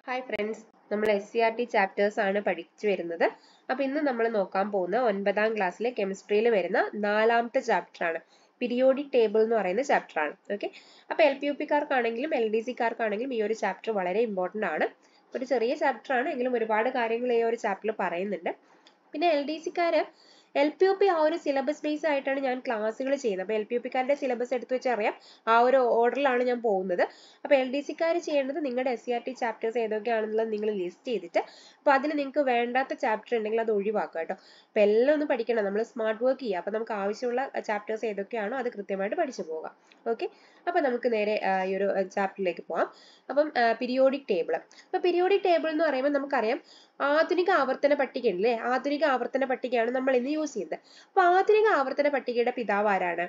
hi friends നമ്മൾ S C R T chapters ആണ് പഠിച്ചു വരുന്നത് അപ്പൊ ഇന്ന് നമ്മൾ നോക്കാൻ പോകുന്ന ഒൻപതാം ക്ലാസ്സിലെ കെമിസ്ട്രിയിൽ വരുന്ന നാലാമത്തെ ചാപ്റ്റർ ആണ് പീരിയോഡിക് ടേബിൾ എന്ന് പറയുന്ന ചാപ്റ്റർ ആണ് ഓക്കെ അപ്പൊ എൽ പി യു പിക്കാർക്കാണെങ്കിലും എൽ ഡി സിക്കാർക്കാണെങ്കിലും ഈ ഒരു ചാപ്റ്റർ വളരെ ഇമ്പോർട്ടന്റ് ആണ് ഒരു ചെറിയ ചാപ്റ്റർ ആണ് എങ്കിലും ഒരുപാട് കാര്യങ്ങൾ ഈ ഒരു ചാപ്റ്ററിൽ പറയുന്നുണ്ട് പിന്നെ എൽ ഡി സിക്കാര് എൽ പി യു പി ആ ഒരു സിലബസ് ബേസ് ആയിട്ടാണ് ഞാൻ ക്ലാസ്സുകൾ ചെയ്യുന്നത് അപ്പോൾ എൽ പി യു പിക്കാരുടെ സിലബസ് എടുത്ത് വെച്ച് അറിയാം ആ ഒരു ഓർഡറിലാണ് ഞാൻ പോകുന്നത് അപ്പോൾ എൽ ഡി സിക്കാർ ചെയ്യേണ്ടത് നിങ്ങളുടെ S C R T chapters ഏതൊക്കെയാണെന്നുള്ളത് നിങ്ങൾ ലിസ്റ്റ് ചെയ്തിട്ട് അപ്പോൾ അതിൽ നിങ്ങൾക്ക് വേണ്ടാത്ത ചാപ്റ്റർ ഉണ്ടെങ്കിൽ അത് ഒഴിവാക്കുക കേട്ടോ അപ്പോൾ എല്ലാം ഒന്ന് പഠിക്കണം നമ്മൾ സ്മാർട്ട് വർക്ക് ചെയ്യുക അപ്പോൾ നമുക്ക് ആവശ്യമുള്ള ചാപ്റ്റേഴ്സ് ഏതൊക്കെയാണോ അത് കൃത്യമായിട്ട് പഠിച്ചു പോകാം ഓക്കെ അപ്പോൾ നമുക്ക് നേരെ ഈ ഒരു ചാപ്റ്ററിലേക്ക് പോകാം അപ്പം പീരിയോഡിക് ടേബിൾ അപ്പോൾ പീരിയോഡിക് ടേബിൾ എന്ന് പറയുമ്പോൾ നമുക്കറിയാം ആധുനിക ആവർത്തന പട്ടിക ഉണ്ടല്ലേ ആധുനിക ആവർത്തന പട്ടികയാണ് നമ്മൾ ഇന്ന് യൂസ് ചെയ്യുന്നത് അപ്പൊ ആധുനിക ആവർത്തന പട്ടികയുടെ പിതാവ് ആരാണ്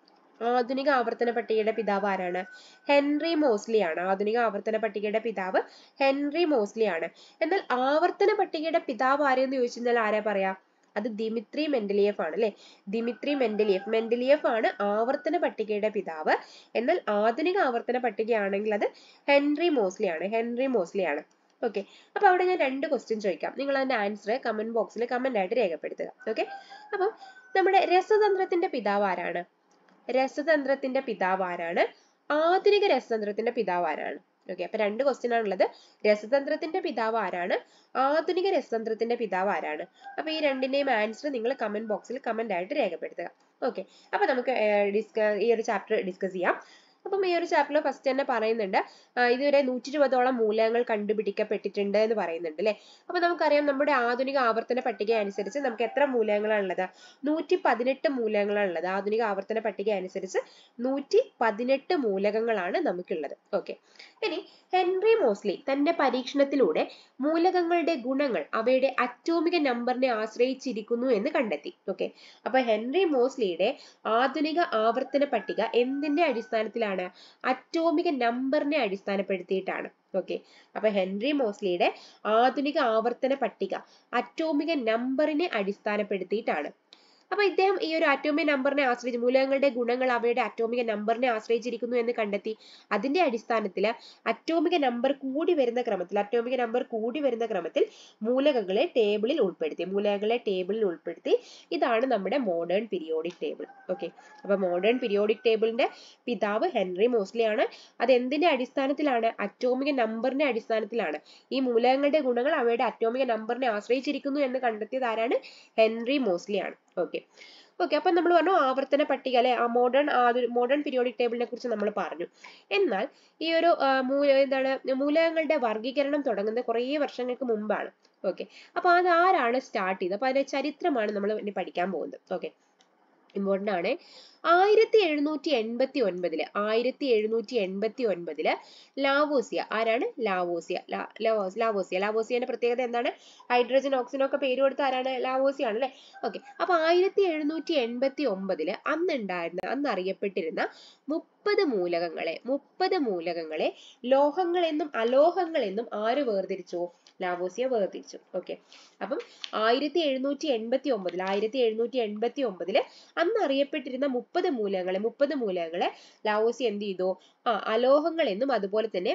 ആധുനിക ആവർത്തന പട്ടികയുടെ പിതാവ് ആരാണ് ഹെൻറി മോസ്ലി ആണ് ആധുനിക ആവർത്തന പട്ടികയുടെ പിതാവ് ഹെൻറി മോസ്ലി ആണ് എന്നാൽ ആവർത്തന പട്ടികയുടെ പിതാവ് ആരെന്ന് ചോദിച്ചു കഴിഞ്ഞാൽ ആരാ പറയാ അത് ദിമിത്രി മെൻഡലിയഫ് ആണ് അല്ലെ ദിമിത്രി മെൻഡലിയഫ് മെൻഡലിയഫ് ആണ് ആവർത്തന പട്ടികയുടെ പിതാവ് എന്നാൽ ആധുനിക ആവർത്തന പട്ടികയാണെങ്കിൽ അത് ഹെൻറി മോസ്ലി ആണ് ഹെൻറി മോസ്ലി ആണ് ഓക്കെ അപ്പൊ അവിടെ ഞാൻ രണ്ട് ക്വസ്റ്റ്യൻ ചോദിക്കാം നിങ്ങൾ അതിന്റെ ആൻസർ കമന്റ് ബോക്സിൽ കമന്റ് ആയിട്ട് രേഖപ്പെടുത്തുക ഓക്കെ അപ്പം നമ്മുടെ രസതന്ത്രത്തിന്റെ പിതാവ് ആരാണ് രസതന്ത്രത്തിന്റെ പിതാവ് ആരാണ് ആധുനിക രസതന്ത്രത്തിന്റെ പിതാവ് ആരാണ് ഓക്കെ അപ്പൊ രണ്ട് ക്വസ്റ്റ്യൻ ആണുള്ളത് രസതന്ത്രത്തിന്റെ പിതാവ് ആരാണ് ആധുനിക രസതന്ത്രത്തിന്റെ പിതാവ് ആരാണ് അപ്പൊ ഈ രണ്ടിന്റെയും ആൻസർ നിങ്ങൾ കമന്റ് ബോക്സിൽ കമന്റ് ആയിട്ട് രേഖപ്പെടുത്തുക ഓക്കെ അപ്പൊ നമുക്ക് ഡിസ്ക ഈ ഒരു ചാപ്റ്റർ ഡിസ്കസ് ചെയ്യാം അപ്പം ഈ ഒരു ചാപ്റ്ററിൽ ഫസ്റ്റ് തന്നെ പറയുന്നുണ്ട് ഇതുവരെ നൂറ്റി ഇരുപതോളം മൂലകങ്ങൾ കണ്ടുപിടിക്കപ്പെട്ടിട്ടുണ്ട് എന്ന് പറയുന്നുണ്ട് അല്ലെ അപ്പൊ നമുക്കറിയാം നമ്മുടെ ആധുനിക ആവർത്തന പട്ടിക അനുസരിച്ച് നമുക്ക് എത്ര മൂലകങ്ങളാണ് ഉള്ളത് നൂറ്റി പതിനെട്ട് മൂലകങ്ങളാണ് ഉള്ളത് ആധുനിക ആവർത്തന പട്ടിക അനുസരിച്ച് നൂറ്റി പതിനെട്ട് മൂലകങ്ങളാണ് നമുക്കുള്ളത് ഓക്കെ ഇനി ഹെൻറി മോസ്ലി തന്റെ പരീക്ഷണത്തിലൂടെ മൂലകങ്ങളുടെ ഗുണങ്ങൾ അവയുടെ അറ്റോമിക നമ്പറിനെ ആശ്രയിച്ചിരിക്കുന്നു എന്ന് കണ്ടെത്തി ഓക്കെ അപ്പൊ ഹെൻറി മോസ്ലിയുടെ ആധുനിക ആവർത്തന പട്ടിക എന്തിന്റെ അടിസ്ഥാനത്തിലാണ് അറ്റോമിക നമ്പറിനെ അടിസ്ഥാനപ്പെടുത്തിയിട്ടാണ് ഓക്കെ അപ്പൊ ഹെൻറി മോസ്ലിയുടെ ആധുനിക ആവർത്തന പട്ടിക അറ്റോമിക നമ്പറിനെ അടിസ്ഥാനപ്പെടുത്തിയിട്ടാണ് അപ്പൊ ഇദ്ദേഹം ഈ ഒരു അറ്റോമിക നമ്പറിനെ ആശ്രയിച്ച് മൂലകങ്ങളുടെ ഗുണങ്ങൾ അവയുടെ അറ്റോമിക നമ്പറിനെ ആശ്രയിച്ചിരിക്കുന്നു എന്ന് കണ്ടെത്തി അതിന്റെ അടിസ്ഥാനത്തിൽ അറ്റോമിക നമ്പർ കൂടി വരുന്ന ക്രമത്തിൽ അറ്റോമിക നമ്പർ കൂടി വരുന്ന ക്രമത്തിൽ മൂലകങ്ങളെ ടേബിളിൽ ഉൾപ്പെടുത്തി മൂലകങ്ങളെ ടേബിളിൽ ഉൾപ്പെടുത്തി ഇതാണ് നമ്മുടെ മോഡേൺ പീരിയോഡിക് ടേബിൾ ഓക്കെ അപ്പൊ മോഡേൺ പീരിയോഡിക് ടേബിളിന്റെ പിതാവ് ഹെൻറി മോസ്ലി ആണ് അത് എന്തിന്റെ അടിസ്ഥാനത്തിലാണ് അറ്റോമിക നമ്പറിന്റെ അടിസ്ഥാനത്തിലാണ് ഈ മൂലകങ്ങളുടെ ഗുണങ്ങൾ അവയുടെ അറ്റോമിക നമ്പറിനെ ആശ്രയിച്ചിരിക്കുന്നു എന്ന് കണ്ടെത്തിയത് ആരാണ് ഹെൻറി മോസ്ലി ആണ് ഓക്കെ ഓക്കെ അപ്പൊ നമ്മൾ പറഞ്ഞു ആവർത്തന പട്ടിക അല്ലെ ആ മോഡേൺ മോഡേൺ പീരിയോഡിക് ടേബിളിനെ കുറിച്ച് നമ്മൾ പറഞ്ഞു എന്നാൽ ഈ ഒരു മൂല എന്താണ് മൂലകങ്ങളുടെ വർഗീകരണം തുടങ്ങുന്നത് കുറേ വർഷങ്ങൾക്ക് മുമ്പാണ് ഓക്കെ അപ്പൊ അത് ആരാണ് സ്റ്റാർട്ട് ചെയ്തത് അപ്പൊ അതിന്റെ ചരിത്രമാണ് നമ്മൾ ഇനി പഠിക്കാൻ പോകുന്നത് ഓക്കെ ഇമ്പോർട്ടൻ്റ് ആണ് ആയിരത്തി എഴുന്നൂറ്റി എൺപത്തി ഒൻപതില് ആയിരത്തി എഴുന്നൂറ്റി എൺപത്തി ഒൻപതില് ലാവോസിയ ആരാണ് ലാവോസിയ ലാവോസിയ ലാവോസിയന്റെ പ്രത്യേകത എന്താണ് ഹൈഡ്രജൻ ഓക്സിജൻ ഒക്കെ പേര് കൊടുത്ത ആരാണ് ലാവോസിയ ആണ് അല്ലെ ഓക്കെ അപ്പൊ ആയിരത്തി എഴുന്നൂറ്റി എൺപത്തി ഒമ്പതില് അന്ന് ഉണ്ടായിരുന്ന അന്ന് അറിയപ്പെട്ടിരുന്ന മുപ്പത് മൂലകങ്ങളെ മുപ്പത് മൂലകങ്ങളെ ലോഹങ്ങൾ എന്നും അലോഹങ്ങൾ എന്നും ആര് വേർതിരിച്ചു ലാവോസിയ വേർതിരിച്ചു ഓക്കെ അപ്പം ആയിരത്തി എഴുന്നൂറ്റി എൺപത്തി ഒമ്പതിൽ ആയിരത്തി എഴുന്നൂറ്റി എൺപത്തി ഒമ്പതില് അന്ന് അറിയപ്പെട്ടിരുന്ന മുപ്പത് മൂലകങ്ങളെ മുപ്പത് മൂലകങ്ങളെ ലാവോസി എന്ത് ചെയ്തു ആ അലോഹങ്ങൾ എന്നും അതുപോലെ തന്നെ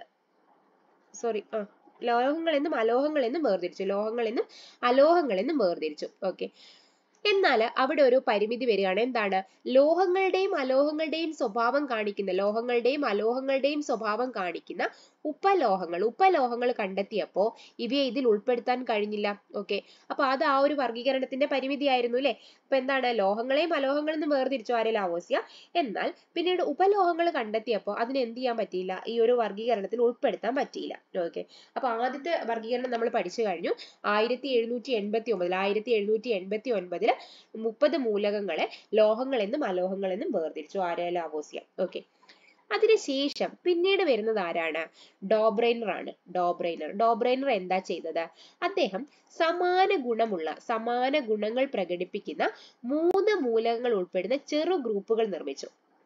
സോറി ആ ലോഹങ്ങൾ എന്നും അലോഹങ്ങൾ എന്നും വേർതിരിച്ചു ലോഹങ്ങൾ എന്നും അലോഹങ്ങൾ എന്നും വേർതിരിച്ചു ഓക്കെ എന്നാൽ അവിടെ ഒരു പരിമിതി വരികയാണ് എന്താണ് ലോഹങ്ങളുടെയും അലോഹങ്ങളുടെയും സ്വഭാവം കാണിക്കുന്ന ലോഹങ്ങളുടെയും അലോഹങ്ങളുടെയും സ്വഭാവം കാണിക്കുന്ന ഉപലോഹങ്ങൾ ഉപലോഹങ്ങൾ കണ്ടെത്തിയപ്പോ ഇവയെ ഇതിൽ ഉൾപ്പെടുത്താൻ കഴിഞ്ഞില്ല ഓക്കെ അപ്പൊ അത് ആ ഒരു വർഗീകരണത്തിന്റെ പരിമിതിയായിരുന്നു അല്ലെ അപ്പൊ എന്താണ് ലോഹങ്ങളെയും അലോഹങ്ങളെയും വേർതിരിച്ചു ആരെ ലാവോസിയ എന്നാൽ പിന്നീട് ഉപലോഹങ്ങൾ കണ്ടെത്തിയപ്പോൾ അതിന് എന്ത് ചെയ്യാൻ പറ്റിയില്ല ഈ ഒരു വർഗീകരണത്തിൽ ഉൾപ്പെടുത്താൻ പറ്റിയില്ല ഓക്കെ അപ്പൊ ആദ്യത്തെ വർഗീകരണം നമ്മൾ പഠിച്ചു കഴിഞ്ഞു ആയിരത്തി എഴുന്നൂറ്റി എൺപത്തി ഒമ്പതിൽ ആയിരത്തി എഴുന്നൂറ്റി എൺപത്തി ഒൻപതില് മുപ്പത് മൂലകങ്ങളെ ലോഹങ്ങളെന്നും അലോഹങ്ങളെന്നും വേർതിരിച്ചു ആരെ ലാവോസിയ ഓക്കെ അതിനുശേഷം പിന്നീട് വരുന്നത് ആരാണ് ഡോബ്രൈനർ ആണ് ഡോബ്രൈനർ ഡോബ്രൈനർ എന്താ ചെയ്തത് അദ്ദേഹം സമാന ഗുണമുള്ള സമാന ഗുണങ്ങൾ പ്രകടിപ്പിക്കുന്ന മൂന്ന് മൂലകങ്ങൾ ഉൾപ്പെടുന്ന ചെറു ഗ്രൂപ്പുകൾ നിർമ്മിച്ചു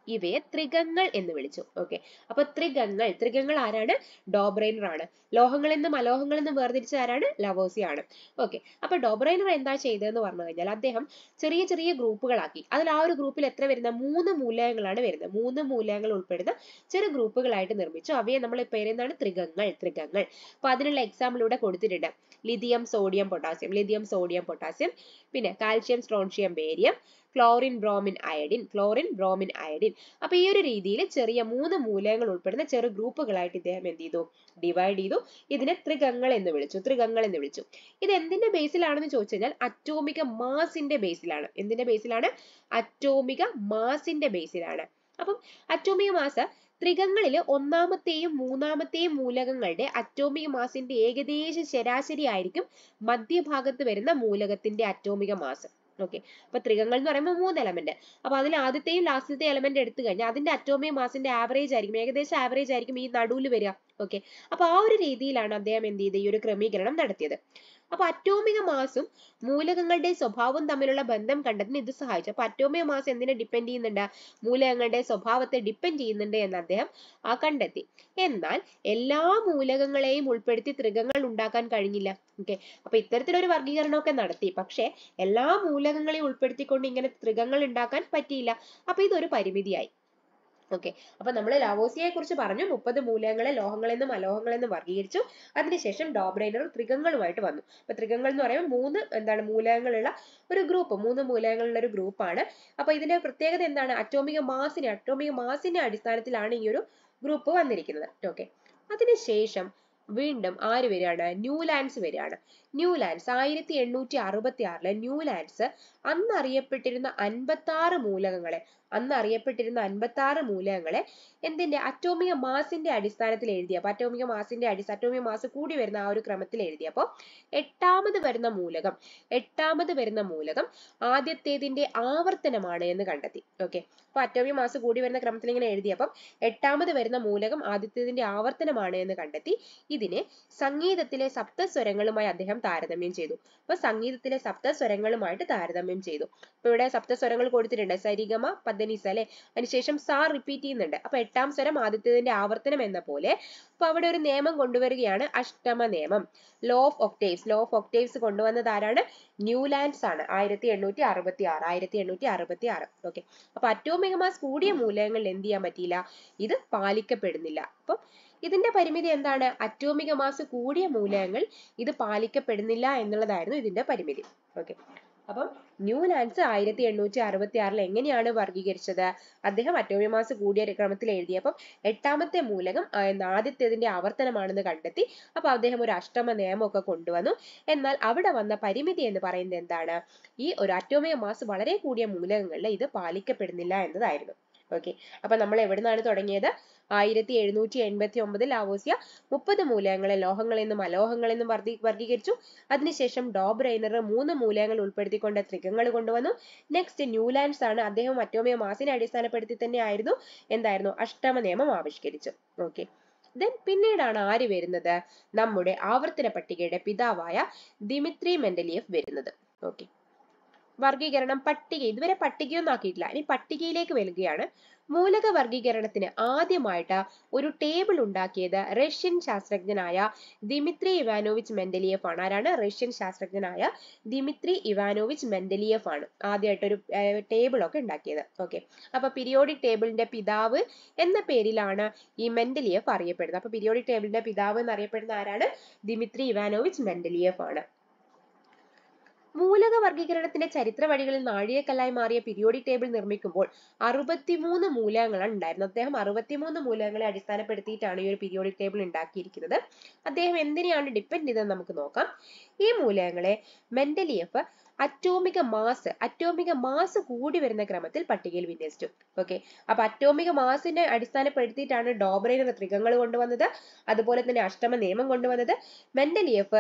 ഇവയെ ത്രികങ്ങൾ എന്ന് വിളിച്ചു ഓക്കെ അപ്പൊ ത്രികങ്ങൾ ത്രികങ്ങൾ ആരാണ് ഡോബ്രൈനർ ആണ് ലോഹങ്ങളിൽ നിന്നും അലോഹങ്ങളിൽ നിന്നും വേർതിരിച്ച ആരാണ് ലവോസി ആണ് ഓക്കെ അപ്പൊ ഡോബ്രൈനർ എന്താ ചെയ്തതെന്ന് പറഞ്ഞു കഴിഞ്ഞാൽ അദ്ദേഹം ചെറിയ ചെറിയ ഗ്രൂപ്പുകളാക്കി അതിൽ ആ ഒരു ഗ്രൂപ്പിൽ എത്ര വരുന്ന മൂന്ന് മൂലകങ്ങളാണ് വരുന്നത് മൂന്ന് മൂലകങ്ങൾ ഉൾപ്പെടുന്ന ചെറു ഗ്രൂപ്പുകളായിട്ട് നിർമ്മിച്ചു അവയെ നമ്മൾ പേരെന്താണ് ത്രികങ്ങൾ ത്രികങ്ങൾ അപ്പൊ അതിനുള്ള എക്സാമ്പിൾ ഇവിടെ കൊടുത്തിട്ടുണ്ട് lithium sodium potassium lithium sodium potassium പിന്നെ calcium strontium barium chlorine bromine iodine chlorine bromine iodine അപ്പൊ ഈ ഒരു രീതിയിൽ ചെറിയ മൂന്ന് മൂലകങ്ങൾ ഉൾപ്പെടുന്ന ചെറു ഗ്രൂപ്പുകളായിട്ട് ഇദ്ദേഹം എന്ത് ചെയ്തു ഡിവൈഡ് ചെയ്തു ഇതിനെ ത്രികങ്ങൾ എന്ന് വിളിച്ചു ത്രികങ്ങൾ എന്ന് വിളിച്ചു ഇത് എന്തിന്റെ ബേസിലാണെന്ന് ചോദിച്ചു കഴിഞ്ഞാൽ അറ്റോമിക മാസിന്റെ ബേസിലാണ് എന്തിന്റെ ബേസിലാണ് അറ്റോമിക മാസിന്റെ ബേസിലാണ് അപ്പം അറ്റോമിക മാസ് ത്രികങ്ങളിൽ ഒന്നാമത്തെയും മൂന്നാമത്തെയും മൂലകങ്ങളുടെ അറ്റോമിക മാസിന്റെ ഏകദേശ ശരാശരി ആയിരിക്കും മധ്യഭാഗത്ത് വരുന്ന മൂലകത്തിന്റെ അറ്റോമിക മാസ് ഓക്കെ അപ്പൊ ത്രികങ്ങൾ എന്ന് പറയുമ്പോൾ മൂന്ന് എലമെന്റ് അപ്പൊ അതിൽ ആദ്യത്തെയും ലാസ്റ്റത്തെ എലമെന്റ് എടുത്തു കഴിഞ്ഞാൽ അതിന്റെ അറ്റോമിക മാസിന്റെ ആവറേജ് ആയിരിക്കും ഏകദേശം ആവറേജ് ആയിരിക്കും ഈ നടുവിൽ വരിക ഓക്കെ അപ്പൊ ആ ഒരു രീതിയിലാണ് അദ്ദേഹം എന്ത് ചെയ്ത് ഈ ഒരു ക്രമീകരണം നടത്തിയത് അപ്പൊ അറ്റോമിക മാസും മൂലകങ്ങളുടെ സ്വഭാവവും തമ്മിലുള്ള ബന്ധം കണ്ടെത്താൻ ഇത് സഹായിച്ചു അപ്പൊ അറ്റോമിക മാസ് എന്തിനെ ഡിപ്പെൻഡ് ചെയ്യുന്നുണ്ട് മൂലകങ്ങളുടെ സ്വഭാവത്തെ ഡിപ്പെൻഡ് ചെയ്യുന്നുണ്ട് എന്ന് അദ്ദേഹം ആ കണ്ടെത്തി എന്നാൽ എല്ലാ മൂലകങ്ങളെയും ഉൾപ്പെടുത്തി ത്രികങ്ങൾ ഉണ്ടാക്കാൻ കഴിഞ്ഞില്ല ഓക്കെ അപ്പൊ ഇത്തരത്തിലൊരു വർഗീകരണമൊക്കെ നടത്തി പക്ഷെ എല്ലാ മൂലകങ്ങളെയും ഉൾപ്പെടുത്തിക്കൊണ്ട് ഇങ്ങനെ ത്രികങ്ങൾ ഉണ്ടാക്കാൻ പറ്റിയില്ല അപ്പൊ ഇതൊരു പരിമിതിയായി ഓക്കെ അപ്പൊ നമ്മൾ ലാവോസിയെ കുറിച്ച് പറഞ്ഞു മുപ്പത് മൂലകങ്ങളെ ലോഹങ്ങളെന്നും അലോഹങ്ങളെന്നും വർഗീകരിച്ചു അതിനുശേഷം ഡോബ്രൈനർ ത്രികങ്ങളുമായിട്ട് വന്നു അപ്പൊ ത്രികങ്ങൾ എന്ന് പറയുമ്പോൾ മൂന്ന് എന്താണ് മൂലകങ്ങളുള്ള ഒരു ഗ്രൂപ്പ് മൂന്ന് മൂലകങ്ങളുള്ള ഒരു ഗ്രൂപ്പാണ് അപ്പൊ ഇതിന്റെ പ്രത്യേകത എന്താണ് അറ്റോമിക മാസിനെ അറ്റോമിക മാസിന്റെ അടിസ്ഥാനത്തിലാണ് ഈ ഒരു ഗ്രൂപ്പ് വന്നിരിക്കുന്നത് ഓക്കെ അതിനുശേഷം വീണ്ടും ആര് വരികയാണ് ന്യൂലാൻഡ്സ് വരികയാണ് ന്യൂലാൻഡ്സ് ആയിരത്തി എണ്ണൂറ്റി അറുപത്തി ആറിലെ ന്യൂലാൻഡ്സ് അന്ന് അറിയപ്പെട്ടിരുന്ന അൻപത്തി ആറ് മൂലകങ്ങളെ അന്ന് അറിയപ്പെട്ടിരുന്ന അൻപത്തി ആറ് മൂലകങ്ങളെ എന്തിന്റെ അറ്റോമിക മാസിന്റെ അടിസ്ഥാനത്തിൽ എഴുതിയ അപ്പൊ അറ്റോമിക മാസിന്റെ അടി അറ്റോമിക മാസ് കൂടി വരുന്ന ആ ഒരു ക്രമത്തിൽ എഴുതിയപ്പോ എട്ടാമത് വരുന്ന മൂലകം എട്ടാമത് വരുന്ന മൂലകം ആദ്യത്തേതിന്റെ ആവർത്തനമാണ് എന്ന് കണ്ടെത്തി ഓക്കെ അപ്പൊ അറ്റോമിക മാസ് കൂടി വരുന്ന ക്രമത്തിൽ ഇങ്ങനെ എഴുതിയപ്പം എട്ടാമത് വരുന്ന മൂലകം ആദ്യത്തേതിന്റെ ആവർത്തനമാണ് എന്ന് കണ്ടെത്തി ഇതിനെ സംഗീതത്തിലെ സപ്തസ്വരങ്ങളുമായി അദ്ദേഹം താരതമ്യം ചെയ്തു അപ്പൊ സംഗീതത്തിലെ സപ്തസ്വരങ്ങളുമായിട്ട് താരതമ്യം ചെയ്തു അപ്പൊ ഇവിടെ സപ്തസ്വരങ്ങൾ കൊടുത്തിട്ടുണ്ട് സരിഗമ പദ്ദനിസ അല്ലെ അതിനുശേഷം സാ റിപ്പീറ്റ് ചെയ്യുന്നുണ്ട് അപ്പൊ എട്ടാം സ്വരം ആദ്യത്തേതിന്റെ ആവർത്തനം എന്ന പോലെ അപ്പൊ അവിടെ ഒരു നിയമം കൊണ്ടുവരികയാണ് അഷ്ടമ നിയമം law of octaves law of octaves കൊണ്ടുവന്നത് ആരാണ് ന്യൂലാൻഡ്സ് ആണ് ആയിരത്തി എണ്ണൂറ്റി അറുപത്തി ആറ് ആയിരത്തി എണ്ണൂറ്റി അറുപത്തി ആറ് ഓക്കെ അപ്പൊ അറ്റോമിക മാസ് കൂടിയ മൂലകങ്ങളിൽ എന്ത് ചെയ്യാൻ പറ്റിയില്ല ഇത് പാലിക്കപ്പെടുന്നില്ല അപ്പം ഇതിന്റെ പരിമിതി എന്താണ് അറ്റോമിക മാസ് കൂടിയ മൂലകങ്ങൾ ഇത് പാലിക്കപ്പെടുന്നില്ല എന്നുള്ളതായിരുന്നു ഇതിന്റെ പരിമിതി ഓക്കെ അപ്പം ന്യൂലാൻഡ്സ് ആയിരത്തി എണ്ണൂറ്റി അറുപത്തി ആറിൽ എങ്ങനെയാണ് വർഗീകരിച്ചത് അദ്ദേഹം അറ്റോമിക മാസ് കൂടിയ ഒരു ക്രമത്തിൽ എഴുതിയപ്പം എട്ടാമത്തെ മൂലകം ആ, എന്ന ആദ്യത്തേതിന്റെ ആവർത്തനമാണെന്ന് കണ്ടെത്തി അപ്പൊ അദ്ദേഹം ഒരു അഷ്ടമ നിയമമൊക്കെ കൊണ്ടുവന്നു എന്നാൽ അവിടെ വന്ന പരിമിതി എന്ന് പറയുന്നത് എന്താണ് ഈ ഒരു അറ്റോമിക മാസ് വളരെ കൂടിയ മൂലകങ്ങളിൽ ഇത് പാലിക്കപ്പെടുന്നില്ല എന്നതായിരുന്നു ഓക്കെ അപ്പൊ നമ്മൾ എവിടുന്നാണ് തുടങ്ങിയത് ആയിരത്തി എഴുന്നൂറ്റി എൺപത്തി ഒമ്പതിൽ ലാവോസിയ മുപ്പത് മൂലകങ്ങളെ ലോഹങ്ങളെന്നും അലോഹങ്ങളെന്നും വർദ്ധി വർഗീകരിച്ചു അതിനുശേഷം ഡോബ്രൈനർ മൂന്ന് മൂലകങ്ങൾ ഉൾപ്പെടുത്തിക്കൊണ്ട് ത്രികങ്ങൾ കൊണ്ടുവന്നു നെക്സ്റ്റ് ന്യൂലാൻഡ്സ് ആണ് അദ്ദേഹം അറ്റോമിക മാസിനെ അടിസ്ഥാനപ്പെടുത്തി തന്നെ ആയിരുന്നു എന്തായിരുന്നു അഷ്ടമ നിയമം ആവിഷ്കരിച്ചു ഓക്കെ ദെൻ പിന്നീടാണ് ആര് വരുന്നത് നമ്മുടെ ആവർത്തന പട്ടികയുടെ പിതാവായ ദിമിത്രി മെൻഡലിയഫ് വരുന്നത് ഓക്കെ വർഗീകരണം പട്ടിക ഇതുവരെ പട്ടികയൊന്നും ആക്കിയിട്ടില്ല ഇനി പട്ടികയിലേക്ക് വരികയാണ് മൂലക വർഗീകരണത്തിന് ആദ്യമായിട്ട് ഒരു ടേബിൾ ഉണ്ടാക്കിയത് റഷ്യൻ ശാസ്ത്രജ്ഞനായ ദിമിത്രി ഇവാനോവിച്ച് മെൻഡലിയഫ് ആണ് ആരാണ് റഷ്യൻ ശാസ്ത്രജ്ഞനായ ദിമിത്രി ഇവാനോവിച്ച് മെൻഡലിയഫ് ആണ് ആദ്യമായിട്ട് ഒരു ടേബിൾ ഒക്കെ ഉണ്ടാക്കിയത് ഓക്കെ അപ്പൊ പീരിയോഡിക് ടേബിളിന്റെ പിതാവ് എന്ന പേരിലാണ് ഈ മെൻഡലിയഫ് അറിയപ്പെടുന്നത് അപ്പൊ പീരിയോഡിക് ടേബിളിന്റെ പിതാവ് എന്നറിയപ്പെടുന്ന ആരാണ് ദിമിത്രി ഇവാനോവിച്ച് മെൻഡലിയഫ് ആണ് മൂലക വർഗീകരണത്തിന്റെ ചരിത്ര വഴികളിൽ നാഴികക്കല്ലായി മാറിയ പീരിയോഡിക് ടേബിൾ നിർമ്മിക്കുമ്പോൾ അറുപത്തിമൂന്ന് മൂലകങ്ങളാണ് ഉണ്ടായിരുന്നത് അദ്ദേഹം അറുപത്തിമൂന്ന് മൂലകങ്ങളെ അടിസ്ഥാനപ്പെടുത്തിയിട്ടാണ് ഈ ഒരു പീരിയോഡിക് ടേബിൾ ഉണ്ടാക്കിയിരിക്കുന്നത് അദ്ദേഹം എന്തിനെയാണ് ഡിപ്പെൻഡ് ചെയ്തതെന്ന് നമുക്ക് നോക്കാം ഈ മൂലകങ്ങളെ മെന്റലിയഫ് അറ്റോമിക മാസ് അറ്റോമിക മാസ് കൂടി വരുന്ന ക്രമത്തിൽ പട്ടികയിൽ വിന്യസിച്ചു ഓക്കെ അപ്പൊ അറ്റോമിക മാസിനെ അടിസ്ഥാനപ്പെടുത്തിയിട്ടാണ് ഡോബ്രൈനർ ത്രികങ്ങൾ കൊണ്ടുവന്നത് അതുപോലെ തന്നെ അഷ്ടമ നിയമം കൊണ്ടുവന്നത് മെന്റലിയഫ്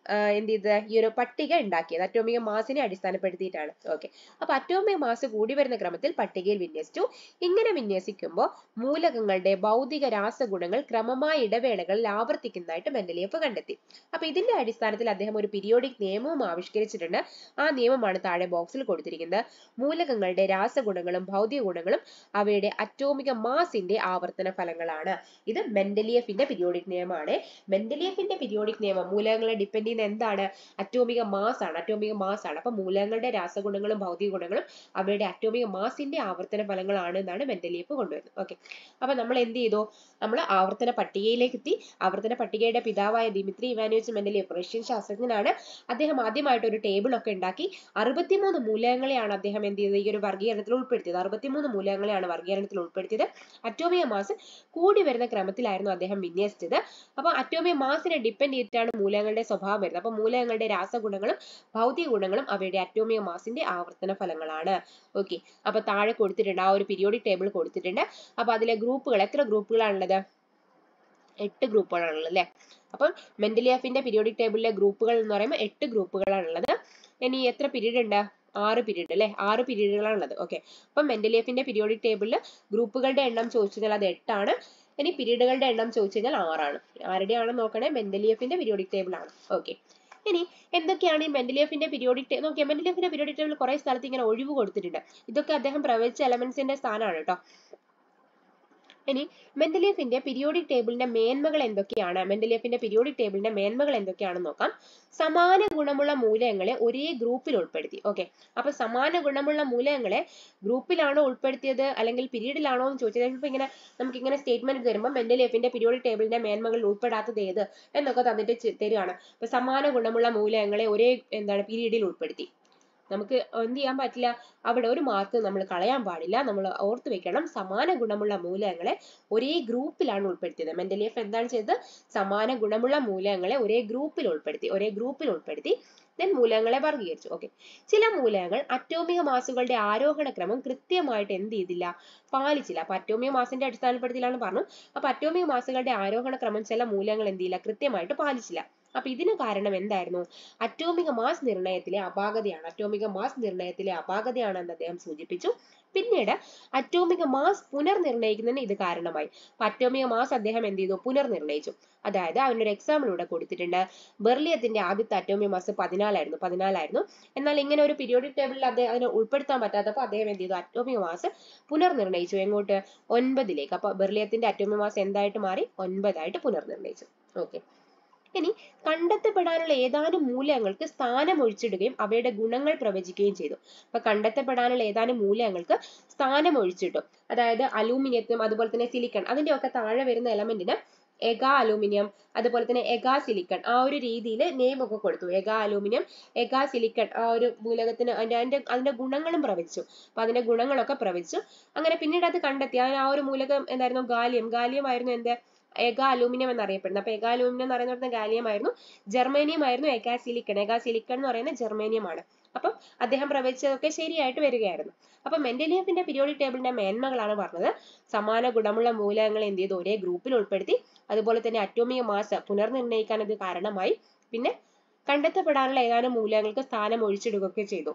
എന്ത് ചെയ്തത് ഈ ഒരു പട്ടിക ഉണ്ടാക്കിയത് അറ്റോമിക മാസിനെ അടിസ്ഥാനപ്പെടുത്തിയിട്ടാണ് ഓക്കെ അപ്പൊ അറ്റോമിക മാസ് കൂടി വരുന്ന ക്രമത്തിൽ പട്ടികയിൽ വിന്യസിച്ചു ഇങ്ങനെ വിന്യസിക്കുമ്പോൾ മൂലകങ്ങളുടെ ഭൗതിക രാസഗുണങ്ങൾ ക്രമമായ ഇടവേളകളിൽ ആവർത്തിക്കുന്നതായിട്ട് മെൻഡലിയഫ് കണ്ടെത്തി അപ്പൊ ഇതിന്റെ അടിസ്ഥാനത്തിൽ അദ്ദേഹം ഒരു പീരിയോഡിക് നിയമവും ആവിഷ്കരിച്ചിട്ടുണ്ട് ആ നിയമമാണ് താഴെ ബോക്സിൽ കൊടുത്തിരിക്കുന്നത് മൂലകങ്ങളുടെ രാസഗുണങ്ങളും ഭൗതിക ഗുണങ്ങളും അവയുടെ അറ്റോമിക മാസിന്റെ ആവർത്തന ഫലങ്ങളാണ് ഇത് മെൻഡലിയഫിന്റെ പീരിയോഡിക് നിയമമാണ് മെൻഡലിയഫിന്റെ പീരിയോഡിക് നിയമം മൂലകങ്ങളെ ഡിപ്പെൻഡ് ചെയ്യുന്ന എന്താണ് അറ്റോമിക മാസ് ആണ് അറ്റോമിക മാസ് ആണ് അപ്പൊ മൂലകങ്ങളുടെ രാസഗുണങ്ങളും ഭൗതിക ഗുണങ്ങളും അവയുടെ അറ്റോമിക മാസിന്റെ ആവർത്തന ഫലങ്ങളാണ് എന്നാണ് മെന്റലിയപ്പ് കൊണ്ടുവരുന്നത് ഓക്കെ അപ്പൊ നമ്മൾ എന്ത് ചെയ്തു നമ്മൾ ആവർത്തന പട്ടികയിലേക്ക് എത്തി ആവർത്തന പട്ടികയുടെ പിതാവായ ദിമിത്രി ഇവാനോവിച്ച് മെന്റലിയപ്പ് റഷ്യൻ ശാസ്ത്രജ്ഞനാണ് അദ്ദേഹം ആദ്യമായിട്ട് ഒരു ടേബിൾ ഒക്കെ ഉണ്ടാക്കി അറുപത്തിമൂന്ന് മൂലകങ്ങളെയാണ് അദ്ദേഹം എന്ത് ചെയ്തത് ഈ ഒരു വർഗീകരണത്തിൽ ഉൾപ്പെടുത്തിയത് അറുപത്തിമൂന്ന് മൂലകങ്ങളെയാണ് വർഗീകരണത്തിൽ ഉൾപ്പെടുത്തിയത് അറ്റോമിക മാസ് കൂടി വരുന്ന ക്രമത്തിലായിരുന്നു അദ്ദേഹം വിന്യസിച്ചത് അപ്പൊ അറ്റോമിക മാസിനെ ഡിപ്പെൻഡ് ചെയ്തിട്ടാണ് മൂലകങ്ങളുടെ സ്വഭാവം വരുന്നത് അപ്പൊ മൂലകങ്ങളുടെ രാസഗുണങ്ങളും ഭൗതിക ഗുണങ്ങളും അവയുടെ അറ്റോമിക മാസിന്റെ ആവർത്തന ഫലങ്ങളാണ് ഓക്കെ അപ്പൊ താഴെ കൊടുത്തിട്ടുണ്ട് ആ ഒരു പീരിയോഡിക് ടേബിൾ കൊടുത്തിട്ടുണ്ട് അപ്പൊ അതിലെ ഗ്രൂപ്പുകൾ എത്ര ഗ്രൂപ്പുകളാണുള്ളത് എട്ട് ഗ്രൂപ്പുകളാണുള്ളത് അല്ലെ അപ്പം മെന്റലിയഫിന്റെ പീരിയോഡിക് ടേബിളിലെ ഗ്രൂപ്പുകൾ എന്ന് പറയുമ്പോൾ എട്ട് ഗ്രൂപ്പുകളാണുള്ളത് ഇനി എത്ര പീരീഡ് ഉണ്ട് ആറ് പീരീഡ് അല്ലെ ആറ് പീരീഡുകളാണുള്ളത് ഓക്കെ അപ്പം മെന്റലിയഫിന്റെ പീരിയോഡിക് ടേബിളിൽ ഗ്രൂപ്പുകളുടെ എണ്ണം ചോദിച്ചു കഴിഞ്ഞാൽ അത് എട്ടാണ് ഇനി പീരീഡുകളുടെ എണ്ണം ചോദിച്ചു കഴിഞ്ഞാൽ ആറാണ് ആരുടെയാണെന്ന് നോക്കണേ മെന്റലിയഫിന്റെ പീരിയോഡിക് ടേബിൾ ആണ് ഓക്കെ ഇനി എന്തൊക്കെയാണ് ഈ മെന്റലിയഫിന്റെ പീരിയോഡിക് ടേബിൾ നോക്കിയാൽ മെന്റലിയഫിന്റെ പീരിയോഡിക് ടേബിൾ കുറെ സ്ഥലത്ത് ഇങ്ങനെ ഒഴിവ് കൊടുത്തിട്ടുണ്ട് ഇതൊക്കെ അദ്ദേഹം പ്രവചിച്ച എലമെന്റ്സിന്റെ സ്ഥാനമാണ് കേട്ടോ ഇനി മെന്റലിയഫിന്റെ പീരിയോഡിക് ടേബിളിന്റെ മേന്മകൾ എന്തൊക്കെയാണ് മെന്റലിയഫിന്റെ പീരിയോഡിക് ടേബിളിന്റെ മേന്മകൾ എന്തൊക്കെയാണെന്ന് നോക്കാം സമാന ഗുണമുള്ള മൂലകങ്ങളെ ഒരേ ഗ്രൂപ്പിൽ ഉൾപ്പെടുത്തി ഓക്കെ അപ്പൊ സമാന ഗുണമുള്ള മൂലകങ്ങളെ ഗ്രൂപ്പിലാണോ ഉൾപ്പെടുത്തിയത് അല്ലെങ്കിൽ പീരീഡിലാണോ എന്ന് ചോദിച്ചാൽ ചിലപ്പോൾ ഇങ്ങനെ നമുക്ക് ഇങ്ങനെ സ്റ്റേറ്റ്മെന്റ് തരുമ്പോൾ മെന്റലിയഫിന്റെ പീരിയോഡിക് ടേബിളിന്റെ മേന്മകളിൽ ഉൾപ്പെടാത്തത് ഏത് എന്നൊക്കെ തന്നിട്ട് ചെ- തരുവാണ് അപ്പൊ സമാന ഗുണമുള്ള മൂലകങ്ങളെ ഒരേ എന്താണ് പീരീഡിൽ ഉൾപ്പെടുത്തി നമുക്ക് എന്ത് ചെയ്യാൻ പറ്റില്ല അവിടെ ഒരു മാർക്ക് നമ്മൾ കളയാൻ പാടില്ല നമ്മൾ ഓർത്ത് വെക്കണം സമാന ഗുണമുള്ള മൂലകങ്ങളെ ഒരേ ഗ്രൂപ്പിലാണ് ഉൾപ്പെടുത്തിയത് മെന്റലിയഫ് എന്താണ് ചെയ്തത് സമാന ഗുണമുള്ള മൂലകങ്ങളെ ഒരേ ഗ്രൂപ്പിൽ ഉൾപ്പെടുത്തി ഒരേ ഗ്രൂപ്പിൽ ഉൾപ്പെടുത്തി ദെൻ മൂലകങ്ങളെ വർഗീകരിച്ചു ഓക്കെ ചില മൂലകങ്ങൾ അറ്റോമിക മാസുകളുടെ ആരോഹണ ക്രമം കൃത്യമായിട്ട് എന്ത് ചെയ്തില്ല പാലിച്ചില്ല അപ്പൊ അറ്റോമിക മാസിന്റെ അടിസ്ഥാനപ്പെടുത്തിയിലാണ് പറഞ്ഞു അപ്പൊ അറ്റോമിക മാസുകളുടെ ആരോഹണ ക്രമം ചില മൂലകങ്ങൾ എന്ത് ചെയ്യില്ല കൃത്യമായിട്ട് പാലിച്ചില്ല അപ്പൊ ഇതിന് കാരണം എന്തായിരുന്നു അറ്റോമിക മാസ് നിർണയത്തിലെ അപാകതയാണ് അറ്റോമിക മാസ് നിർണയത്തിലെ അപാകതയാണെന്ന് അദ്ദേഹം സൂചിപ്പിച്ചു പിന്നീട് അറ്റോമിക മാസ് പുനർനിർണയിക്കുന്നതിന് ഇത് കാരണമായി അപ്പൊ അറ്റോമിക മാസ് അദ്ദേഹം എന്ത് ചെയ്തു പുനർനിർണയിച്ചു അതായത് അവനൊരു എക്സാമ്പിൾ ഇവിടെ കൊടുത്തിട്ടുണ്ട് ബെർലിയത്തിന്റെ ആദ്യത്തെ അറ്റോമിക മാസ് പതിനാലായിരുന്നു പതിനാലായിരുന്നു എന്നാൽ ഇങ്ങനെ ഒരു പീരിയോഡിക് ടേബിളിൽ അദ്ദേഹം അതിനെ ഉൾപ്പെടുത്താൻ പറ്റാത്തപ്പോൾ അദ്ദേഹം എന്ത് ചെയ്തു അറ്റോമിക മാസ് പുനർനിർണയിച്ചു എങ്ങോട്ട് ഒൻപതിലേക്ക് അപ്പൊ ബെർലിയത്തിന്റെ അറ്റോമിക മാസ് എന്തായിട്ട് മാറി ഒൻപതായിട്ട് പുനർനിർണയിച്ചു ഓക്കെ ഇനി കണ്ടെത്തപ്പെടാനുള്ള ഏതാനും മൂലകങ്ങൾക്ക് സ്ഥാനം ഒഴിച്ചിടുകയും അവയുടെ ഗുണങ്ങൾ പ്രവചിക്കുകയും ചെയ്തു അപ്പൊ കണ്ടെത്തപ്പെടാനുള്ള ഏതാനും മൂലകങ്ങൾക്ക് സ്ഥാനം ഒഴിച്ചിട്ടു അതായത് അലൂമിനിയത്തിനും അതുപോലെ തന്നെ സിലിക്കൺ അതിന്റെ ഒക്കെ താഴെ വരുന്ന എലമെന്റിന് എഗാ അലൂമിനിയം അതുപോലെ തന്നെ എഗാ സിലിക്കൺ ആ ഒരു രീതിയിൽ നെയിം ഒക്കെ കൊടുത്തു എഗാ അലൂമിനിയം എഗാ സിലിക്കൺ ആ ഒരു മൂലകത്തിന് അതിന്റെ അതിന്റെ അതിന്റെ ഗുണങ്ങളും പ്രവചിച്ചു അപ്പൊ അതിന്റെ ഗുണങ്ങളൊക്കെ പ്രവചിച്ചു അങ്ങനെ പിന്നീട് അത് കണ്ടെത്തി ആ ആ ഒരു മൂലകം എന്തായിരുന്നു ഗാലിയം ഗാലിയം ആയിരുന്നു എന്ത് എഗാ അലൂമിനിയം എന്നറിയപ്പെടുന്നത് അപ്പൊ എഗാ അലൂമിനിയം എന്ന് പറയുന്നത് ഗാലിയം ആയിരുന്നു ജർമേനിയം ആയിരുന്നു എഗാ സിലിക്കൺ എഗാ സിലിക്കൺ എന്ന് പറയുന്നത് ജർമേനിയം ആണ് അപ്പം അദ്ദേഹം പ്രവചിച്ചതൊക്കെ ശരിയായിട്ട് വരികയായിരുന്നു അപ്പൊ മെന്റലിയഫിന്റെ പീരിയോഡിക് ടേബിളിന്റെ മേന്മകളാണ് പറഞ്ഞത് സമാന ഗുണമുള്ള മൂലകങ്ങൾ എന്ത് ചെയ്തു ഒരേ ഗ്രൂപ്പിൽ ഉൾപ്പെടുത്തി അതുപോലെ തന്നെ അറ്റോമിക മാസ് പുനർനിർണ്ണയിക്കാൻ ഇത് കാരണമായി പിന്നെ കണ്ടെത്തപ്പെടാനുള്ള ഏതാനും മൂലകങ്ങൾക്ക് സ്ഥാനം ഒഴിച്ചിടുകയൊക്കെ ചെയ്തു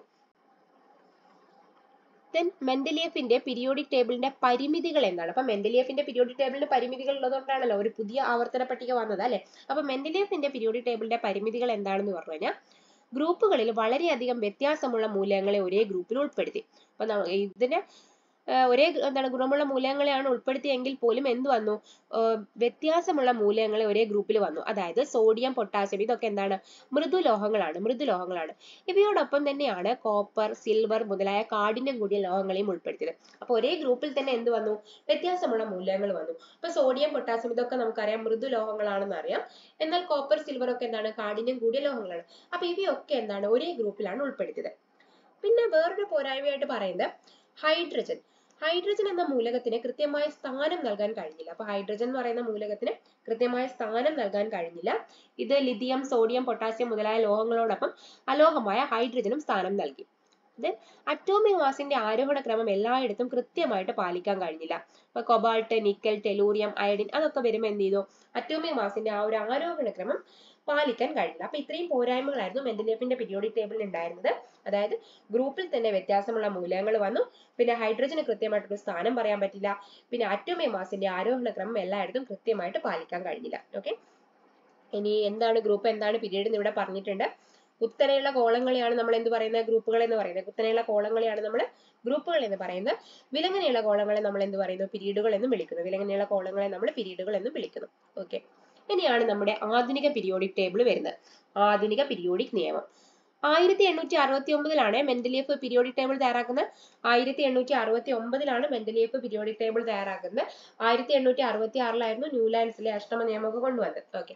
ദെൻ മെന്റലിയഫിന്റെ പീരിയോഡിക് ടേബിളിന്റെ പരിമിതികൾ എന്താണ് അപ്പൊ മെന്റലിയഫിന്റെ പീരിയോഡിക് ടേബിളിന് പരിമിതികൾ ഉള്ളതുകൊണ്ടാണല്ലോ ഒരു പുതിയ ആവർത്തന പട്ടിക വന്നത് അല്ലെ അപ്പൊ മെന്റലിയഫിന്റെ പീരിയോഡിക് ടേബിളിന്റെ പരിമിതികൾ എന്താണെന്ന് പറഞ്ഞു കഴിഞ്ഞാൽ ഗ്രൂപ്പുകളിൽ വളരെയധികം വ്യത്യാസമുള്ള മൂലകങ്ങളെ ഒരേ ഗ്രൂപ്പിൽ ഉൾപ്പെടുത്തി അപ്പൊ ന- ഇതിന് ആഹ് ഒരേ ഗ- എന്താണ് ഗുണമുള്ള മൂലകങ്ങളെയാണ് ഉൾപ്പെടുത്തിയെങ്കിൽ പോലും എന്ത് വന്നു ആഹ് വ്യത്യാസമുള്ള മൂലകങ്ങളെ ഒരേ ഗ്രൂപ്പിൽ വന്നു അതായത് സോഡിയം പൊട്ടാസ്യം ഇതൊക്കെ എന്താണ് മൃദുലോഹങ്ങളാണ് മൃദുലോഹങ്ങളാണ് ഇവയോടൊപ്പം തന്നെയാണ് കോപ്പർ സിൽവർ മുതലായ കാഠിന്യം കൂടിയ ലോഹങ്ങളെയും ഉൾപ്പെടുത്തിയത് അപ്പൊ ഒരേ ഗ്രൂപ്പിൽ തന്നെ എന്ത് വന്നു വ്യത്യാസമുള്ള മൂലകങ്ങൾ വന്നു അപ്പൊ സോഡിയം പൊട്ടാസ്യം ഇതൊക്കെ നമുക്കറിയാം മൃദുലോഹങ്ങളാണെന്ന് അറിയാം എന്നാൽ കോപ്പർ സിൽവർ ഒക്കെ എന്താണ് കാഠിന്യം കൂടിയ ലോഹങ്ങളാണ് അപ്പൊ ഇവയൊക്കെ എന്താണ് ഒരേ ഗ്രൂപ്പിലാണ് ഉൾപ്പെടുത്തിയത് പിന്നെ വേറൊരു പോരായ്മയായിട്ട് പറയുന്നത് ഹൈഡ്രജൻ ഹൈഡ്രജൻ എന്ന മൂലകത്തിന് കൃത്യമായ സ്ഥാനം നൽകാൻ കഴിഞ്ഞില്ല അപ്പൊ ഹൈഡ്രജൻ എന്ന് പറയുന്ന മൂലകത്തിന് കൃത്യമായ സ്ഥാനം നൽകാൻ കഴിഞ്ഞില്ല ഇത് ലിഥിയം സോഡിയം പൊട്ടാസ്യം മുതലായ ലോഹങ്ങളോടൊപ്പം അലോഹമായ ഹൈഡ്രജനും സ്ഥാനം നൽകി ദെൻ അറ്റോമിക് മാസിന്റെ ആരോഹണ ക്രമം എല്ലായിടത്തും കൃത്യമായിട്ട് പാലിക്കാൻ കഴിഞ്ഞില്ല ഇപ്പൊ കൊബാൾട്ട് നിക്കൽ ടെലൂറിയം അയഡിൻ അതൊക്കെ വരുമ്പോൾ എന്ത് ചെയ്തു അറ്റോമിക് മാസിന്റെ ആ ഒരു ആരോഹണ ക്രമം പാലിക്കാൻ കഴിഞ്ഞില്ല അപ്പൊ ഇത്രയും പോരായ്മകളായിരുന്നു മെന്റലിയഫിന്റെ പീരിയോഡിക് ടേബിളിൽ ഉണ്ടായിരുന്നത് അതായത് ഗ്രൂപ്പിൽ തന്നെ വ്യത്യാസമുള്ള മൂലകങ്ങൾ വന്നു പിന്നെ ഹൈഡ്രജന് കൃത്യമായിട്ടൊരു സ്ഥാനം പറയാൻ പറ്റില്ല പിന്നെ അറ്റോമിക് മാസിന്റെ ആരോഹണ ക്രമം എല്ലായിടത്തും കൃത്യമായിട്ട് പാലിക്കാൻ കഴിഞ്ഞില്ല ഓക്കെ ഇനി എന്താണ് ഗ്രൂപ്പ് എന്താണ് പീരീഡ് എന്ന് ഇവിടെ പറഞ്ഞിട്ടുണ്ട് കുത്തനെയുള്ള കോളങ്ങളെയാണ് നമ്മൾ എന്ത് പറയുന്നത് ഗ്രൂപ്പുകൾ എന്ന് പറയുന്നത് കുത്തനെയുള്ള കോളങ്ങളെയാണ് നമ്മൾ ഗ്രൂപ്പുകൾ എന്ന് പറയുന്നത് വിലങ്ങനെയുള്ള കോളങ്ങളെ നമ്മൾ എന്ത് പറയുന്നു പീരീഡുകൾ എന്ന് വിളിക്കുന്നു വിലങ്ങനെയുള്ള കോളങ്ങളെ നമ്മൾ പീരീഡുകൾ എന്ന് വിളിക്കുന്നു ഓക്കെ ഇനിയാണ് നമ്മുടെ ആധുനിക പീരിയോഡിക് ടേബിൾ വരുന്നത് ആധുനിക പീരിയോഡിക് നിയമം ആയിരത്തി എണ്ണൂറ്റി അറുപത്തി ഒമ്പതിലാണ് മെന്റലിയഫ് പീരിയോഡിക് ടേബിൾ തയ്യാറാക്കുന്നത് ആയിരത്തി എണ്ണൂറ്റി അറുപത്തി ഒമ്പതിലാണ് മെന്റലിയഫ് പീരിയോഡിക് ടേബിൾ തയ്യാറാക്കുന്നത് ആയിരത്തി എണ്ണൂറ്റി അറുപത്തി ആറിലായിരുന്നു ന്യൂലാൻഡ്സിലെ അഷ്ടമ നിയമമൊക്കെ കൊണ്ടുവന്നത് ഓക്കെ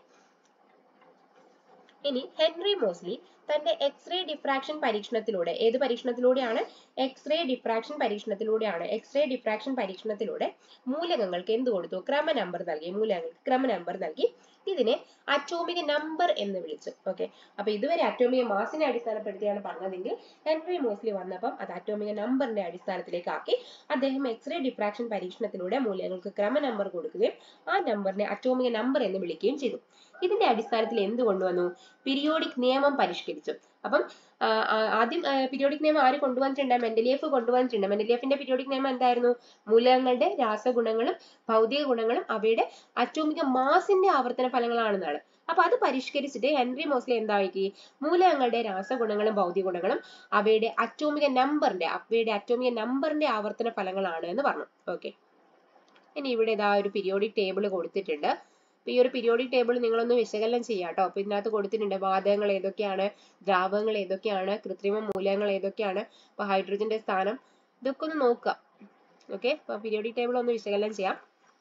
ഇനി ഹെൻറി മോസ്ലി തന്റെ എക്സ്റേ ഡിഫ്രാക്ഷൻ പരീക്ഷണത്തിലൂടെ ഏത് പരീക്ഷണത്തിലൂടെയാണ് എക്സ്റേ ഡിഫ്രാക്ഷൻ പരീക്ഷണത്തിലൂടെയാണ് എക്സ്റേ ഡിഫ്രാക്ഷൻ പരീക്ഷണത്തിലൂടെ മൂലകങ്ങൾക്ക് എന്ത് കൊടുത്തു ക്രമ നമ്പർ നൽകി മൂലകങ്ങൾക്ക് ക്രമ നമ്പർ നൽകി ഇതിനെ അറ്റോമിക നമ്പർ എന്ന് വിളിച്ചു ഓക്കെ അപ്പൊ ഇതുവരെ അറ്റോമിക മാസിനെ അടിസ്ഥാനപ്പെടുത്തിയാണ് പറഞ്ഞതെങ്കിൽ ഹെൻറി മോസ്ലി വന്നപ്പം അത് അറ്റോമിക നമ്പറിന്റെ അടിസ്ഥാനത്തിലേക്ക് ആക്കി അദ്ദേഹം എക്സ്റേ ഡിഫ്രാക്ഷൻ പരീക്ഷണത്തിലൂടെ മൂലകങ്ങൾക്ക് ക്രമ നമ്പർ കൊടുക്കുകയും ആ നമ്പറിനെ അറ്റോമിക നമ്പർ എന്ന് വിളിക്കുകയും ചെയ്തു ഇതിന്റെ അടിസ്ഥാനത്തിൽ എന്ത് കൊണ്ടുവന്നു പീരിയോഡിക് നിയമം പരിഷ്കരിച്ചു അപ്പം ആ, ആ, ആദ്യം പീരിയോഡിക് നിയമം ആര് കൊണ്ടുവന്നിട്ടുണ്ട് മെന്റലിയഫ് കൊണ്ടുവന്നിട്ടുണ്ട് മെന്റലിയഫിന്റെ പീരിയോഡിക് നിയമം എന്തായിരുന്നു മൂലകങ്ങളുടെ രാസഗുണങ്ങളും ഭൗതിക ഗുണങ്ങളും അവയുടെ അറ്റോമിക മാസിന്റെ ആവർത്തന ഫലങ്ങളാണെന്നാണ് അപ്പൊ അത് പരിഷ്കരിച്ചിട്ട് ഹെൻറി മോസ്ലി എന്താക്കി മൂലകങ്ങളുടെ രാസഗുണങ്ങളും ഭൗതിക ഗുണങ്ങളും അവയുടെ അറ്റോമിക നമ്പറിന്റെ അവയുടെ അറ്റോമിക നമ്പറിന്റെ ആവർത്തന ഫലങ്ങളാണ് എന്ന് പറഞ്ഞു ഓക്കെ ഇനി ഇവിടെ ഇതാ ഒരു പീരിയോഡിക് ടേബിൾ കൊടുത്തിട്ടുണ്ട് അപ്പൊ ഈ ഒരു പീരിയോഡിക് ടേബിൾ നിങ്ങളൊന്ന് വിശകലനം ചെയ്യാം കേട്ടോ അപ്പൊ ഇതിനകത്ത് കൊടുത്തിട്ടുണ്ട് വാതകങ്ങൾ ഏതൊക്കെയാണ് ദ്രാവകങ്ങൾ ഏതൊക്കെയാണ് കൃത്രിമ മൂലകങ്ങൾ ഏതൊക്കെയാണ് അപ്പൊ ഹൈഡ്രജന്റെ സ്ഥാനം ഇതൊക്കെ ഒന്ന് നോക്കുക ഓക്കെ അപ്പൊ പീരിയോഡിക് ടേബിൾ ഒന്ന് വിശകലനം ചെയ്യാം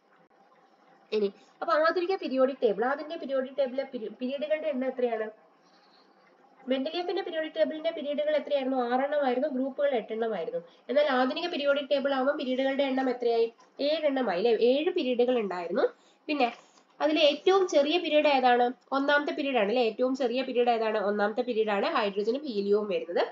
ഇനി അപ്പൊ ആധുനിക പീരിയോഡിക് ടേബിൾ ആധുനിക പീരിയോഡിക് ടേബിളിലെ പീരീഡുകളുടെ എണ്ണം എത്രയാണ് മെന്റലിയഫിന്റെ പീരിയോഡിക് ടേബിളിന്റെ പീരീഡുകൾ എത്രയായിരുന്നു ആറെണ്ണമായിരുന്നു ഗ്രൂപ്പുകൾ എട്ടെണ്ണമായിരുന്നു എന്നാൽ ആധുനിക പീരിയോഡിക് ടേബിൾ ആവുമ്പോൾ പീരീഡുകളുടെ എണ്ണം എത്രയായി ഏഴെണ്ണമായി അല്ലെ ഏഴ് പീരീഡുകൾ ഉണ്ടായിരുന്നു പിന്നെ അതിൽ ഏറ്റവും ചെറിയ പീരീഡ് ഏതാണ് ഒന്നാമത്തെ പീരീഡ് ആണ് അല്ലെ ഏറ്റവും ചെറിയ പീരീഡ് ഏതാണ് ഒന്നാമത്തെ പീരീഡ് ആണ് ഹൈഡ്രജനും ഹീലിയവും വരുന്നത്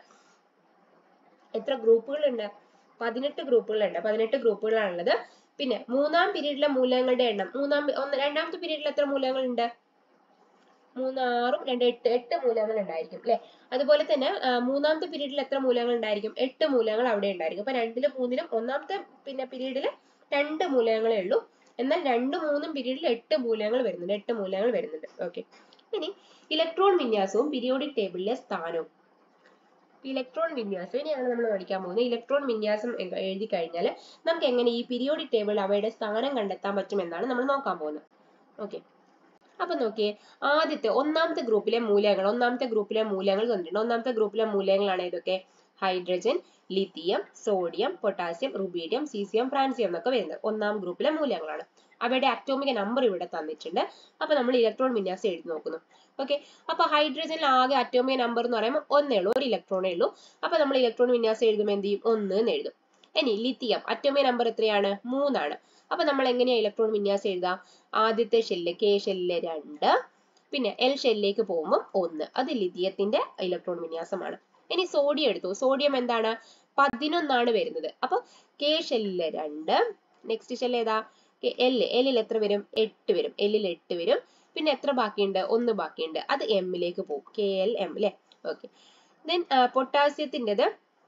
എത്ര ഗ്രൂപ്പുകൾ ഉണ്ട് പതിനെട്ട് ഗ്രൂപ്പുകളുണ്ട് പതിനെട്ട് ഗ്രൂപ്പുകളാണുള്ളത് പിന്നെ മൂന്നാം പീരീഡിലെ മൂലകങ്ങളുടെ എണ്ണം മൂന്നാം ഒന്ന് രണ്ടാമത്തെ പീരീഡിൽ എത്ര മൂലകങ്ങൾ ഉണ്ട് മൂന്നാറും രണ്ട് എട്ട് എട്ട് മൂലകങ്ങൾ ഉണ്ടായിരിക്കും അല്ലെ അതുപോലെ തന്നെ ആ, മൂന്നാമത്തെ പീരീഡിൽ എത്ര മൂലകങ്ങൾ ഉണ്ടായിരിക്കും എട്ട് മൂലകങ്ങൾ അവിടെ ഉണ്ടായിരിക്കും അപ്പൊ രണ്ടിലും മൂന്നിലും ഒന്നാമത്തെ പിന്നെ പീരീഡിൽ രണ്ട് മൂലകങ്ങളേ ഉള്ളൂ എന്നാൽ രണ്ടും മൂന്നും പീരീഡിൽ എട്ട് മൂലകങ്ങൾ വരുന്നുണ്ട് എട്ട് മൂലകങ്ങൾ വരുന്നുണ്ട് ഓക്കെ ഇനി ഇലക്ട്രോൺ വിന്യാസവും പീരിയോഡിക് ടേബിളിലെ സ്ഥാനവും ഇലക്ട്രോൺ വിന്യാസം ഇനിയാണ് നമ്മൾ പഠിക്കാൻ പോകുന്നത് ഇലക്ട്രോൺ വിന്യാസം എ- എഴുതി കഴിഞ്ഞാൽ നമുക്ക് എങ്ങനെ ഈ പീരിയോഡിക് ടേബിൾ അവയുടെ സ്ഥാനം കണ്ടെത്താൻ പറ്റുമെന്നാണ് നമ്മൾ നോക്കാൻ പോകുന്നത് ഓക്കെ അപ്പൊ നോക്കിയേ ആദ്യത്തെ ഒന്നാമത്തെ ഗ്രൂപ്പിലെ മൂലകങ്ങൾ ഒന്നാമത്തെ ഗ്രൂപ്പിലെ മൂലകങ്ങൾ തന്നിട്ടുണ്ട് ഒന്നാമത്തെ ഗ്രൂപ്പിലെ മൂലകങ്ങളാണ് ഇതൊക്കെ hydrogen lithium sodium potassium rubidium caesium francium എന്നൊക്കെ വരുന്നത് ഒന്നാം ഗ്രൂപ്പിലെ മൂലകങ്ങളാണ് അവയുടെ അറ്റോമിക നമ്പർ ഇവിടെ തന്നിട്ടുണ്ട് അപ്പൊ നമ്മൾ ഇലക്ട്രോൺ വിന്യാസം എഴുതി നോക്കുന്നു ഓക്കെ അപ്പൊ ഹൈഡ്രജനിൽ ആകെ അറ്റോമിക നമ്പർ എന്ന് പറയുമ്പോൾ ഒന്നേ ഉള്ളൂ ഒരു ഇലക്ട്രോണേ ഉള്ളൂ അപ്പൊ നമ്മൾ ഇലക്ട്രോൺ വിന്യാസം എഴുതുമ്പോൾ എന്ത് ചെയ്യും ഒന്ന് എന്ന് എഴുതും ഇനി ലിഥിയം അറ്റോമിക നമ്പർ എത്രയാണ് മൂന്നാണ് അപ്പൊ നമ്മൾ എങ്ങനെയാ ഇലക്ട്രോൺ വിന്യാസം എഴുതാം ആദ്യത്തെ ഷെല്ല് കെ ഷെല്ലില് രണ്ട് പിന്നെ എൽ ഷെല്ലിലേക്ക് പോകുമ്പോൾ ഒന്ന് അത് ലിഥിയത്തിന്റെ ഇലക്ട്രോൺ വിന്യാസമാണ് ഇനി സോഡിയം എടുത്തു സോഡിയം എന്താണ് പതിനൊന്നാണ് വരുന്നത് അപ്പൊ കെ ഷെല്ലില് രണ്ട് നെക്സ്റ്റ് ഷെല്ല് ഏതാ എൽ എല്ലിൽ എത്ര വരും എട്ട് വരും എല്ലിൽ എട്ട് വരും പിന്നെ എത്ര ബാക്കിയുണ്ട് ഒന്ന് ബാക്കിയുണ്ട് അത് എമ്മിലേക്ക് പോകും കെ എൽ എം അല്ലെ ഓക്കെ ദെൻ പൊട്ടാസ്യത്തിൻ്റെത്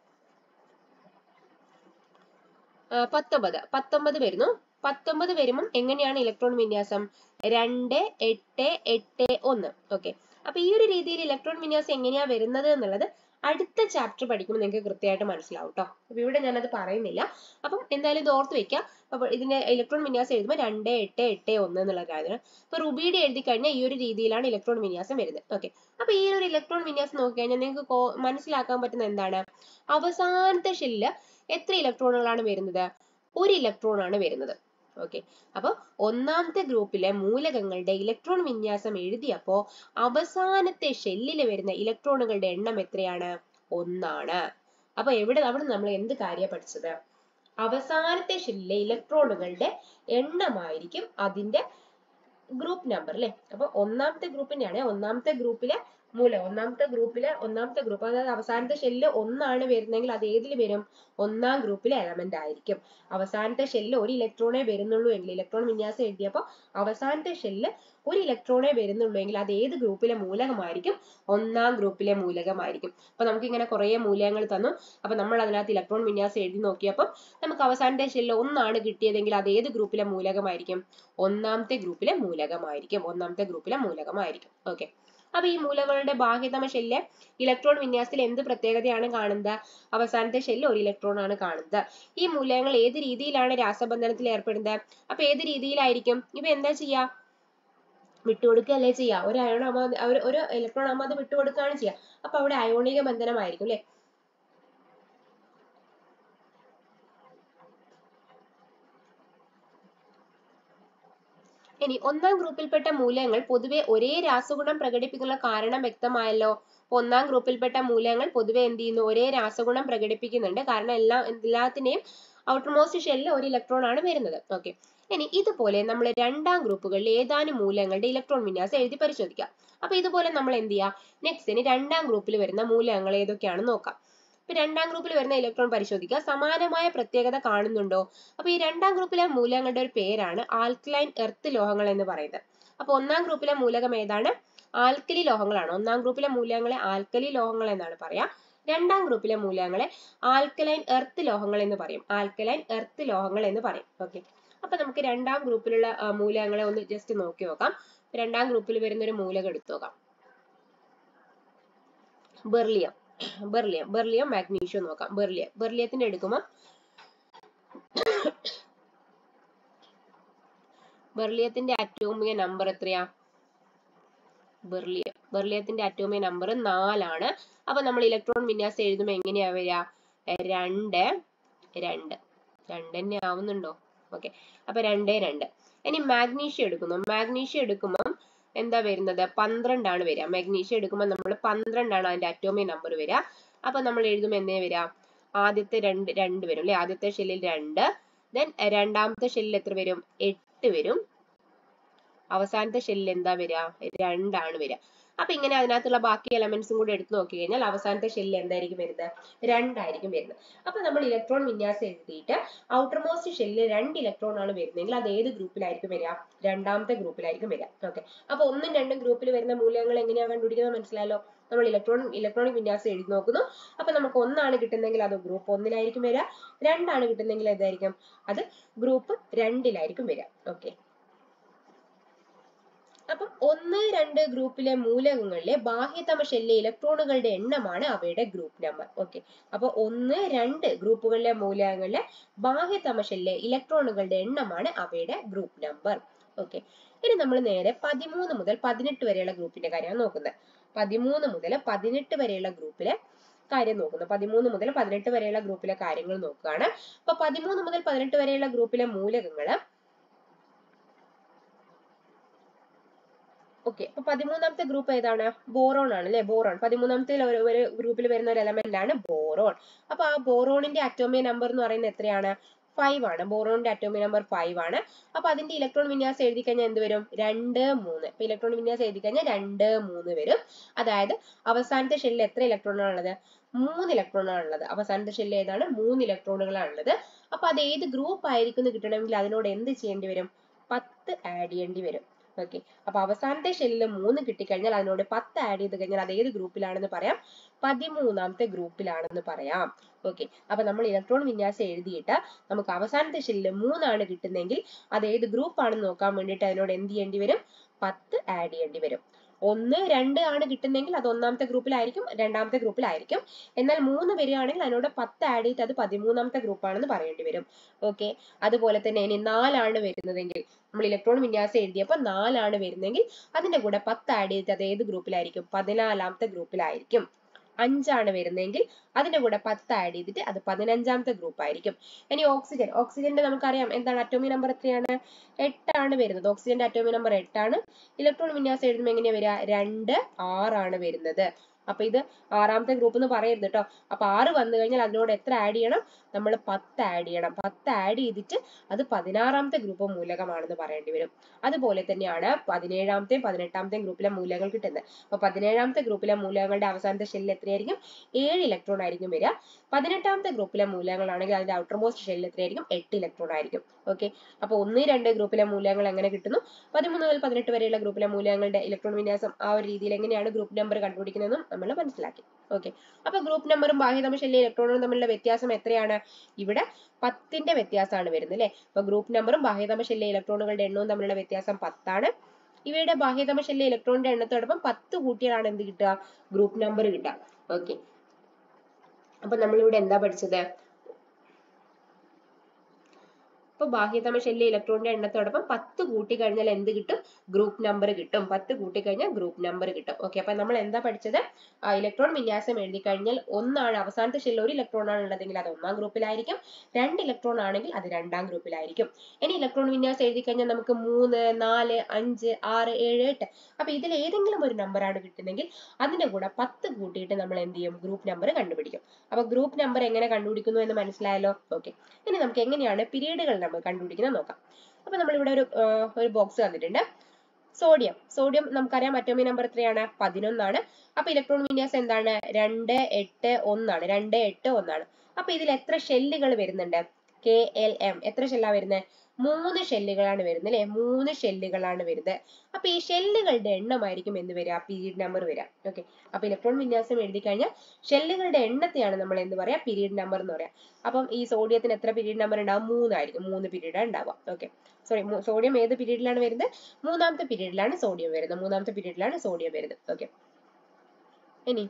പത്തൊമ്പത് പത്തൊമ്പത് വരുന്നു പത്തൊമ്പത് വരുമ്പം എങ്ങനെയാണ് ഇലക്ട്രോൺ വിന്യാസം രണ്ട് എട്ട് എട്ട് ഒന്ന് ഓക്കെ അപ്പൊ ഈ ഒരു രീതിയിൽ ഇലക്ട്രോൺ വിന്യാസം എങ്ങനെയാ വരുന്നത് എന്നുള്ളത് അടുത്ത ചാപ്റ്റർ പഠിക്കുമ്പോൾ നിങ്ങൾക്ക് കൃത്യമായിട്ട് മനസ്സിലാവും കേട്ടോ അപ്പൊ ഇവിടെ ഞാനത് പറയുന്നില്ല അപ്പം എന്തായാലും ഇത് ഓർത്ത് വെക്കാം അപ്പൊ ഇതിന്റെ ഇലക്ട്രോൺ വിന്യാസം എഴുതുമ്പോൾ രണ്ട് എട്ട് എട്ട് ഒന്ന് എന്നുള്ള കാര്യമാണ് ഇപ്പൊ റുബിയുടെ എഴുതി കഴിഞ്ഞാൽ ഈ ഒരു രീതിയിലാണ് ഇലക്ട്രോൺ വിന്യാസം വരുന്നത് ഓക്കെ അപ്പൊ ഈ ഒരു ഇലക്ട്രോൺ വിന്യാസം നോക്കിക്കഴിഞ്ഞാൽ നിങ്ങൾക്ക് കോ- മനസ്സിലാക്കാൻ പറ്റുന്ന എന്താണ് അവസാനത്തെ ഷെല്ലില് എത്ര ഇലക്ട്രോണുകളാണ് വരുന്നത് ഒരു ഇലക്ട്രോൺ ആണ് വരുന്നത് ഓക്കെ അപ്പൊ ഒന്നാമത്തെ ഗ്രൂപ്പിലെ മൂലകങ്ങളുടെ ഇലക്ട്രോൺ വിന്യാസം എഴുതിയപ്പോ അവസാനത്തെ ഷെല്ലിൽ വരുന്ന ഇലക്ട്രോണുകളുടെ എണ്ണം എത്രയാണ് ഒന്നാണ് അപ്പൊ എവിടെ അവിടെ നമ്മൾ എന്ത് കാര്യ പഠിച്ചത് അവസാനത്തെ ഷെല്ലിലെ ഇലക്ട്രോണുകളുടെ എണ്ണമായിരിക്കും അതിന്റെ ഗ്രൂപ്പ് നമ്പർ അല്ലെ അപ്പൊ ഒന്നാമത്തെ ഗ്രൂപ്പിന്റെയാണ് ഒന്നാമത്തെ ഗ്രൂപ്പിലെ മൂലം ഒന്നാമത്തെ ഗ്രൂപ്പിലെ ഒന്നാമത്തെ ഗ്രൂപ്പ് അതായത് അവസാനത്തെ ഷെല്ല് ഒന്നാണ് വരുന്നതെങ്കിൽ അത് ഏതിൽ വരും ഒന്നാം ഗ്രൂപ്പിലെ എലമെന്റ് ആയിരിക്കും അവസാനത്തെ ഷെല്ല് ഒരു ഇലക്ട്രോണേ വരുന്നുള്ളൂ എങ്കിൽ ഇലക്ട്രോൺ വിന്യാസം എഴുതിയപ്പോൾ അവസാനത്തെ ഷെല്ല് ഒരു ഇലക്ട്രോണേ വരുന്നുള്ളൂ എങ്കിൽ അത് ഏത് ഗ്രൂപ്പിലെ മൂലകമായിരിക്കും ഒന്നാം ഗ്രൂപ്പിലെ മൂലകമായിരിക്കും അപ്പൊ നമുക്ക് ഇങ്ങനെ കുറെ മൂലകങ്ങൾ തന്നു അപ്പൊ നമ്മൾ അതിനകത്ത് ഇലക്ട്രോൺ വിന്യാസം എഴുതി നോക്കിയപ്പോൾ നമുക്ക് അവസാനത്തെ ഷെല്ല് ഒന്നാണ് കിട്ടിയതെങ്കിൽ അത് ഏത് ഗ്രൂപ്പിലെ മൂലകമായിരിക്കും ഒന്നാമത്തെ ഗ്രൂപ്പിലെ മൂലകമായിരിക്കും ഒന്നാമത്തെ ഗ്രൂപ്പിലെ മൂലകമായിരിക്കും ഓക്കെ അപ്പൊ ഈ മൂലകങ്ങളുടെ ബാഹ്യതമ ഷെല്ല് ഇലക്ട്രോൺ വിന്യാസത്തിൽ എന്ത് പ്രത്യേകതയാണ് കാണുന്നത് അവസാനത്തെ ഷെല്ല് ഒരു ഇലക്ട്രോൺ ആണ് കാണുന്നത് ഈ മൂലകങ്ങൾ ഏത് രീതിയിലാണ് രാസബന്ധനത്തിൽ ഏർപ്പെടുന്നത് അപ്പൊ ഏത് രീതിയിലായിരിക്കും ഇവ എന്താ ചെയ്യാ വിട്ടുകൊടുക്കുകയല്ലേ ചെയ്യാ ഒരു അയോൺ ആകുമ്പോൾ ഒരു ഒരു ഇലക്ട്രോൺ ആകുമ്പോൾ അത് വിട്ടുകൊടുക്കുകയാണ് ചെയ്യുക അപ്പൊ അവിടെ അയോണിക ബന്ധനമായിരിക്കും അല്ലെ ഇനി ഒന്നാം ഗ്രൂപ്പിൽപ്പെട്ട മൂലകങ്ങൾ പൊതുവെ ഒരേ രാസഗുണം പ്രകടിപ്പിക്കുന്ന കാരണം വ്യക്തമായല്ലോ അപ്പൊ ഒന്നാം ഗ്രൂപ്പിൽപ്പെട്ട മൂലകങ്ങൾ പൊതുവെ എന്ത് ചെയ്യുന്നു ഒരേ രാസഗുണം പ്രകടിപ്പിക്കുന്നുണ്ട് കാരണം എല്ലാ എല്ലാത്തിനെയും ഔട്ടർമോസ്റ്റ് ഷെല്ലിൽ ഒരു ഇലക്ട്രോൺ ആണ് വരുന്നത് ഓക്കെ ഇനി ഇതുപോലെ നമ്മൾ രണ്ടാം ഗ്രൂപ്പുകളിൽ ഏതാനും മൂലകങ്ങളുടെ ഇലക്ട്രോൺ വിന്യാസം എഴുതി പരിശോധിക്കാം അപ്പൊ ഇതുപോലെ നമ്മൾ എന്ത് ചെയ്യുക നെക്സ്റ്റ് ഇനി രണ്ടാം ഗ്രൂപ്പിൽ വരുന്ന മൂലകങ്ങൾ ഏതൊക്കെയാണെന്ന് നോക്കാം ഇപ്പൊ രണ്ടാം ഗ്രൂപ്പിൽ വരുന്ന ഇലക്ട്രോൺ പരിശോധിക്കുക സമാനമായ പ്രത്യേകത കാണുന്നുണ്ടോ അപ്പൊ ഈ രണ്ടാം ഗ്രൂപ്പിലെ മൂലകങ്ങളുടെ ഒരു പേരാണ് ആൽക്കലൈൻ എർത്ത് ലോഹങ്ങൾ എന്ന് പറയുന്നത് അപ്പൊ ഒന്നാം ഗ്രൂപ്പിലെ മൂലകം ഏതാണ് ആൽക്കലി ലോഹങ്ങളാണ് ഒന്നാം ഗ്രൂപ്പിലെ മൂലകങ്ങളെ ആൽക്കലി ലോഹങ്ങൾ എന്നാണ് പറയാ രണ്ടാം ഗ്രൂപ്പിലെ മൂലകങ്ങളെ ആൽക്കലൈൻ എർത്ത് ലോഹങ്ങൾ എന്ന് പറയും ആൽക്കലൈൻ എർത്ത് ലോഹങ്ങൾ എന്ന് പറയും ഓക്കെ അപ്പൊ നമുക്ക് രണ്ടാം ഗ്രൂപ്പിലുള്ള ആ, മൂലകങ്ങളെ ഒന്ന് ജസ്റ്റ് നോക്കി നോക്കാം രണ്ടാം ഗ്രൂപ്പിൽ വരുന്ന ഒരു മൂലകം എടുത്തു നോക്കാം ബെർലിയം ബെർലിയം ബെർലിയം മാഗ്നീഷ്യം നോക്കാം ബെർലിയം ബെർലിയത്തിന്റെ എടുക്കുമ്പോൾ ബെർലിയത്തിന്റെ അറ്റോമിക നമ്പർ എത്രയാ ബെർലിയം ബെർലിയത്തിന്റെ അറ്റോമിക നമ്പർ നാലാണ് അപ്പൊ നമ്മൾ ഇലക്ട്രോൺ വിന്യാസം എഴുതുമ്പോൾ എങ്ങനെയാ വരിക രണ്ട് രണ്ട് രണ്ട് തന്നെ ആവുന്നുണ്ടോ ഓക്കെ അപ്പൊ രണ്ടേ രണ്ട് ഇനി മാഗ്നീഷ്യം എടുക്കുന്നു മാഗ്നീഷ്യം എടുക്കുമ്പോൾ എന്താ വരുന്നത് പന്ത്രണ്ടാണ് വരിക മാഗ്നീഷ്യം എടുക്കുമ്പോൾ നമ്മൾ പന്ത്രണ്ടാണ് അതിന്റെ അറ്റോമിക നമ്പർ വരിക അപ്പൊ നമ്മൾ എഴുതുമ്പോൾ എന്തേ വരിക ആദ്യത്തെ രണ്ട് രണ്ട് വരും അല്ലെ ആദ്യത്തെ ഷെല്ലിൽ രണ്ട് ദെൻ രണ്ടാമത്തെ ഷെല്ലിൽ എത്ര വരും എട്ട് വരും അവസാനത്തെ ഷെല്ലിൽ എന്താ വരിക രണ്ടാണ് വരിക അപ്പൊ ഇങ്ങനെ അതിനകത്തുള്ള ബാക്കി എലമെന്റ്സും കൂടെ എടുത്തു നോക്കി കഴിഞ്ഞാൽ അവസാനത്തെ ഷെല്ലിൽ എന്തായിരിക്കും വരുന്നത് രണ്ടായിരിക്കും വരുന്നത് അപ്പൊ നമ്മൾ ഇലക്ട്രോൺ വിന്യാസം എഴുതിയിട്ട് ഔട്ടർമോസ്റ്റ് ഷെല്ലിൽ രണ്ട് ഇലക്ട്രോൺ ആണ് വരുന്നതെങ്കിൽ അത് ഏത് ഗ്രൂപ്പിലായിരിക്കും വരിക രണ്ടാമത്തെ ഗ്രൂപ്പിലായിരിക്കും വരിക ഓക്കെ അപ്പൊ ഒന്നും രണ്ടും ഗ്രൂപ്പിൽ വരുന്ന മൂല്യങ്ങൾ എങ്ങനെയാ കണ്ടുപിടിക്കുന്നത് മനസ്സിലായല്ലോ നമ്മൾ ഇലക്ട്രോൺ ഇലക്ട്രോണിക് വിന്യാസം എഴുതി നോക്കുന്നു അപ്പൊ നമുക്ക് ഒന്നാണ് കിട്ടുന്നെങ്കിൽ അത് ഗ്രൂപ്പ് ഒന്നിലായിരിക്കും വരിക രണ്ടാണ് കിട്ടുന്നെങ്കിൽ ഏതായിരിക്കും അത് ഗ്രൂപ്പ് രണ്ടിലായിരിക്കും വരിക ഓക്കെ അപ്പം ഒന്ന് രണ്ട് ഗ്രൂപ്പിലെ മൂലകങ്ങളിലെ ബാഹ്യതമ ഷെല്ലിലെ ഇലക്ട്രോണുകളുടെ എണ്ണമാണ് അവയുടെ ഗ്രൂപ്പ് നമ്പർ ഓക്കെ അപ്പൊ ഒന്ന് രണ്ട് ഗ്രൂപ്പുകളിലെ മൂലകങ്ങളിലെ ബാഹ്യതമ ഷെല്ലിലെ ഇലക്ട്രോണുകളുടെ എണ്ണമാണ് അവയുടെ ഗ്രൂപ്പ് നമ്പർ ഓക്കെ ഇനി നമ്മൾ നേരെ പതിമൂന്ന് മുതൽ പതിനെട്ട് വരെയുള്ള ഗ്രൂപ്പിന്റെ കാര്യമാണ് നോക്കുന്നത് പതിമൂന്ന് മുതൽ പതിനെട്ട് വരെയുള്ള ഗ്രൂപ്പിലെ കാര്യം നോക്കുന്നു പതിമൂന്ന് മുതൽ പതിനെട്ട് വരെയുള്ള ഗ്രൂപ്പിലെ കാര്യങ്ങൾ നോക്കുകയാണ് അപ്പൊ പതിമൂന്ന് മുതൽ പതിനെട്ട് വരെയുള്ള ഗ്രൂപ്പിലെ മൂലകങ്ങള് ഓക്കെ അപ്പൊ പതിമൂന്നാമത്തെ ഗ്രൂപ്പ് ഏതാണ് ബോറോൺ ആണ് അല്ലെ ബോറോൺ പതിമൂന്നാമത്തെ ഒരു ഒരു ഗ്രൂപ്പിൽ വരുന്ന ഒരു എലമെന്റ് ആണ് ബോറോൺ അപ്പൊ ആ ബോറോണിന്റെ അറ്റോമിക നമ്പർ എന്ന് പറയുന്നത് എത്രയാണ് ഫൈവ് ആണ് ബോറോണിന്റെ അറ്റോമിക നമ്പർ ഫൈവ് ആണ് അപ്പൊ അതിന്റെ ഇലക്ട്രോൺ വിന്യാസം എഴുതി കഴിഞ്ഞാൽ എന്ത് വരും രണ്ട് മൂന്ന് അപ്പൊ ഇലക്ട്രോൺ വിന്യാസം എഴുതി കഴിഞ്ഞാൽ രണ്ട് മൂന്ന് വരും അതായത് അവസാനത്തെ ഷെല്ലിൽ എത്ര ഇലക്ട്രോണാണ് ഉള്ളത് മൂന്ന് ഇലക്ട്രോണാണ് ഉള്ളത് അവസാനത്തെ ഷെല്ലിൽ ഏതാണ് മൂന്ന് ഇലക്ട്രോണുകളാണ് ഉള്ളത് അപ്പൊ അത് ഏത് ഗ്രൂപ്പ് ആയിരിക്കും എന്ന് കിട്ടണമെങ്കിൽ അതിനോട് എന്ത് ചെയ്യേണ്ടി വരും പത്ത് ആഡ് ചെയ്യേണ്ടി വരും ഓക്കെ അപ്പൊ അവസാനത്തെ ഷെല്ലിൽ മൂന്ന് കിട്ടിക്കഴിഞ്ഞാൽ അതിനോട് പത്ത് ആഡ് ചെയ്ത് കഴിഞ്ഞാൽ അത് ഏത് ഗ്രൂപ്പിലാണെന്ന് പറയാം പതിമൂന്നാമത്തെ ഗ്രൂപ്പിലാണെന്ന് പറയാം ഓക്കെ അപ്പൊ നമ്മൾ ഇലക്ട്രോൺ വിന്യാസം എഴുതിയിട്ട് നമുക്ക് അവസാനത്തെ ഷെല്ലിൽ മൂന്നാണ് കിട്ടുന്നതെങ്കിൽ അത് ഏത് ഗ്രൂപ്പ് ആണെന്ന് നോക്കാൻ വേണ്ടിയിട്ട് അതിനോട് എന്ത് ചെയ്യേണ്ടി വരും പത്ത് ആഡ് ചെയ്യേണ്ടി വരും ഒന്ന് രണ്ട് ആണ് കിട്ടുന്നെങ്കിൽ അത് ഒന്നാമത്തെ ഗ്രൂപ്പിലായിരിക്കും രണ്ടാമത്തെ ഗ്രൂപ്പിലായിരിക്കും എന്നാൽ മൂന്ന് വരികയാണെങ്കിൽ അതിനോട് പത്ത് ആഡ് ചെയ്ത് അത് പതിമൂന്നാമത്തെ ഗ്രൂപ്പ് ആണെന്ന് പറയേണ്ടി വരും ഓക്കെ അതുപോലെ തന്നെ ഇനി നാലാണ് വരുന്നതെങ്കിൽ നമ്മൾ ഇലക്ട്രോൺ വിന്യാസം എഴുതിയപ്പോൾ നാലാണ് വരുന്നതെങ്കിൽ അതിന്റെ കൂടെ പത്ത് ആഡ് ചെയ്തിട്ട് അത് ഏത് ഗ്രൂപ്പിലായിരിക്കും പതിനാലാമത്തെ ഗ്രൂപ്പിലായിരിക്കും അഞ്ചാണ് വരുന്നതെങ്കിൽ അതിന്റെ കൂടെ പത്ത് ആഡ് ചെയ്തിട്ട് അത് പതിനഞ്ചാമത്തെ ഗ്രൂപ്പ് ആയിരിക്കും ഇനി ഓക്സിജൻ ഓക്സിജന്റെ നമുക്കറിയാം എന്താണ് അറ്റോമിക് നമ്പർ എത്രയാണ് എട്ടാണ് വരുന്നത് ഓക്സിജന്റെ അറ്റോമിക് നമ്പർ എട്ടാണ് ഇലക്ട്രോൺ വിന്യാസം എഴുതുമ്പോൾ എങ്ങനെയാ വരിക രണ്ട് ആറാണ് വരുന്നത് അപ്പൊ ഇത് ആറാമത്തെ ഗ്രൂപ്പ് എന്ന് പറയരുത് കേട്ടോ അപ്പൊ ആറ് വന്നു കഴിഞ്ഞാൽ അതിനോട് എത്ര ആഡ് ചെയ്യണം നമ്മൾ പത്ത് ആഡ് ചെയ്യണം പത്ത് ആഡ് ചെയ്തിട്ട് അത് പതിനാറാമത്തെ ഗ്രൂപ്പ് മൂലകമാണെന്ന് പറയേണ്ടി വരും അതുപോലെ തന്നെയാണ് പതിനേഴാമത്തെയും പതിനെട്ടാമത്തെയും ഗ്രൂപ്പിലെ മൂലകങ്ങൾ കിട്ടുന്നത് അപ്പൊ പതിനേഴാമത്തെ ഗ്രൂപ്പിലെ മൂലകങ്ങളുടെ അവസാനത്തെ ഷെല്ലിൽ എത്രയായിരിക്കും ഏഴ് ഇലക്ട്രോൺ ആയിരിക്കും വരിക പതിനെട്ടാമത്തെ ഗ്രൂപ്പിലെ മൂലകങ്ങളാണെങ്കിൽ അതിന്റെ ഔട്ടർ മോസ്റ്റ് ഷെല്ലിൽ എത്രയായിരിക്കും എട്ട് ഇലക്ട്രോൺ ആയിരിക്കും ഓക്കെ അപ്പൊ ഒന്ന് രണ്ട് ഗ്രൂപ്പിലെ മൂലകങ്ങൾ എങ്ങനെ കിട്ടുന്നു പതിമൂന്ന് മുതൽ പതിനെട്ട് വരെയുള്ള ഗ്രൂപ്പിലെ മൂലകങ്ങളുടെ ഇലക്ട്രോൺ വിന്യാസം ആ ഒരു രീതിയിൽ എങ്ങനെയാണ് ഗ്രൂപ്പ് നമ്പർ കണ്ടുപിടിക്കുന്നതെന്നും നമ്മൾ മനസ്സിലാക്കി ഓക്കെ അപ്പൊ ഗ്രൂപ്പ് നമ്പറും ബാഹ്യതമ ഷെല്ലിലെ ഇലക്ട്രോണും തമ്മിലുള്ള വ്യത്യാസം എത്രയാണ് ഇവിടെ പത്തിന്റെ വ്യത്യാസമാണ് വരുന്നത് അല്ലെ അപ്പൊ ഗ്രൂപ്പ് നമ്പറും ബാഹ്യതമ ഷെല്ലിലെ ഇലക്ട്രോണുകളുടെ എണ്ണവും തമ്മിലുള്ള വ്യത്യാസം പത്താണ് ഇവയുടെ ബാഹ്യതമ ഷെല്ലിലെ ഇലക്ട്രോണിന്റെ എണ്ണത്തോടൊപ്പം പത്ത് കൂട്ടിയാലാണ് എന്ത് കിട്ടുക ഗ്രൂപ്പ് നമ്പർ കിട്ടുക ഓക്കെ അപ്പൊ നമ്മളിവിടെ എന്താ പഠിച്ചത് ഇപ്പൊ ബാഹ്യതമ ഷെല്ലിലെ ഇലക്ട്രോണിന്റെ എണ്ണത്തോടൊപ്പം പത്ത് കൂട്ടി കഴിഞ്ഞാൽ എന്ത് കിട്ടും ഗ്രൂപ്പ് നമ്പർ കിട്ടും പത്ത് കൂട്ടി കഴിഞ്ഞാൽ ഗ്രൂപ്പ് നമ്പർ കിട്ടും ഓക്കെ അപ്പൊ നമ്മൾ എന്താ പഠിച്ചത് ആ ഇലക്ട്രോൺ വിന്യാസം എഴുതി കഴിഞ്ഞാൽ ഒന്നാണ് അവസാനത്തെ ഷെല്ലിൽ ഒരു ഇലക്ട്രോൺ ആണ് ഉള്ളതെങ്കിൽ അത് ഒന്നാം ഗ്രൂപ്പിലായിരിക്കും രണ്ട് ഇലക്ട്രോൺ ആണെങ്കിൽ അത് രണ്ടാം ഗ്രൂപ്പിലായിരിക്കും ഇനി ഇലക്ട്രോൺ വിന്യാസം എഴുതി കഴിഞ്ഞാൽ നമുക്ക് മൂന്ന് നാല് അഞ്ച് ആറ് ഏഴ് എട്ട് അപ്പൊ ഇതിൽ ഏതെങ്കിലും ഒരു നമ്പർ ആണ് കിട്ടുന്നെങ്കിൽ അതിന്റെ കൂടെ പത്ത് കൂട്ടിയിട്ട് നമ്മൾ എന്ത് ചെയ്യും ഗ്രൂപ്പ് നമ്പർ കണ്ടുപിടിക്കും അപ്പൊ ഗ്രൂപ്പ് നമ്പർ എങ്ങനെ കണ്ടുപിടിക്കുന്നു എന്ന് മനസ്സിലായല്ലോ ഓക്കെ ഇനി നമുക്ക് എങ്ങനെയാണ് പീരീഡുകൾ നമ്മൾ കണ്ടുപിടിക്കുന്നത് നോക്കാം അപ്പൊ നമ്മളിവിടെ ഒരു ആ, ഒരു ബോക്സ് തന്നിട്ടുണ്ട് സോഡിയം സോഡിയം നമുക്കറിയാം അറ്റോമിക് നമ്പർ എത്രയാണ് പതിനൊന്നാണ് അപ്പൊ ഇലക്ട്രോൺ വിന്യാസം എന്താണ് രണ്ട് എട്ട് ഒന്നാണ് രണ്ട് എട്ട് ഒന്നാണ് അപ്പൊ ഇതിൽ എത്ര ഷെല്ലുകൾ വരുന്നുണ്ട് കെ എൽ എം എത്ര ഷെല്ലാ വരുന്നത് മൂന്ന് ഷെല്ലുകളാണ് വരുന്നത് അല്ലെ മൂന്ന് ഷെല്ലുകളാണ് വരുന്നത് അപ്പൊ ഈ ഷെല്ലുകളുടെ എണ്ണമായിരിക്കും എന്ത് വരിക പീരീഡ് നമ്പർ വരിക ഓക്കെ അപ്പൊ ഇലക്ട്രോൺ വിന്യാസം എഴുതി കഴിഞ്ഞാൽ ഷെല്ലുകളുടെ എണ്ണത്തെയാണ് നമ്മൾ എന്ത് പറയാ പീരീഡ് നമ്പർ എന്ന് പറയാം അപ്പം ഈ സോഡിയത്തിന് എത്ര പീരീഡ് നമ്പർ ഉണ്ടാവും മൂന്നായിരിക്കും മൂന്ന് പീരീഡ് ഉണ്ടാവുക ഓക്കെ സോറി സോഡിയം ഏത് പീരീഡിലാണ് വരുന്നത് മൂന്നാമത്തെ പീരീഡിലാണ് സോഡിയം വരുന്നത് മൂന്നാമത്തെ പീരീഡിലാണ് സോഡിയം വരുന്നത് ഓക്കെ ഇനി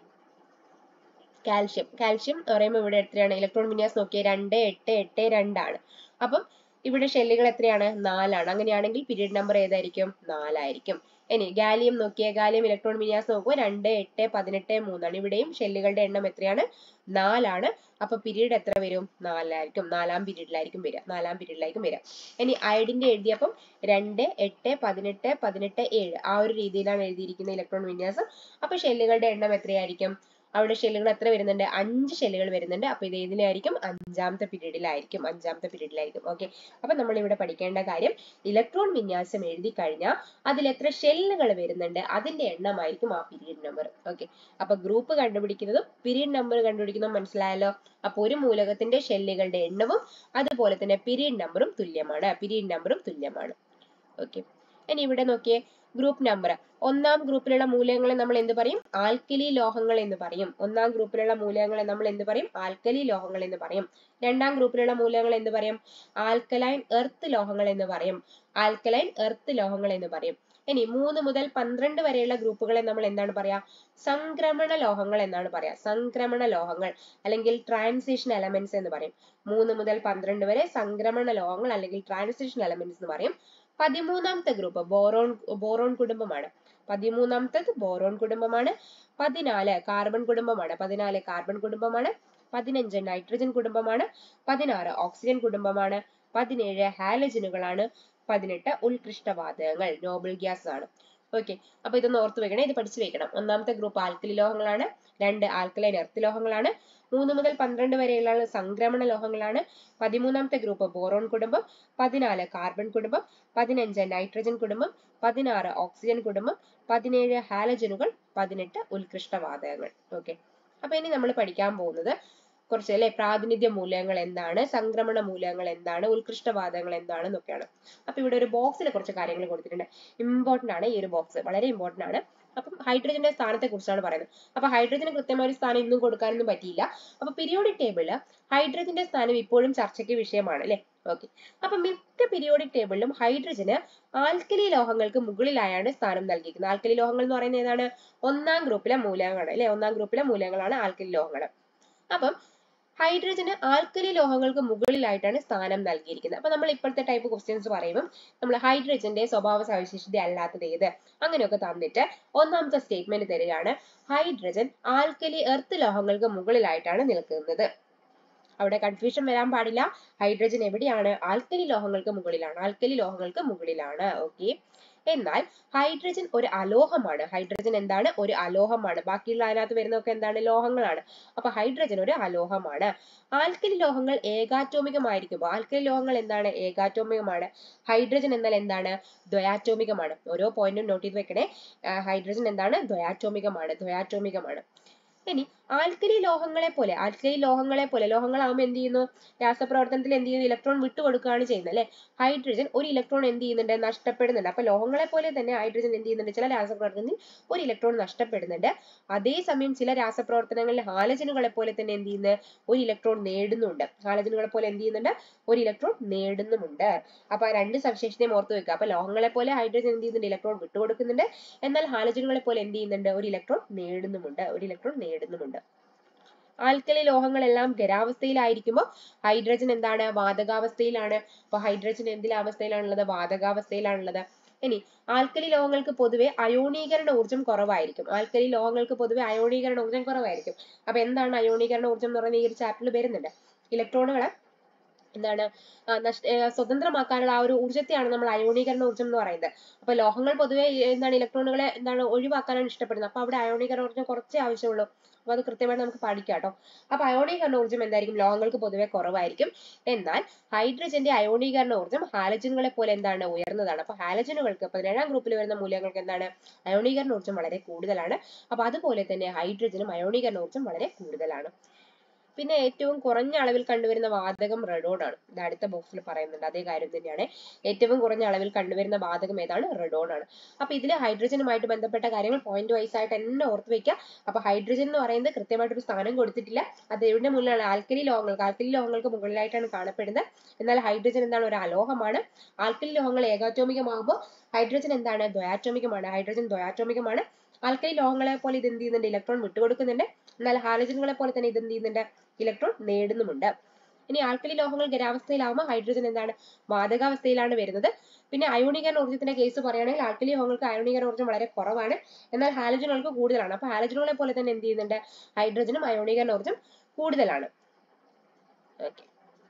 കാൽഷ്യം കാൽഷ്യം എന്ന് പറയുമ്പോൾ ഇവിടെ എത്രയാണ് ഇലക്ട്രോൺ വിന്യാസം നോക്കിയാൽ രണ്ട് എട്ട് എട്ട് രണ്ടാണ് അപ്പം ഇവിടെ ഷെല്ലുകൾ എത്രയാണ് നാലാണ് അങ്ങനെയാണെങ്കിൽ പീരീഡ് നമ്പർ ഏതായിരിക്കും നാലായിരിക്കും ഇനി ഗാലിയം നോക്കിയേ ഗാലിയം ഇലക്ട്രോൺ വിന്യാസം നോക്കുമ്പോൾ രണ്ട് എട്ട് പതിനെട്ട് മൂന്നാണ് ഇവിടെയും ഷെല്ലുകളുടെ എണ്ണം എത്രയാണ് നാലാണ് അപ്പൊ പീരീഡ് എത്ര വരും നാലായിരിക്കും നാലാം പീരീഡിലായിരിക്കും വരിക നാലാം പീരീഡിലായിരിക്കും വരിക ഇനി അയഡിന്റെ എഴുതിയപ്പം രണ്ട് എട്ട് പതിനെട്ട് പതിനെട്ട് ഏഴ് ആ ഒരു രീതിയിലാണ് എഴുതിയിരിക്കുന്ന ഇലക്ട്രോൺ വിന്യാസം അപ്പൊ ഷെല്ലുകളുടെ എണ്ണം എത്രയായിരിക്കും അവിടെ ഷെല്ലുകൾ എത്ര വരുന്നുണ്ട് അഞ്ച് ഷെല്ലുകൾ വരുന്നുണ്ട് അപ്പൊ ഇത് ഏതിലായിരിക്കും അഞ്ചാമത്തെ പീരീഡിലായിരിക്കും അഞ്ചാമത്തെ പീരീഡിലായിരിക്കും ഓക്കെ അപ്പൊ നമ്മൾ ഇവിടെ പഠിക്കേണ്ട കാര്യം ഇലക്ട്രോൺ വിന്യാസം എഴുതി കഴിഞ്ഞാൽ അതിൽ എത്ര ഷെല്ലുകൾ വരുന്നുണ്ട് അതിന്റെ എണ്ണമായിരിക്കും ആ പീരീഡ് നമ്പർ ഓക്കെ അപ്പൊ ഗ്രൂപ്പ് കണ്ടുപിടിക്കുന്നതും പീരീഡ് നമ്പർ കണ്ടുപിടിക്കുന്നതും മനസ്സിലായല്ലോ അപ്പൊ ഒരു മൂലകത്തിന്റെ ഷെല്ലുകളുടെ എണ്ണവും അതുപോലെ തന്നെ പീരീഡ് നമ്പറും തുല്യമാണ് പീരീഡ് നമ്പറും തുല്യമാണ് ഓക്കെ ഇനി ഇവിടെ നോക്കിയേ ഗ്രൂപ്പ് നമ്പർ ഒന്നാം ഗ്രൂപ്പിലുള്ള മൂലകങ്ങളെ നമ്മൾ എന്ത് പറയും ആൽക്കലി ലോഹങ്ങൾ എന്ന് പറയും ഒന്നാം ഗ്രൂപ്പിലുള്ള മൂലകങ്ങളെ നമ്മൾ എന്ത് പറയും ആൽക്കലി ലോഹങ്ങൾ എന്ന് പറയും രണ്ടാം ഗ്രൂപ്പിലുള്ള മൂലകങ്ങൾ എന്ത് പറയും ആൽക്കലൈൻ എർത്ത് ലോഹങ്ങൾ എന്ന് പറയും ആൽക്കലൈൻ എർത്ത് ലോഹങ്ങൾ എന്ന് പറയും ഇനി മൂന്ന് മുതൽ പന്ത്രണ്ട് വരെയുള്ള ഗ്രൂപ്പുകളെ നമ്മൾ എന്താണ് പറയാ സംക്രമണ ലോഹങ്ങൾ എന്നാണ് പറയാ സംക്രമണ ലോഹങ്ങൾ അല്ലെങ്കിൽ ട്രാൻസിഷൻ എലമെന്റ്സ് എന്ന് പറയും മൂന്ന് മുതൽ പന്ത്രണ്ട് വരെ സംക്രമണ ലോഹങ്ങൾ അല്ലെങ്കിൽ ട്രാൻസിഷൻ എലമെന്റ്സ് എന്ന് പറയും പതിമൂന്നാമത്തെ ഗ്രൂപ്പ് ബോറോൺ ബോറോൺ കുടുംബമാണ് പതിമൂന്നാമത്തത് ബോറോൺ കുടുംബമാണ് പതിനാല് കാർബൺ കുടുംബമാണ് പതിനാല് കാർബൺ കുടുംബമാണ് പതിനഞ്ച് നൈട്രജൻ കുടുംബമാണ് പതിനാറ് ഓക്സിജൻ കുടുംബമാണ് പതിനേഴ് ഹാലജനുകളാണ് പതിനെട്ട് ഉത്കൃഷ്ടവാതകങ്ങൾ നോബിൾ ഗ്യാസ് ആണ് ഓക്കെ അപ്പൊ ഇതൊന്ന് ഓർത്ത് വെക്കണം ഇത് പഠിച്ചു വെക്കണം ഒന്നാമത്തെ ഗ്രൂപ്പ് ആൽക്കലി ലോഹങ്ങളാണ് രണ്ട് ആൽക്കലൈൻ എർത്ത് ലോഹങ്ങളാണ് മൂന്ന് മുതൽ പന്ത്രണ്ട് വരെയുള്ള സംക്രമണ ലോഹങ്ങളാണ് പതിമൂന്നാമത്തെ ഗ്രൂപ്പ് ബോറോൺ കുടുംബം പതിനാല് കാർബൺ കുടുംബം പതിനഞ്ച് നൈട്രജൻ കുടുംബം പതിനാറ് ഓക്സിജൻ കുടുംബം പതിനേഴ് ഹാലജനുകൾ പതിനെട്ട് ഉത്കൃഷ്ടവാതകങ്ങൾ ഓക്കെ അപ്പൊ ഇനി നമ്മൾ പഠിക്കാൻ പോകുന്നത് കുറച്ച് അല്ലെ പ്രാതിനിധ്യ മൂലകങ്ങൾ എന്താണ് സംക്രമണ മൂലകങ്ങൾ എന്താണ് ഉത്കൃഷ്ടവാദങ്ങൾ എന്താണ് എന്നൊക്കെയാണ് അപ്പൊ ഇവിടെ ഒരു ബോക്സിൽ കുറച്ച് കാര്യങ്ങൾ കൊടുത്തിട്ടുണ്ട് ഇമ്പോർട്ടന്റ് ആണ് ഈ ഒരു ബോക്സ് വളരെ ഇമ്പോർട്ടന്റ് ആണ് അപ്പം ഹൈഡ്രജന്റെ സ്ഥാനത്തെ കുറിച്ചാണ് പറയുന്നത് അപ്പൊ ഹൈഡ്രജന് കൃത്യമായ ഒരു സ്ഥാനം ഇന്നും കൊടുക്കാനൊന്നും പറ്റിയില്ല അപ്പൊ പീരിയോഡിക് ടേബിളില് ഹൈഡ്രജന്റെ സ്ഥാനം ഇപ്പോഴും ചർച്ചയ്ക്ക് വിഷയമാണ് അല്ലെ ഓക്കെ അപ്പൊ മിക്ക പീരിയോഡിക് ടേബിളിലും ഹൈഡ്രജന് ആൽക്കലി ലോഹങ്ങൾക്ക് മുകളിലായാണ് സ്ഥാനം നൽകിയിരിക്കുന്നത് ആൽക്കലി ലോഹങ്ങൾ എന്ന് പറയുന്നത് ഏതാണ് ഒന്നാം ഗ്രൂപ്പിലെ മൂലകങ്ങളാണ് അല്ലെ ഒന്നാം ഗ്രൂപ്പിലെ മൂലകങ്ങളാണ് ആൽക്കലി ലോഹങ്ങൾ അപ്പം ഹൈഡ്രജന് ആൽക്കലി ലോഹങ്ങൾക്ക് മുകളിലായിട്ടാണ് സ്ഥാനം നൽകിയിരിക്കുന്നത് അപ്പൊ നമ്മൾ ഇപ്പോഴത്തെ ടൈപ്പ് ക്വസ്റ്റ്യൻസ് പറയുമ്പോൾ നമ്മൾ ഹൈഡ്രജന്റെ സ്വഭാവ സവിശേഷത അല്ലാത്തത് ഏത് അങ്ങനെയൊക്കെ തന്നിട്ട് ഒന്നാമത്തെ സ്റ്റേറ്റ്മെന്റ് തരികയാണ് ഹൈഡ്രജൻ ആൽക്കലി എർത്ത് ലോഹങ്ങൾക്ക് മുകളിലായിട്ടാണ് നിൽക്കുന്നത് അവിടെ കൺഫ്യൂഷൻ വരാൻ പാടില്ല ഹൈഡ്രജൻ എവിടെയാണ് ആൽക്കലി ലോഹങ്ങൾക്ക് മുകളിലാണ് ആൽക്കലി ലോഹങ്ങൾക്ക് മുകളിലാണ് ഓക്കെ എന്നാൽ ഹൈഡ്രജൻ ഒരു അലോഹമാണ് ഹൈഡ്രജൻ എന്താണ് ഒരു അലോഹമാണ് ബാക്കിയുള്ള അതിനകത്ത് വരുന്നതൊക്കെ എന്താണ് ലോഹങ്ങളാണ് അപ്പൊ ഹൈഡ്രജൻ ഒരു അലോഹമാണ് ആൽക്കലി ലോഹങ്ങൾ ഏകാറ്റോമികമായിരിക്കുമ്പോൾ ആൽക്കലി ലോഹങ്ങൾ എന്താണ് ഏകാറ്റോമികമാണ് ഹൈഡ്രജൻ എന്നാൽ എന്താണ് ദ്വയാറ്റോമികമാണ് ഓരോ പോയിന്റും നോട്ട് ചെയ്ത് വെക്കണേ ഹൈഡ്രജൻ എന്താണ് ദ്വയാറ്റോമികമാണ് ദ്വയാറ്റോമികമാണ് ഇനി ആൽക്കലി ലോഹങ്ങളെ പോലെ ആൽക്കലി ലോഹങ്ങളെ പോലെ ലോഹങ്ങളാകുമ്പോൾ എന്ത് ചെയ്യുന്നു രാസപ്രവർത്തനത്തിൽ എന്ത് ചെയ്യുന്നു ഇലക്ട്രോൺ വിട്ടുകൊടുക്കുകയാണ് ചെയ്യുന്നത് അല്ലെ ഹൈഡ്രജൻ ഒരു ഇലക്ട്രോൺ എന്ത് ചെയ്യുന്നുണ്ട് നഷ്ടപ്പെടുന്നുണ്ട് അപ്പൊ ലോഹങ്ങളെ പോലെ തന്നെ ഹൈഡ്രജൻ എന്ത് ചെയ്യുന്നുണ്ട് ചില രാസപ്രവർത്തനത്തിൽ ഒരു ഇലക്ട്രോൺ നഷ്ടപ്പെടുന്നുണ്ട് അതേസമയം ചില രാസപ്രവർത്തനങ്ങളിൽ ഹാലജനുകളെ പോലെ തന്നെ എന്ത് ചെയ്യുന്നത് ഒരു ഇലക്ട്രോൺ നേടുന്നുണ്ട് ഹാലജനുകളെ പോലെ എന്ത് ചെയ്യുന്നുണ്ട് ഒരു ഇലക്ട്രോൺ നേടുന്നുമുണ്ട് അപ്പൊ ആ രണ്ട് സവിശേഷതയും ഓർത്ത് വെക്കുക അപ്പൊ ലോഹങ്ങളെ പോലെ ഹൈഡ്രജൻ എന്ത് ചെയ്യുന്നുണ്ട് ഇലക്ട്രോൺ വിട്ടുകൊടുക്കുന്നുണ്ട് എന്നാൽ ഹാലജനുകളെ പോലെ എന്ത് ചെയ്യുന്നുണ്ട് ഒരു ഇലക്ട്രോൺ നേടുന്നുമുണ്ട് ഒരു ഇലക്ട്രോൺ നേടുന്നുമുണ്ട് ആൽക്കലി ലോഹങ്ങളെല്ലാം ഖരാവസ്ഥയിലായിരിക്കുമ്പോൾ ഹൈഡ്രജൻ എന്താണ് വാതകാവസ്ഥയിലാണ് അപ്പൊ ഹൈഡ്രജൻ എന്തിലെ അവസ്ഥയിലാണുള്ളത് വാതകാവസ്ഥയിലാണുള്ളത് ഇനി ആൽക്കലി ലോഹങ്ങൾക്ക് പൊതുവെ അയോണീകരണ ഊർജ്ജം കുറവായിരിക്കും ആൽക്കലി ലോഹങ്ങൾക്ക് പൊതുവെ അയോണീകരണ ഊർജ്ജം കുറവായിരിക്കും അപ്പൊ എന്താണ് അയോണീകരണ ഊർജ്ജം എന്ന് പറയുന്നത് ഈ ഒരു ചാപ്റ്ററിൽ വരുന്നുണ്ട് ഇലക്ട്രോണുകളെ എന്താണ് ആ, നഷ്ട ഏർ സ്വതന്ത്രമാക്കാനുള്ള ആ ഒരു ഊർജ്ജത്തെയാണ് നമ്മൾ അയോണീകരണ ഊർജ്ജം എന്ന് പറയുന്നത് അപ്പൊ ലോഹങ്ങൾ പൊതുവെ ഈ എന്താണ് ഇലക്ട്രോണുകളെ എന്താണ് ഒഴിവാക്കാനാണ് ഇഷ്ടപ്പെടുന്നത് അപ്പൊ അവിടെ അയോണീകരണ ഊർജ്ജം കുറച്ചേ ആവശ്യമുള്ളൂ അപ്പൊ അത് കൃത്യമായിട്ട് നമുക്ക് പഠിക്കാം കേട്ടോ അപ്പൊ അയോണീകരണ ഊർജ്ജം എന്തായിരിക്കും ലോഹങ്ങൾക്ക് പൊതുവെ കുറവായിരിക്കും എന്നാൽ ഹൈഡ്രജന്റെ അയോണീകരണ ഊർജ്ജം ഹാലജനുകളെ പോലെ എന്താണ് ഉയർന്നതാണ് അപ്പൊ ഹാലജനുകൾക്ക് പതിനേഴാം ഗ്രൂപ്പിൽ വരുന്ന മൂലകങ്ങൾക്ക് എന്താണ് അയോണീകരണ ഊർജ്ജം വളരെ കൂടുതലാണ് അപ്പൊ അതുപോലെ തന്നെ ഹൈഡ്രജനും അയോണീകരണ ഊർജ്ജം വളരെ കൂടുതലാണ് പിന്നെ ഏറ്റവും കുറഞ്ഞ അളവിൽ കണ്ടുവരുന്ന വാതകം റെഡോൺ ആണ് ഇത് അടുത്ത ബോക്സിൽ പറയുന്നുണ്ട് അതേ കാര്യം തന്നെയാണ് ഏറ്റവും കുറഞ്ഞ അളവിൽ കണ്ടുവരുന്ന വാതകം ഏതാണ് റെഡോൺ ആണ് അപ്പൊ ഇതിൽ ഹൈഡ്രജനുമായിട്ട് ബന്ധപ്പെട്ട കാര്യങ്ങൾ പോയിന്റ് വൈസ് ആയിട്ട് തന്നെ ഓർത്ത് വെക്കുക അപ്പൊ ഹൈഡ്രജൻ എന്ന് പറയുന്നത് കൃത്യമായിട്ട് ഒരു സ്ഥാനം കൊടുത്തിട്ടില്ല അത് എവിടെ മുന്നിലാണ് ആൽക്കലി ലോഹങ്ങൾക്ക് ആൽക്കലി ലോഹങ്ങൾക്ക് മുകളിലായിട്ടാണ് കാണപ്പെടുന്നത് എന്നാൽ ഹൈഡ്രജൻ എന്താണ് ഒരു അലോഹമാണ് ആൽക്കലി ലോഹങ്ങൾ ഏകാറ്റോമികമാകുമ്പോൾ ഹൈഡ്രജൻ എന്താണ് ദ്വയാറ്റോമികമാണ് ഹൈഡ്രജൻ ദ്വയാറ്റോമികമാണ് ആൽക്കലി ലോഹങ്ങളെ പോലെ ഇത് എന്ത് ചെയ്യുന്നുണ്ട് ഇലക്ട്രോൺ വിട്ടുകൊടുക്കുന്നുണ്ട് എന്നാൽ ഹാലജനുകളെ പോലെ തന്നെ ഇത് എന്ത് ചെയ്യുന്നുണ്ട് ഇലക്ട്രോൺ നേടുന്നുമുണ്ട് ഇനി ആൽക്കലി ലോഹങ്ങൾ ഖരാവസ്ഥയിലാവുമ്പോൾ ഹൈഡ്രജൻ എന്താണ് വാതകാവസ്ഥയിലാണ് വരുന്നത് പിന്നെ അയോണീകരണ ഊർജ്ജത്തിന്റെ കേസ് പറയുകയാണെങ്കിൽ ആൽക്കലി ലോഹങ്ങൾക്ക് അയോണീകരണ ഊർജ്ജം വളരെ കുറവാണ് എന്നാൽ ഹാലജനുകൾക്ക് കൂടുതലാണ് അപ്പൊ ഹാലജനുകളെ പോലെ തന്നെ എന്ത് ചെയ്യുന്നുണ്ട് ഹൈഡ്രജനും അയോണീകരണ ഊർജ്ജം കൂടുതലാണ് ഓക്കെ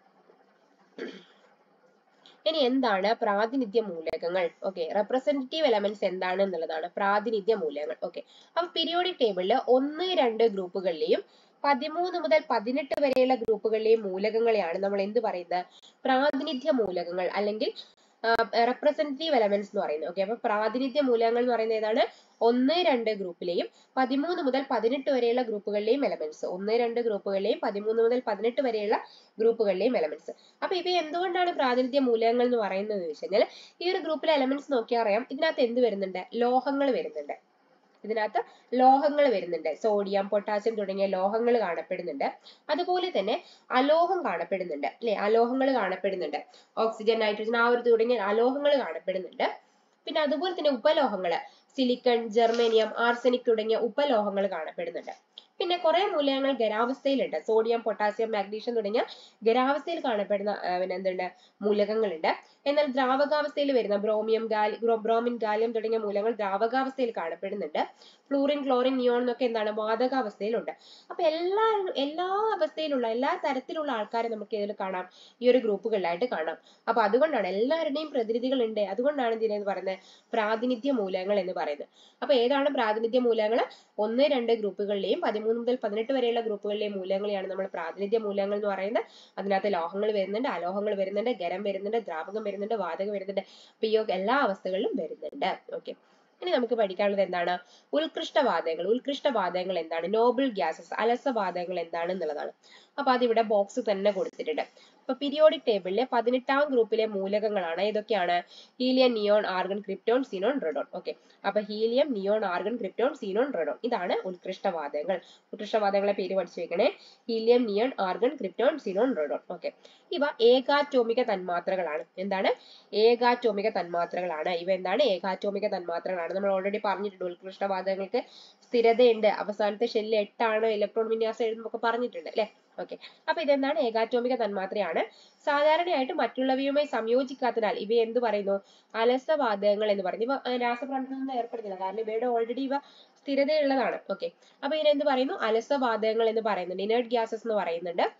ഇനി എന്താണ് പ്രാതിനിധ്യ മൂലകങ്ങൾ ഓക്കെ റെപ്രസെന്റേറ്റീവ് എലമെന്റ്സ് എന്താണ് എന്നുള്ളതാണ് പ്രാതിനിധ്യ മൂലകങ്ങൾ ഓക്കെ അപ്പൊ പീരിയോഡിക് ടേബിളിൽ ഒന്ന് രണ്ട് ഗ്രൂപ്പുകളിലെയും പതിമൂന്ന് മുതൽ പതിനെട്ട് വരെയുള്ള ഗ്രൂപ്പുകളിലെയും മൂലകങ്ങളെയാണ് നമ്മൾ എന്ത് പറയുന്നത് പ്രാതിനിധ്യ മൂലകങ്ങൾ അല്ലെങ്കിൽ റെപ്രസെന്റേറ്റീവ് എലമെന്റ്സ് എന്ന് പറയുന്നത് ഓക്കെ അപ്പൊ പ്രാതിനിധ്യ മൂലകങ്ങൾ എന്ന് പറയുന്നത് ഏതാണ് ഒന്ന് രണ്ട് ഗ്രൂപ്പിലെയും പതിമൂന്ന് മുതൽ പതിനെട്ട് വരെയുള്ള ഗ്രൂപ്പുകളിലെയും എലമെന്റ്സ് ഒന്ന് രണ്ട് ഗ്രൂപ്പുകളിലെയും പതിമൂന്ന് മുതൽ പതിനെട്ട് വരെയുള്ള ഗ്രൂപ്പുകളിലെയും എലമെന്റ്സ് അപ്പൊ ഇവ എന്തുകൊണ്ടാണ് പ്രാതിനിധ്യ മൂലകങ്ങൾ എന്ന് പറയുന്നത് എന്ന് വെച്ച് കഴിഞ്ഞാൽ ഈ ഒരു ഗ്രൂപ്പിലെ എലമെന്റ്സ് നോക്കിയാൽ അറിയാം ഇതിനകത്ത് എന്ത് വരുന്നുണ്ട് ലോഹങ്ങൾ വരുന്നുണ്ട് ഇതിനകത്ത് ലോഹങ്ങൾ വരുന്നുണ്ട് സോഡിയം പൊട്ടാസ്യം തുടങ്ങിയ ലോഹങ്ങൾ കാണപ്പെടുന്നുണ്ട് അതുപോലെ തന്നെ അലോഹം കാണപ്പെടുന്നുണ്ട് അല്ലെ അലോഹങ്ങൾ കാണപ്പെടുന്നുണ്ട് ഓക്സിജൻ നൈട്രജൻ ആ ഒരു തുടങ്ങിയ അലോഹങ്ങൾ കാണപ്പെടുന്നുണ്ട് പിന്നെ അതുപോലെ തന്നെ ഉപലോഹങ്ങൾ സിലിക്കൺ ജെർമേനിയം ആർസെനിക് തുടങ്ങിയ ഉപലോഹങ്ങൾ കാണപ്പെടുന്നുണ്ട് പിന്നെ കുറെ മൂലകങ്ങൾ ഖരാവസ്ഥയിലുണ്ട് സോഡിയം പൊട്ടാസ്യം മാഗ്നീഷ്യം തുടങ്ങിയ ഖരാവസ്ഥയിൽ കാണപ്പെടുന്ന ആ, പിന്നെ എന്തുണ്ട് മൂലകങ്ങളുണ്ട് എന്നാൽ ദ്രാവകാവസ്ഥയിൽ വരുന്ന ബ്രോമിയം ഗാലി ബ്രോമിൻ ഗാലിയം തുടങ്ങിയ മൂലകങ്ങൾ ദ്രാവകാവസ്ഥയിൽ കാണപ്പെടുന്നുണ്ട് ഫ്ലൂറിൻ ക്ലോറിൻ നിയോൺ എന്നൊക്കെ എന്താണ് വാതകാവസ്ഥയിലുണ്ട് അപ്പൊ എല്ലാ എല്ലാ അവസ്ഥയിലുള്ള എല്ലാ തരത്തിലുള്ള ആൾക്കാരെ നമുക്ക് ഇതിൽ കാണാം ഈ ഒരു ഗ്രൂപ്പുകളിലായിട്ട് കാണാം അപ്പൊ അതുകൊണ്ടാണ് എല്ലാവരുടെയും പ്രതിനിധികൾ ഉണ്ട് അതുകൊണ്ടാണ് ഇതിനെന്ന് പറയുന്നത് പ്രാതിനിധ്യ മൂലകങ്ങൾ എന്ന് പറയുന്നത് അപ്പൊ ഏതാണ് പ്രാതിനിധ്യ മൂലകങ്ങൾ ഒന്ന് രണ്ട് ഗ്രൂപ്പുകളിലെയും പതിമൂന്ന് മുതൽ പതിനെട്ട് വരെയുള്ള ഗ്രൂപ്പുകളിലെയും മൂലകങ്ങളെയാണ് നമ്മൾ പ്രാതിനിധ്യ മൂലകങ്ങൾ എന്ന് പറയുന്നത് അതിനകത്ത് ലോഹങ്ങൾ വരുന്നുണ്ട് അലോഹങ്ങൾ വരുന്നുണ്ട് ഖരം വരുന്നുണ്ട് ദ്രാവകം വരുന്നുണ്ട് വാതകം വരുന്നുണ്ട് അപ്പൊ ഈ എല്ലാ അവസ്ഥകളിലും വരുന്നുണ്ട് ഓക്കെ ഇനി നമുക്ക് പഠിക്കാനുള്ളത് എന്താണ് ഉത്കൃഷ്ടവാതകങ്ങൾ ഉത്കൃഷ്ടവാതകങ്ങൾ എന്താണ് നോബിൾ ഗ്യാസസ് അലസവാതകങ്ങൾ എന്താണ് എന്നുള്ളതാണ് അപ്പൊ അതിവിടെ ബോക്സ് തന്നെ കൊടുത്തിട്ടുണ്ട് അപ്പൊ പീരിയോഡിക് ടേബിളിലെ പതിനെട്ടാം ഗ്രൂപ്പിലെ മൂലകങ്ങളാണ് ഏതൊക്കെയാണ് helium neon argon krypton xenon radon okay അപ്പൊ helium neon argon krypton xenon radon ഇതാണ് ഉത്കൃഷ്ടവാതകങ്ങൾ ഉത്കൃഷ്ടവാതകങ്ങളെ പേര് പഠിച്ചു വെക്കണേ helium neon argon krypton xenon radon okay ഇവ ഏകാറ്റോമിക തന്മാത്രകളാണ് എന്താണ് ഏകാറ്റോമിക തന്മാത്രകളാണ് ഇവ എന്താണ് ഏകാറ്റോമിക തന്മാത്രകളാണ് നമ്മൾ ഓൾറെഡി പറഞ്ഞിട്ടുണ്ട് ഉത്കൃഷ്ടവാതകങ്ങൾക്ക് സ്ഥിരതയുണ്ട് അവസാനത്തെ ഷെല്ലിൽ എട്ടാണ് ഇലക്ട്രോൺ വിന്യാസം എഴുതുമ്പോൾ പറഞ്ഞിട്ടുണ്ട് അല്ലെ ഓക്കെ അപ്പൊ ഇതെന്താണ് ഏകാറ്റോമിക തന്മാത്രയാണ് സാധാരണയായിട്ട് മറ്റുള്ളവയുമായി സംയോജിക്കാത്തതിനാൽ ഇവ എന്ത് പറയുന്നു അലസവാതകങ്ങൾ എന്ന് പറയുന്നു ഇവ ആ, രാസപ്രവർത്തനത്തിൽ ഏർപ്പെടുന്നില്ല കാരണം ഇവയുടെ ഓൾറെഡി ഇവ സ്ഥിരതയുള്ളതാണ് ഓക്കെ അപ്പൊ ഇതിനെ എന്ത് പറയുന്നു അലസവാതകങ്ങൾ എന്ന് പറയുന്നുണ്ട് ഇനേർട്ട് ഗ്യാസസ് എന്ന് പറയുന്നുണ്ട്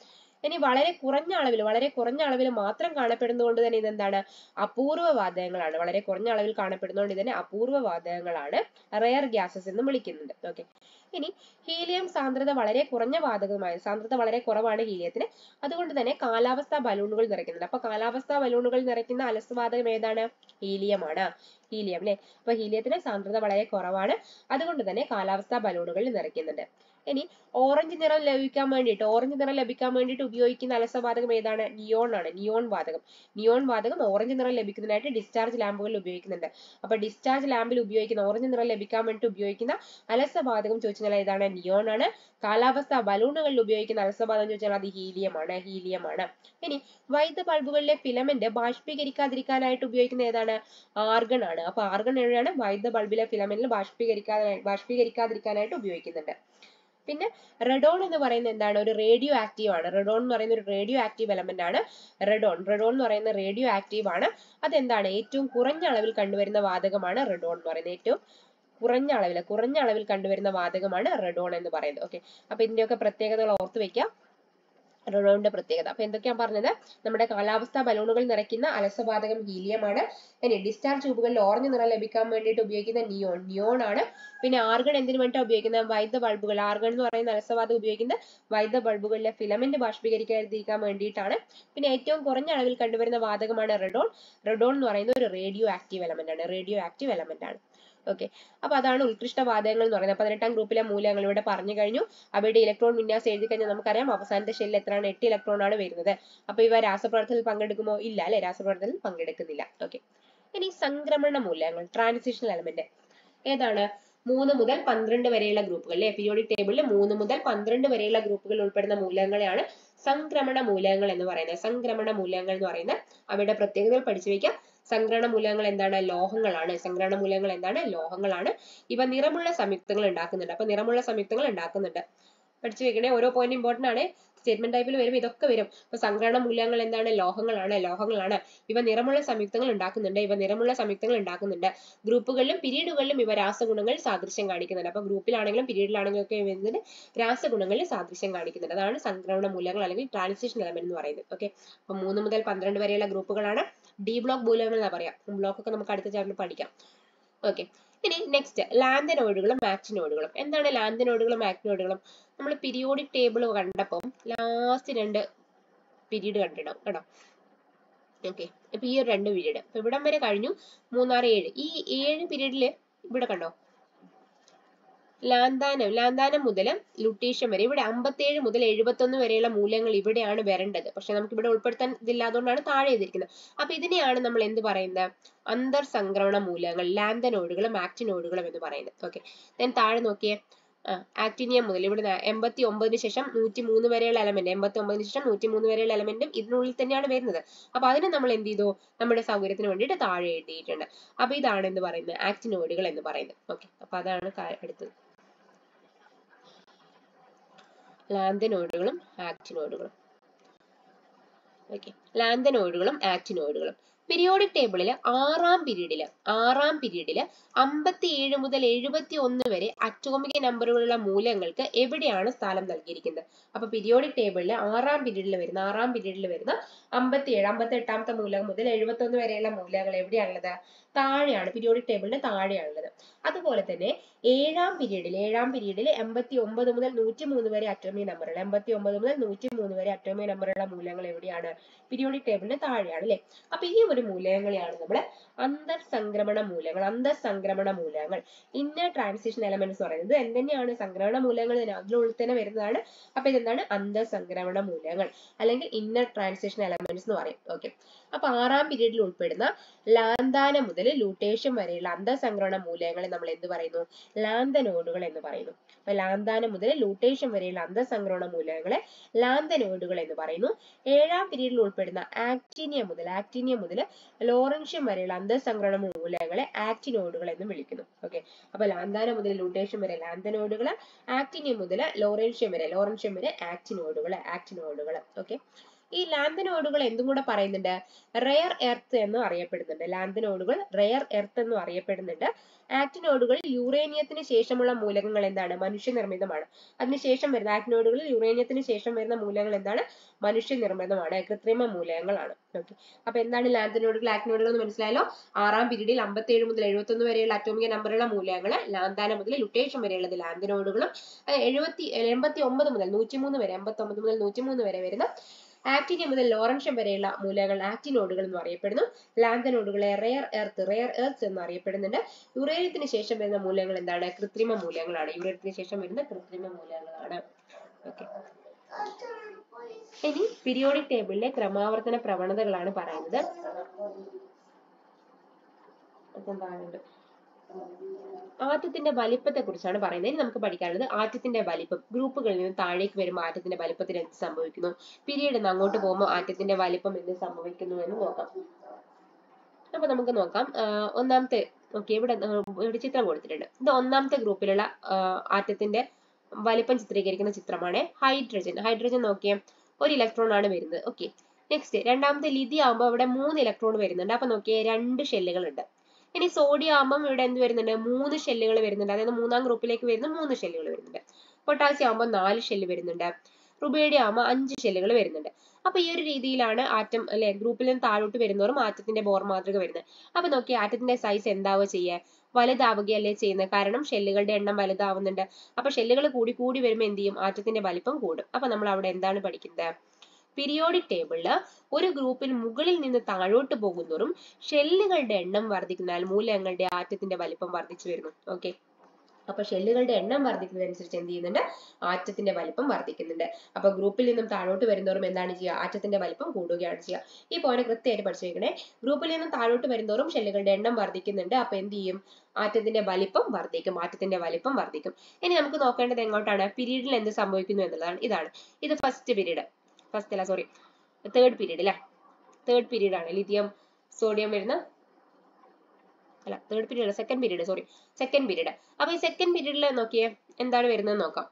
ഇനി വളരെ കുറഞ്ഞ അളവിൽ വളരെ കുറഞ്ഞ അളവിൽ മാത്രം കാണപ്പെടുന്നതുകൊണ്ട് തന്നെ ഇതെന്താണ് അപൂർവ വാതകങ്ങളാണ് വളരെ കുറഞ്ഞ അളവിൽ കാണപ്പെടുന്നതുകൊണ്ട് ഇതിനെ അപൂർവ വാതകങ്ങളാണ് റെയർ ഗ്യാസസ് എന്ന് വിളിക്കുന്നുണ്ട് ഓക്കെ ഇനി ഹീലിയം സാന്ദ്രത വളരെ കുറഞ്ഞ വാതകമായ സാന്ദ്രത വളരെ കുറവാണ് ഹീലിയത്തിന് അതുകൊണ്ട് തന്നെ കാലാവസ്ഥാ ബലൂണുകൾ നിറയ്ക്കുന്നുണ്ട് അപ്പൊ കാലാവസ്ഥാ ബലൂണുകൾ നിറയ്ക്കുന്ന അലസ്വാതകം ഏതാണ് ഹീലിയമാണ് ഹീലിയം അല്ലെ അപ്പൊ ഹീലിയത്തിന് സാന്ദ്രത വളരെ കുറവാണ് അതുകൊണ്ട് തന്നെ കാലാവസ്ഥാ ബലൂണുകൾ നിറയ്ക്കുന്നുണ്ട് ഇനി ഓറഞ്ച് നിറം ലഭിക്കാൻ വേണ്ടിയിട്ട് ഓറഞ്ച് നിറം ലഭിക്കാൻ വേണ്ടിയിട്ട് ഉപയോഗിക്കുന്ന അലസവാതകം ഏതാണ് നിയോൺ ആണ് നിയോൺ വാതകം നിയോൺ വാതകം ഓറഞ്ച് നിറം ലഭിക്കുന്നതിനായിട്ട് ഡിസ്ചാർജ് ലാമ്പുകളിൽ ഉപയോഗിക്കുന്നുണ്ട് അപ്പൊ ഡിസ്ചാർജ് ലാമ്പിൽ ഉപയോഗിക്കുന്ന ഓറഞ്ച് നിറം ലഭിക്കാൻ വേണ്ടി ഉപയോഗിക്കുന്ന അലസവാതകം ചോദിച്ചാൽ ഏതാണ് നിയോൺ ആണ് കാലാവസ്ഥ ബലൂണുകളിൽ ഉപയോഗിക്കുന്ന അലസവാതകം ചോദിച്ചാൽ അത് ഹീലിയം ആണ് ഹീലിയം ആണ് ഇനി വൈദ്യുത ബൾബുകളിലെ ഫിലമെന്റ് ബാഷ്പീകരിക്കാതിരിക്കാനായിട്ട് ഉപയോഗിക്കുന്ന ഏതാണ് ആർഗൺ ആണ് അപ്പൊ ആർഗൺ എവിടെയാണ് വൈദ്യുത ബൾബിലെ ഫിലമെന്റിൽ ബാഷ്പീകരിക്കാതെ ബാഷ്പീകരിക്കാതിരിക്കാനായിട്ട് ഉപയോഗിക്കുന്നുണ്ട് പിന്നെ റെഡോൺ എന്ന് പറയുന്നത് എന്താണ് ഒരു റേഡിയോ ആക്റ്റീവ് ആണ് റെഡോൺ എന്ന് പറയുന്ന ഒരു റേഡിയോ ആക്റ്റീവ് എലമെന്റ് ആണ് റെഡോൺ റെഡോൺ എന്ന് പറയുന്ന റേഡിയോ ആക്റ്റീവ് ആണ് അതെന്താണ് ഏറ്റവും കുറഞ്ഞ അളവിൽ കണ്ടുവരുന്ന വാതകമാണ് റെഡോൺ എന്ന് പറയുന്നത് ഏറ്റവും കുറഞ്ഞ അളവിൽ കുറഞ്ഞ അളവിൽ കണ്ടുവരുന്ന വാതകമാണ് റെഡോൺ എന്ന് പറയുന്നത് ഓക്കെ അപ്പൊ ഇതിന്റെയൊക്കെ പ്രത്യേകതകൾ ഓർത്ത് വെക്കാം റെഡോണിന്റെ പ്രത്യേകത അപ്പൊ എന്തൊക്കെയാണ് പറഞ്ഞത് നമ്മുടെ കാലാവസ്ഥാ ബലൂണുകൾ നിറയ്ക്കുന്ന അലസവാതകം ഹീലിയമാണ് ഇനി ഡിസ്ചാർജ് ട്യൂബുകളിൽ ഓറഞ്ച് നിറം ലഭിക്കാൻ വേണ്ടിയിട്ട് ഉപയോഗിക്കുന്ന നിയോൺ നിയോൺ ആണ് പിന്നെ ആർഗൺ എന്തിനു വേണ്ടിയിട്ടാണ് ഉപയോഗിക്കുന്നത് വൈദ്യുത ബൾബുകൾ ആർഗൺ എന്ന് പറയുന്ന അലസവാതകം ഉപയോഗിക്കുന്ന വൈദ്യുത ബൾബുകളിലെ ഫിലമെന്റ് ബാഷ്പീകരിക്കാതിരിക്കാൻ വേണ്ടിയിട്ടാണ് പിന്നെ ഏറ്റവും കുറഞ്ഞ അളവിൽ കണ്ടുവരുന്ന വാതകമാണ് റെഡോൺ റെഡോൺ എന്ന് പറയുന്ന ഒരു റേഡിയോ ആക്റ്റീവ് എലമെന്റ് ആണ് റേഡിയോ ആക്റ്റീവ് എലമെന്റ് ആണ് ഓക്കെ അപ്പൊ അതാണ് ഉത്കൃഷ്ട വാതകങ്ങൾ എന്ന് പറയുന്നത് പതിനെട്ടാം ഗ്രൂപ്പിലെ മൂലകങ്ങൾ ഇവിടെ പറഞ്ഞു കഴിഞ്ഞു അവയുടെ ഇലക്ട്രോൺ വിന്യാസം എഴുതി കഴിഞ്ഞാൽ നമുക്കറിയാം അവസാനത്തെ ഷെല്ലിൽ എത്രയാണ് എട്ട് ഇലക്ട്രോൺ ആണ് വരുന്നത് അപ്പൊ ഇവ രാസപ്രവർത്തനത്തിൽ പങ്കെടുക്കുമോ ഇല്ല അല്ലെ രാസപ്രവർത്തനത്തിൽ പങ്കെടുക്കുന്നില്ല ഓക്കെ ഇനി സംക്രമണ മൂലകങ്ങൾ ട്രാൻസിഷൻ എലമെന്റ് ഏതാണ് മൂന്ന് മുതൽ പന്ത്രണ്ട് വരെയുള്ള ഗ്രൂപ്പുകൾ അല്ലെ പീരിയോഡിക് ടേബിളിൽ മൂന്ന് മുതൽ പന്ത്രണ്ട് വരെയുള്ള ഗ്രൂപ്പുകൾ ഉൾപ്പെടുന്ന മൂലകങ്ങളെയാണ് സംക്രമണ മൂലകങ്ങൾ എന്ന് പറയുന്നത് സംക്രമണ മൂലകങ്ങൾ എന്ന് പറയുന്നത് അവയുടെ പ്രത്യേകതകൾ പഠിച്ചു വെക്കാം സംക്രമണ മൂലകങ്ങൾ എന്താണ് ലോഹങ്ങളാണ് സംക്രമണ മൂലകങ്ങൾ എന്താണ് ലോഹങ്ങളാണ് ഇവ നിറമുള്ള സംയുക്തങ്ങൾ ഉണ്ടാക്കുന്നുണ്ട് അപ്പൊ നിറമുള്ള സംയുക്തങ്ങൾ ഉണ്ടാക്കുന്നുണ്ട് പഠിച്ചു വെക്കണേ ഓരോ പോയിന്റ് ഇമ്പോർട്ടന്റ് ആണ് സ്റ്റേറ്റ്മെന്റ് ടൈപ്പിൽ വരും ഇതൊക്കെ വരും ഇപ്പൊ സംക്രമണ മൂലകങ്ങൾ എന്താണ് ലോഹങ്ങളാണ് ലോഹങ്ങളാണ് ഇവ നിറമുള്ള സംയുക്തങ്ങൾ ഉണ്ടാക്കുന്നുണ്ട് ഇവ നിറമുള്ള സംയുക്തങ്ങൾ ഉണ്ടാക്കുന്നുണ്ട് ഗ്രൂപ്പുകളിലും പിരീഡുകളിലും ഇവ രാസഗുണങ്ങൾ സാദൃശ്യം കാണിക്കുന്നുണ്ട് അപ്പൊ ഗ്രൂപ്പിലാണെങ്കിലും പിരീഡിലാണെങ്കിലും ഒക്കെ വരുന്നത് രാസഗുണങ്ങളിൽ സാദൃശ്യം കാണിക്കുന്നുണ്ട് അതാണ് സംക്രമണ മൂലകങ്ങൾ അല്ലെങ്കിൽ ട്രാൻസിഷൻ എലമെന്റ് എന്ന് പറയുന്നത് ഓക്കെ അപ്പൊ മൂന്ന് മുതൽ പന്ത്രണ്ട് വരെയുള്ള ഗ്രൂപ്പുകളാണ് ഡി ബ്ലോക്ക് മൂലകങ്ങൾ എന്നാ പറയാം ബ്ലോക്ക് ഒക്കെ നമുക്ക് അടുത്ത ചാപ്റ്ററിൽ പഠിക്കാം ഓക്കെ ഇനി നെക്സ്റ്റ് ലാന്തനോഡുകളും ആക്ടിനോഡുകളും എന്താണ് ലാന്തനോഡുകളും ആക്ടിനോഡുകളും നമ്മൾ പീരിയോഡിക് ടേബിൾ കണ്ടപ്പം ലാസ്റ്റ് രണ്ട് പീരീഡ് കണ്ടിടാം കേട്ടോ ഓക്കെ അപ്പൊ ഈ ഒരു രണ്ട് പീരീഡ് അപ്പൊ ഇവിടം വരെ കഴിഞ്ഞു മൂന്നാറ് ഏഴ് ഈ ഏഴ് പീരീഡില് ഇവിടെ കണ്ടോ ലാന്താനം ലാന്താനം മുതൽ ലുട്ടീഷ്യം വരെ ഇവിടെ അമ്പത്തേഴ് മുതൽ എഴുപത്തൊന്ന് വരെയുള്ള മൂല്യങ്ങൾ ഇവിടെയാണ് വരേണ്ടത് പക്ഷെ നമുക്ക് ഇവിടെ ഉൾപ്പെടുത്താൻ ഇതില്ലാത്തതുകൊണ്ടാണ് താഴെ എഴുതിയിരിക്കുന്നത് അപ്പൊ ഇതിനെയാണ് നമ്മൾ എന്ത് പറയുന്നത് അന്തർ സംക്രമണ മൂലകങ്ങൾ ലാന്തനോഡുകളും ആക്ടിനോഡുകളും എന്ന് പറയുന്നത് ഓക്കെ ദെൻ താഴെ നോക്കിയേ ആക്ടിനിയം മുതൽ ഇവിടെ എൺപത്തി ഒമ്പതിന് ശേഷം നൂറ്റി മൂന്ന് വരെയുള്ള എലമെന്റ് എൺപത്തി ഒമ്പതിന് ശേഷം നൂറ്റി മൂന്ന് വരെയുള്ള എലമെന്റും ഇതിനുള്ളിൽ തന്നെയാണ് വരുന്നത് അപ്പൊ അതിനെ നമ്മൾ എന്ത് ചെയ്തു നമ്മുടെ സൗകര്യത്തിന് വേണ്ടിയിട്ട് താഴെ എഴുതിയിട്ടുണ്ട് അപ്പൊ ഇതാണ് എന്ന് പറയുന്നത് ആക്ടിനോഡുകൾ എന്ന് പറയുന്നത് ഓക്കെ അപ്പൊ അതാണ് അടുത്തത് ലാന്തനോഡുകളും ആക്ടിനോഡുകളും ഓക്കെ ലാന്തനോഡുകളും ആക്ടിനോഡുകളും പീരിയോഡിക് ടേബിളിൽ ആറാം പീരീഡില് ആറാം പീരീഡില് അമ്പത്തിയേഴ് മുതൽ എഴുപത്തി ഒന്ന് വരെ അറ്റോമിക നമ്പറുകളുള്ള മൂലകങ്ങൾക്ക് എവിടെയാണ് സ്ഥാനം നൽകിയിരിക്കുന്നത് അപ്പൊ പീരിയോഡിക് ടേബിളിൽ ആറാം പീരീഡിൽ വരുന്ന ആറാം പീരീഡിൽ വരുന്ന അമ്പത്തിയേഴ് അമ്പത്തി എട്ടാമത്തെ മൂലകം മുതൽ എഴുപത്തി ഒന്ന് വരെയുള്ള മൂലകങ്ങൾ എവിടെയാണുള്ളത് താഴെയാണ് പീരിയോഡിക് ടേബിളിന്റെ താഴെയാണുള്ളത് അതുപോലെ തന്നെ ഏഴാം പീരീഡിൽ ഏഴാം പീരീഡിൽ എൺപത്തി ഒമ്പത് മുതൽ നൂറ്റി മൂന്ന് വരെ അറ്റോമിക നമ്പറുകൾ എൺപത്തി ഒമ്പത് മുതൽ നൂറ്റി മൂന്ന് വരെ അറ്റോമിക നമ്പറുള്ള മൂലകങ്ങൾ എവിടെയാണ് പീരിയോഡിക് ടേബിളിന്റെ താഴെയാണ് അല്ലെ അപ്പൊ ഈ ഒരു മൂലകങ്ങളെയാണ് നമ്മൾ അന്തർ സംക്രമണ മൂലകങ്ങൾ അന്തർ സംക്രമണ മൂലകങ്ങൾ ഇന്നർ ട്രാൻസിഷൻ എലമെന്റ്സ് പറയുന്നത് എന്തെന്നെയാണ് സംക്രമണ മൂലകങ്ങൾ അതിനുള്ളിൽ തന്നെ വരുന്നതാണ് അപ്പൊ ഇതെന്താണ് അന്തർ സംക്രമണ മൂലകങ്ങൾ അല്ലെങ്കിൽ ഇന്നർ ട്രാൻസിഷൻ എലമെന്റ്സ് എന്ന് പറയും ഓക്കെ അപ്പൊ ആറാം പീരീഡിൽ ഉൾപ്പെടുന്ന ലാന്താനം മുതൽ ലൂട്ടേഷ്യം വരെയുള്ള അന്തസംക്രമണ മൂലകങ്ങളെ നമ്മൾ എന്ത് പറയുന്നു ലാന്തനോഡുകൾ എന്ന് പറയുന്നു അപ്പൊ ലാന്താനം മുതൽ ലൂട്ടേഷ്യം വരെയുള്ള അന്തസംക്രമണ മൂലകങ്ങളെ ലാന്തനോഡുകൾ എന്ന് പറയുന്നു ഏഴാം പീരീഡിൽ ഉൾപ്പെടുന്ന ആക്ടീനിയം മുതൽ ആക്ടീനിയം മുതൽ ലോറൻഷ്യം വരെയുള്ള അന്തസംക്രമണ മൂലകങ്ങളെ ആക്ടിനോഡുകൾ എന്ന് വിളിക്കുന്നു ഓക്കെ അപ്പൊ ലാന്താനം മുതൽ ലൂട്ടേഷ്യം വരെ ലാന്തനോഡുകൾ ആക്ടീനിയം മുതൽ ലോറൻഷ്യം വരെ ലോറൻഷ്യം വരെ ആക്ടിനോഡുകൾ ആക്ടിനോഡുകൾ ഓക്കെ ഈ ലാന്തനോഡുകൾ എന്തും കൂടെ പറയുന്നുണ്ട് റെയർ എർത്ത് എന്നും അറിയപ്പെടുന്നുണ്ട് ലാന്തനോഡുകൾ റെയർ എർത്ത് എന്നും അറിയപ്പെടുന്നുണ്ട് ആക്ടിനോഡുകളിൽ യുറേനിയത്തിന് ശേഷമുള്ള മൂലകങ്ങൾ എന്താണ് മനുഷ്യനിർമ്മിതമാണ് അതിനുശേഷം വരുന്ന ആക്ടിനോഡുകളിൽ യുറേനിയത്തിന് ശേഷം വരുന്ന മൂലകങ്ങൾ എന്താണ് മനുഷ്യനിർമ്മിതമാണ് കൃത്രിമ മൂലകങ്ങളാണ് ഓക്കെ അപ്പൊ എന്താണ് ലാന്തനോഡുകൾ ആക്ടിനോഡുകൾ എന്ന് മനസ്സിലായല്ലോ ആറാം പീരീഡിൽ അമ്പത്തേഴ് മുതൽ എഴുപത്തൊന്ന് വരെയുള്ള അറ്റോമിക നമ്പറുള്ള മൂലകങ്ങൾ ലാന്താന മുതൽ ലുട്ടേഷൻ വരെയുള്ളത് ലാന്തനോഡുകളും എഴുപത്തി എൺപത്തി ഒമ്പത് മുതൽ നൂറ്റിമൂന്ന് വരെ എൺപത്തി ഒമ്പത് മുതൽ നൂറ്റിമൂന്ന് വരെ വരുന്ന ആക്ടിനിയം മുതൽ ലോറൻഷ്യം വരെയുള്ള മൂലകങ്ങൾ ആക്ടിനോഡുകൾ എന്ന് അറിയപ്പെടുന്നു ലാന്തനോഡുകളെ റെയർ എർത്ത് റെയർ എർത്ത് എന്ന് അറിയപ്പെടുന്നുണ്ട് യുറേനിയത്തിന് ശേഷം വരുന്ന മൂലകങ്ങൾ എന്താണ് കൃത്രിമ മൂലകങ്ങളാണ് യുറേനിയത്തിന് ശേഷം വരുന്ന കൃത്രിമ മൂലകങ്ങളാണ് ഓക്കെ ഇനി പീരിയോഡിക് ടേബിളിലെ ക്രമാവർത്തന പ്രവണതകളാണ് പറയുന്നത് എന്താണുണ്ട് ആറ്റത്തിന്റെ വലിപ്പത്തെ കുറിച്ചാണ് പറയുന്നത് ഇനി നമുക്ക് പഠിക്കാനുള്ളത് ആറ്റത്തിന്റെ വലിപ്പം ഗ്രൂപ്പുകളിൽ നിന്ന് താഴേക്ക് വരുമ്പോൾ ആറ്റത്തിന്റെ വലിപ്പത്തിന് എന്ത് സംഭവിക്കുന്നു പീരീഡ് നിന്ന് അങ്ങോട്ട് പോകുമ്പോൾ ആറ്റത്തിന്റെ വലിപ്പം എന്ത് സംഭവിക്കുന്നു എന്ന് നോക്കാം അപ്പൊ നമുക്ക് നോക്കാം ആഹ് ഒന്നാമത്തെ ഓക്കെ ഇവിടെ ആഹ് ഇവിടെ ചിത്രം കൊടുത്തിട്ടുണ്ട് ഇത് ഒന്നാമത്തെ ഗ്രൂപ്പിലുള്ള ആഹ് ആറ്റത്തിന്റെ വലിപ്പം ചിത്രീകരിക്കുന്ന ചിത്രമാണ് ഹൈഡ്രജൻ ഹൈഡ്രജൻ നോക്കിയേ ഒരു ഇലക്ട്രോൺ ആണ് വരുന്നത് ഓക്കെ നെക്സ്റ്റ് രണ്ടാമത്തെ ലിഥി ആകുമ്പോൾ ഇവിടെ മൂന്ന് ഇലക്ട്രോൺ വരുന്നുണ്ട് അപ്പൊ നോക്കിയേ രണ്ട് ഷെല്ലുകൾ ഉണ്ട് ഇനി സോഡിയം ആകുമ്പോൾ ഇവിടെ എന്ത് വരുന്നുണ്ട് മൂന്ന് ഷെല്ലുകൾ വരുന്നുണ്ട് അതായത് മൂന്നാം ഗ്രൂപ്പിലേക്ക് വരുന്ന മൂന്ന് ഷെല്ലുകൾ വരുന്നുണ്ട് പൊട്ടാസ്യം ആകുമ്പോൾ നാല് ഷെല്ല് വരുന്നുണ്ട് റുബേഡിയം ആകുമ്പോൾ അഞ്ച് ഷെല്ലുകൾ വരുന്നുണ്ട് അപ്പൊ ഈ ഒരു രീതിയിലാണ് ആറ്റം അല്ലെ ഗ്രൂപ്പിൽ നിന്ന് താഴോട്ട് വരുന്നവരും ആറ്റത്തിന്റെ ബോർ മാതൃക വരുന്നത് അപ്പൊ നോക്കി ആറ്റത്തിന്റെ സൈസ് എന്താവുക ചെയ്യുക വലുതാവുകയല്ലേ ചെയ്യുന്നത് കാരണം ഷെല്ലുകളുടെ എണ്ണം വലുതാവുന്നുണ്ട് അപ്പൊ ഷെല്ലുകൾ കൂടി കൂടി വരുമ്പോൾ എന്ത് ചെയ്യും ആറ്റത്തിന്റെ വലിപ്പം കൂടും അപ്പൊ നമ്മൾ അവിടെ എന്താണ് പഠിക്കുന്നത് പീരിയോഡിക് ടേബിളിൽ ഒരു ഗ്രൂപ്പിൽ മുകളിൽ നിന്ന് താഴോട്ട് പോകുന്നതും ഷെല്ലുകളുടെ എണ്ണം വർദ്ധിക്കുന്നതിനാൽ മൂലകങ്ങളുടെ ആറ്റത്തിന്റെ വലിപ്പം വർദ്ധിച്ചു വരുന്നു ഓക്കെ അപ്പൊ ഷെല്ലുകളുടെ എണ്ണം വർദ്ധിക്കുന്നതനുസരിച്ച് എന്ത് ചെയ്യുന്നുണ്ട് ആറ്റത്തിന്റെ വലിപ്പം വർദ്ധിക്കുന്നുണ്ട് അപ്പൊ ഗ്രൂപ്പിൽ നിന്നും താഴോട്ട് വരുന്നവരും എന്താണ് ചെയ്യുക ആറ്റത്തിന്റെ വലിപ്പം കൂടുകയാണ് ചെയ്യുക ഈ പോയിന്റ് കൃത്യമായിട്ട് പഠിച്ചു വെക്കണേ ഗ്രൂപ്പിൽ നിന്നും താഴോട്ട് വരുന്നവരും ഷെല്ലുകളുടെ എണ്ണം വർദ്ധിക്കുന്നുണ്ട് അപ്പൊ എന്ത് ചെയ്യും ആറ്റത്തിന്റെ വലിപ്പം വർദ്ധിക്കും ആറ്റത്തിന്റെ വലിപ്പം വർദ്ധിക്കും ഇനി നമുക്ക് നോക്കേണ്ടത് എങ്ങോട്ടാണ് പീരീഡിൽ എന്ത് സംഭവിക്കുന്നു എന്നുള്ളതാണ് ഇതാണ് ഇത് ഫസ്റ്റ് പീരീഡ് ഫസ്റ്റ് അല്ല സോറി തേർഡ് പീരീഡ് അല്ലേ തേർഡ് പീരീഡ് ആണ് ലിഥിയം സോഡിയം വരുന്ന അല്ല third period second period sorry second period അപ്പൊ ഈ സെക്കൻഡ് പീരീഡിൽ നോക്കിയേ എന്താണ് വരുന്നത് നോക്കാം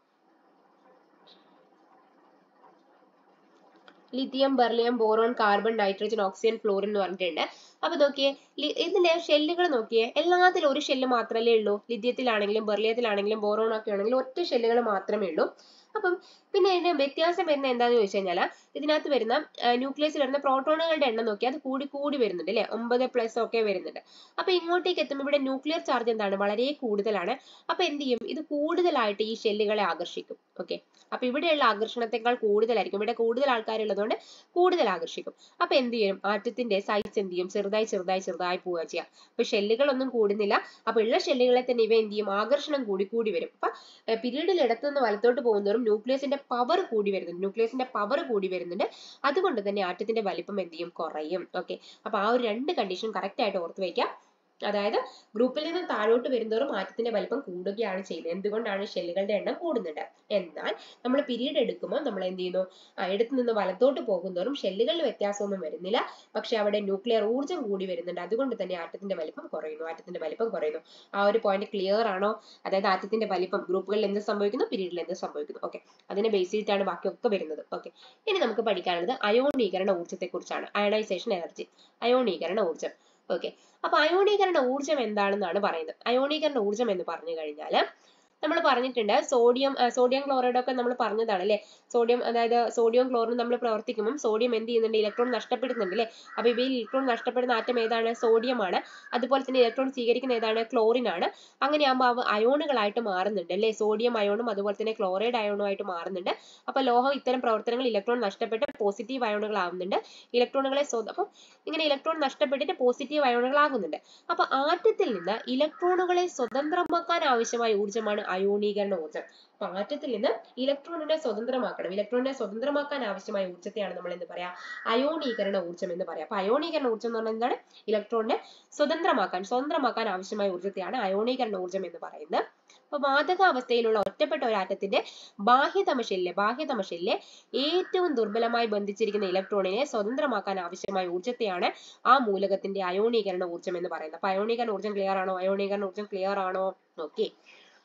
lithium beryllium boron carbon nitrogen oxygen fluorine എന്ന് പറഞ്ഞിട്ടുണ്ട് അപ്പൊ നോക്കിയേ ലി- ഇതിലെ ഷെല്ലുകൾ നോക്കിയേ എല്ലാത്തിലും ഒരു ഷെല്ല് മാത്രമല്ലേ ഉള്ളൂ ലിഥിയത്തിലാണെങ്കിലും ബെർലിയത്തിലാണെങ്കിലും ബോറോൺ ഒക്കെ ആണെങ്കിലും ഒറ്റ ഷെല്ലുകൾ മാത്രമേ ഉള്ളൂ അപ്പം പിന്നെ ഇതിന്റെ വ്യത്യാസം വരുന്ന എന്താന്ന് ചോദിച്ചു കഴിഞ്ഞാൽ ഇതിനകത്ത് വരുന്ന ന്യൂക്ലിയസിൽ വരുന്ന പ്രോട്ടോണുകളുടെ എണ്ണം നോക്കിയാൽ അത് കൂടി കൂടി വരുന്നുണ്ട് അല്ലെ ഒമ്പത് പ്ലസ് ഒക്കെ വരുന്നുണ്ട് അപ്പൊ ഇങ്ങോട്ടേക്ക് എത്തുമ്പോൾ ഇവിടെ ന്യൂക്ലിയർ ചാർജ് എന്താണ് വളരെ കൂടുതലാണ് അപ്പൊ എന്ത് ചെയ്യും ഇത് കൂടുതലായിട്ട് ഈ ഷെല്ലുകളെ ആകർഷിക്കും ഓക്കെ അപ്പൊ ഇവിടെയുള്ള ആകർഷണത്തെക്കാൾ കൂടുതലായിരിക്കും ഇവിടെ കൂടുതൽ ആൾക്കാരുള്ളതുകൊണ്ട് കൂടുതൽ ആകർഷിക്കും അപ്പൊ എന്ത് ചെയ്യും ആറ്റത്തിന്റെ സൈസ് എന്ത് ചെയ്യും ചെറുതായി ചെറുതായി ചെറുതായി പോവുക ചെയ്യാം അപ്പൊ ഷെല്ലുകളൊന്നും കൂടുന്നില്ല അപ്പൊ ഉള്ള ഷെല്ലുകളെ തന്നെ ഇവ എന്ത് ചെയ്യും ആകർഷണം കൂടി കൂടി വരും അപ്പൊ പീരീഡിൽ ഇടത്തു നിന്ന് വലത്തോട്ട് പോകുന്നതോറും ന്യൂക്ലിയസിന്റെ പവർ കൂടി വരുന്നുണ്ട് ന്യൂക്ലിയസിന്റെ പവർ കൂടി വരുന്നുണ്ട് അതുകൊണ്ട് തന്നെ ആറ്റത്തിന്റെ വലിപ്പം എന്ത് ചെയ്യും കുറയും ഓക്കെ അപ്പൊ ആ ഒരു രണ്ട് കണ്ടീഷൻ കറക്റ്റ് ആയിട്ട് ഓർത്ത് വയ്ക്കാം അതായത് ഗ്രൂപ്പിൽ നിന്ന് താഴോട്ട് വരുന്നതോറും ആറ്റത്തിന്റെ വലിപ്പം കൂടുകയാണ് ചെയ്യുന്നത് എന്തുകൊണ്ടാണ് ഷെല്ലുകളുടെ എണ്ണം കൂടുന്നുണ്ട് എന്നാൽ നമ്മൾ പിരീഡ് എടുക്കുമ്പോൾ നമ്മൾ എന്ത് ചെയ്യുന്നു ആ, ഇടത്ത് നിന്ന് വലത്തോട്ട് പോകുന്നതോറും ഷെല്ലുകളിൽ വ്യത്യാസമൊന്നും വരുന്നില്ല പക്ഷെ അവിടെ ന്യൂക്ലിയർ ഊർജ്ജം കൂടി വരുന്നുണ്ട് അതുകൊണ്ട് തന്നെ ആറ്റത്തിന്റെ വലിപ്പം കുറയുന്നു ആറ്റത്തിന്റെ വലിപ്പം കുറയുന്നു ആ ഒരു പോയിന്റ് ക്ലിയർ ആണോ അതായത് ആറ്റത്തിന്റെ വലിപ്പം ഗ്രൂപ്പുകളിൽ എന്ത് സംഭവിക്കുന്നു പിരീഡിൽ എന്ത് സംഭവിക്കുന്നു ഓക്കെ അതിനെ ബേസ് ചെയ്തിട്ടാണ് ബാക്കിയൊക്കെ വരുന്നത് ഓക്കെ ഇനി നമുക്ക് പഠിക്കാനുള്ളത് അയോണീകരണ ഊർജ്ജത്തെ കുറിച്ചാണ് അയണൈസേഷൻ എനർജി അയോണീകരണ ഊർജ്ജം ഓക്കെ അപ്പൊ അയോണീകരണ ഊർജ്ജം എന്താണെന്നാണ് പറയുന്നത് അയോണീകരണ ഊർജ്ജം എന്ന് പറഞ്ഞു കഴിഞ്ഞാൽ നമ്മൾ പറഞ്ഞിട്ടുണ്ട് സോഡിയം സോഡിയം ക്ലോറൈഡ് ഒക്കെ നമ്മൾ പറഞ്ഞതാണ് അല്ലെ സോഡിയം അതായത് സോഡിയം ക്ലോറിൻ നമ്മൾ പ്രവർത്തിക്കുമ്പോൾ സോഡിയം എന്ത് ചെയ്യുന്നുണ്ട് ഇലക്ട്രോൺ നഷ്ടപ്പെടുന്നുണ്ട് അല്ലെ അപ്പൊ ഇവയിൽ ഇലക്ട്രോൺ നഷ്ടപ്പെടുന്ന ആറ്റം ഏതാണ് സോഡിയം ആണ് അതുപോലെ തന്നെ ഇലക്ട്രോൺ സ്വീകരിക്കുന്ന ഏതാണ് ക്ലോറിൻ ആണ് അങ്ങനെയാകുമ്പോൾ അവ അയോണുകളായിട്ട് മാറുന്നുണ്ട് അല്ലെ സോഡിയം അയോണും അതുപോലെ തന്നെ ക്ലോറൈഡ് അയോണും ആയിട്ട് മാറുന്നുണ്ട് അപ്പൊ ലോഹം ഇത്തരം പ്രവർത്തനങ്ങൾ ഇലക്ട്രോൺ നഷ്ടപ്പെട്ട് പോസിറ്റീവ് അയോണുകൾ ആവുന്നുണ്ട് ഇലക്ട്രോണുകളെ സ്വ അപ്പം ഇങ്ങനെ ഇലക്ട്രോൺ നഷ്ടപ്പെട്ടിട്ട് പോസിറ്റീവ് അയോണുകളാകുന്നുണ്ട് അപ്പൊ ആറ്റത്തിൽ നിന്ന് ഇലക്ട്രോണുകളെ സ്വതന്ത്രമാക്കാൻ ആവശ്യമായ ഊർജ്ജമാണ് അയോണീകരണ ഊർജ്ജം അപ്പൊ ആറ്റത്തിൽ നിന്ന് ഇലക്ട്രോണിനെ സ്വതന്ത്രമാക്കണം ഇലക്ട്രോണിനെ സ്വതന്ത്രമാക്കാൻ ആവശ്യമായ ഊർജ്ജത്തെയാണ് നമ്മൾ എന്ത് പറയാ അയോണീകരണ ഊർജ്ജം എന്ന് പറയാം അപ്പൊ അയോണീകരണ ഊർജ്ജം എന്ന് പറഞ്ഞാൽ എന്താണ് ഇലക്ട്രോണിനെ സ്വതന്ത്രമാക്കാൻ സ്വതന്ത്രമാക്കാൻ ആവശ്യമായ ഊർജ്ജത്തെയാണ് അയോണീകരണ ഊർജ്ജം എന്ന് പറയുന്നത് അപ്പൊ വാതകാവസ്ഥയിലുള്ള ഒറ്റപ്പെട്ട ഒരു ആറ്റത്തിന്റെ ബാഹ്യതമശല്യ ബാഹ്യതമശല്യെ ഏറ്റവും ദുർബലമായി ബന്ധിച്ചിരിക്കുന്ന ഇലക്ട്രോണിനെ സ്വതന്ത്രമാക്കാൻ ആവശ്യമായ ഊർജ്ജത്തെയാണ് ആ മൂലകത്തിന്റെ അയോണീകരണ ഊർജ്ജം എന്ന് പറയുന്നത് അപ്പൊ അയോണീകരണ ഊർജ്ജം ക്ലിയർ ആണോ അയോണീകരണ ഊർജ്ജം ക്ലിയർ ആണോ ഓക്കെ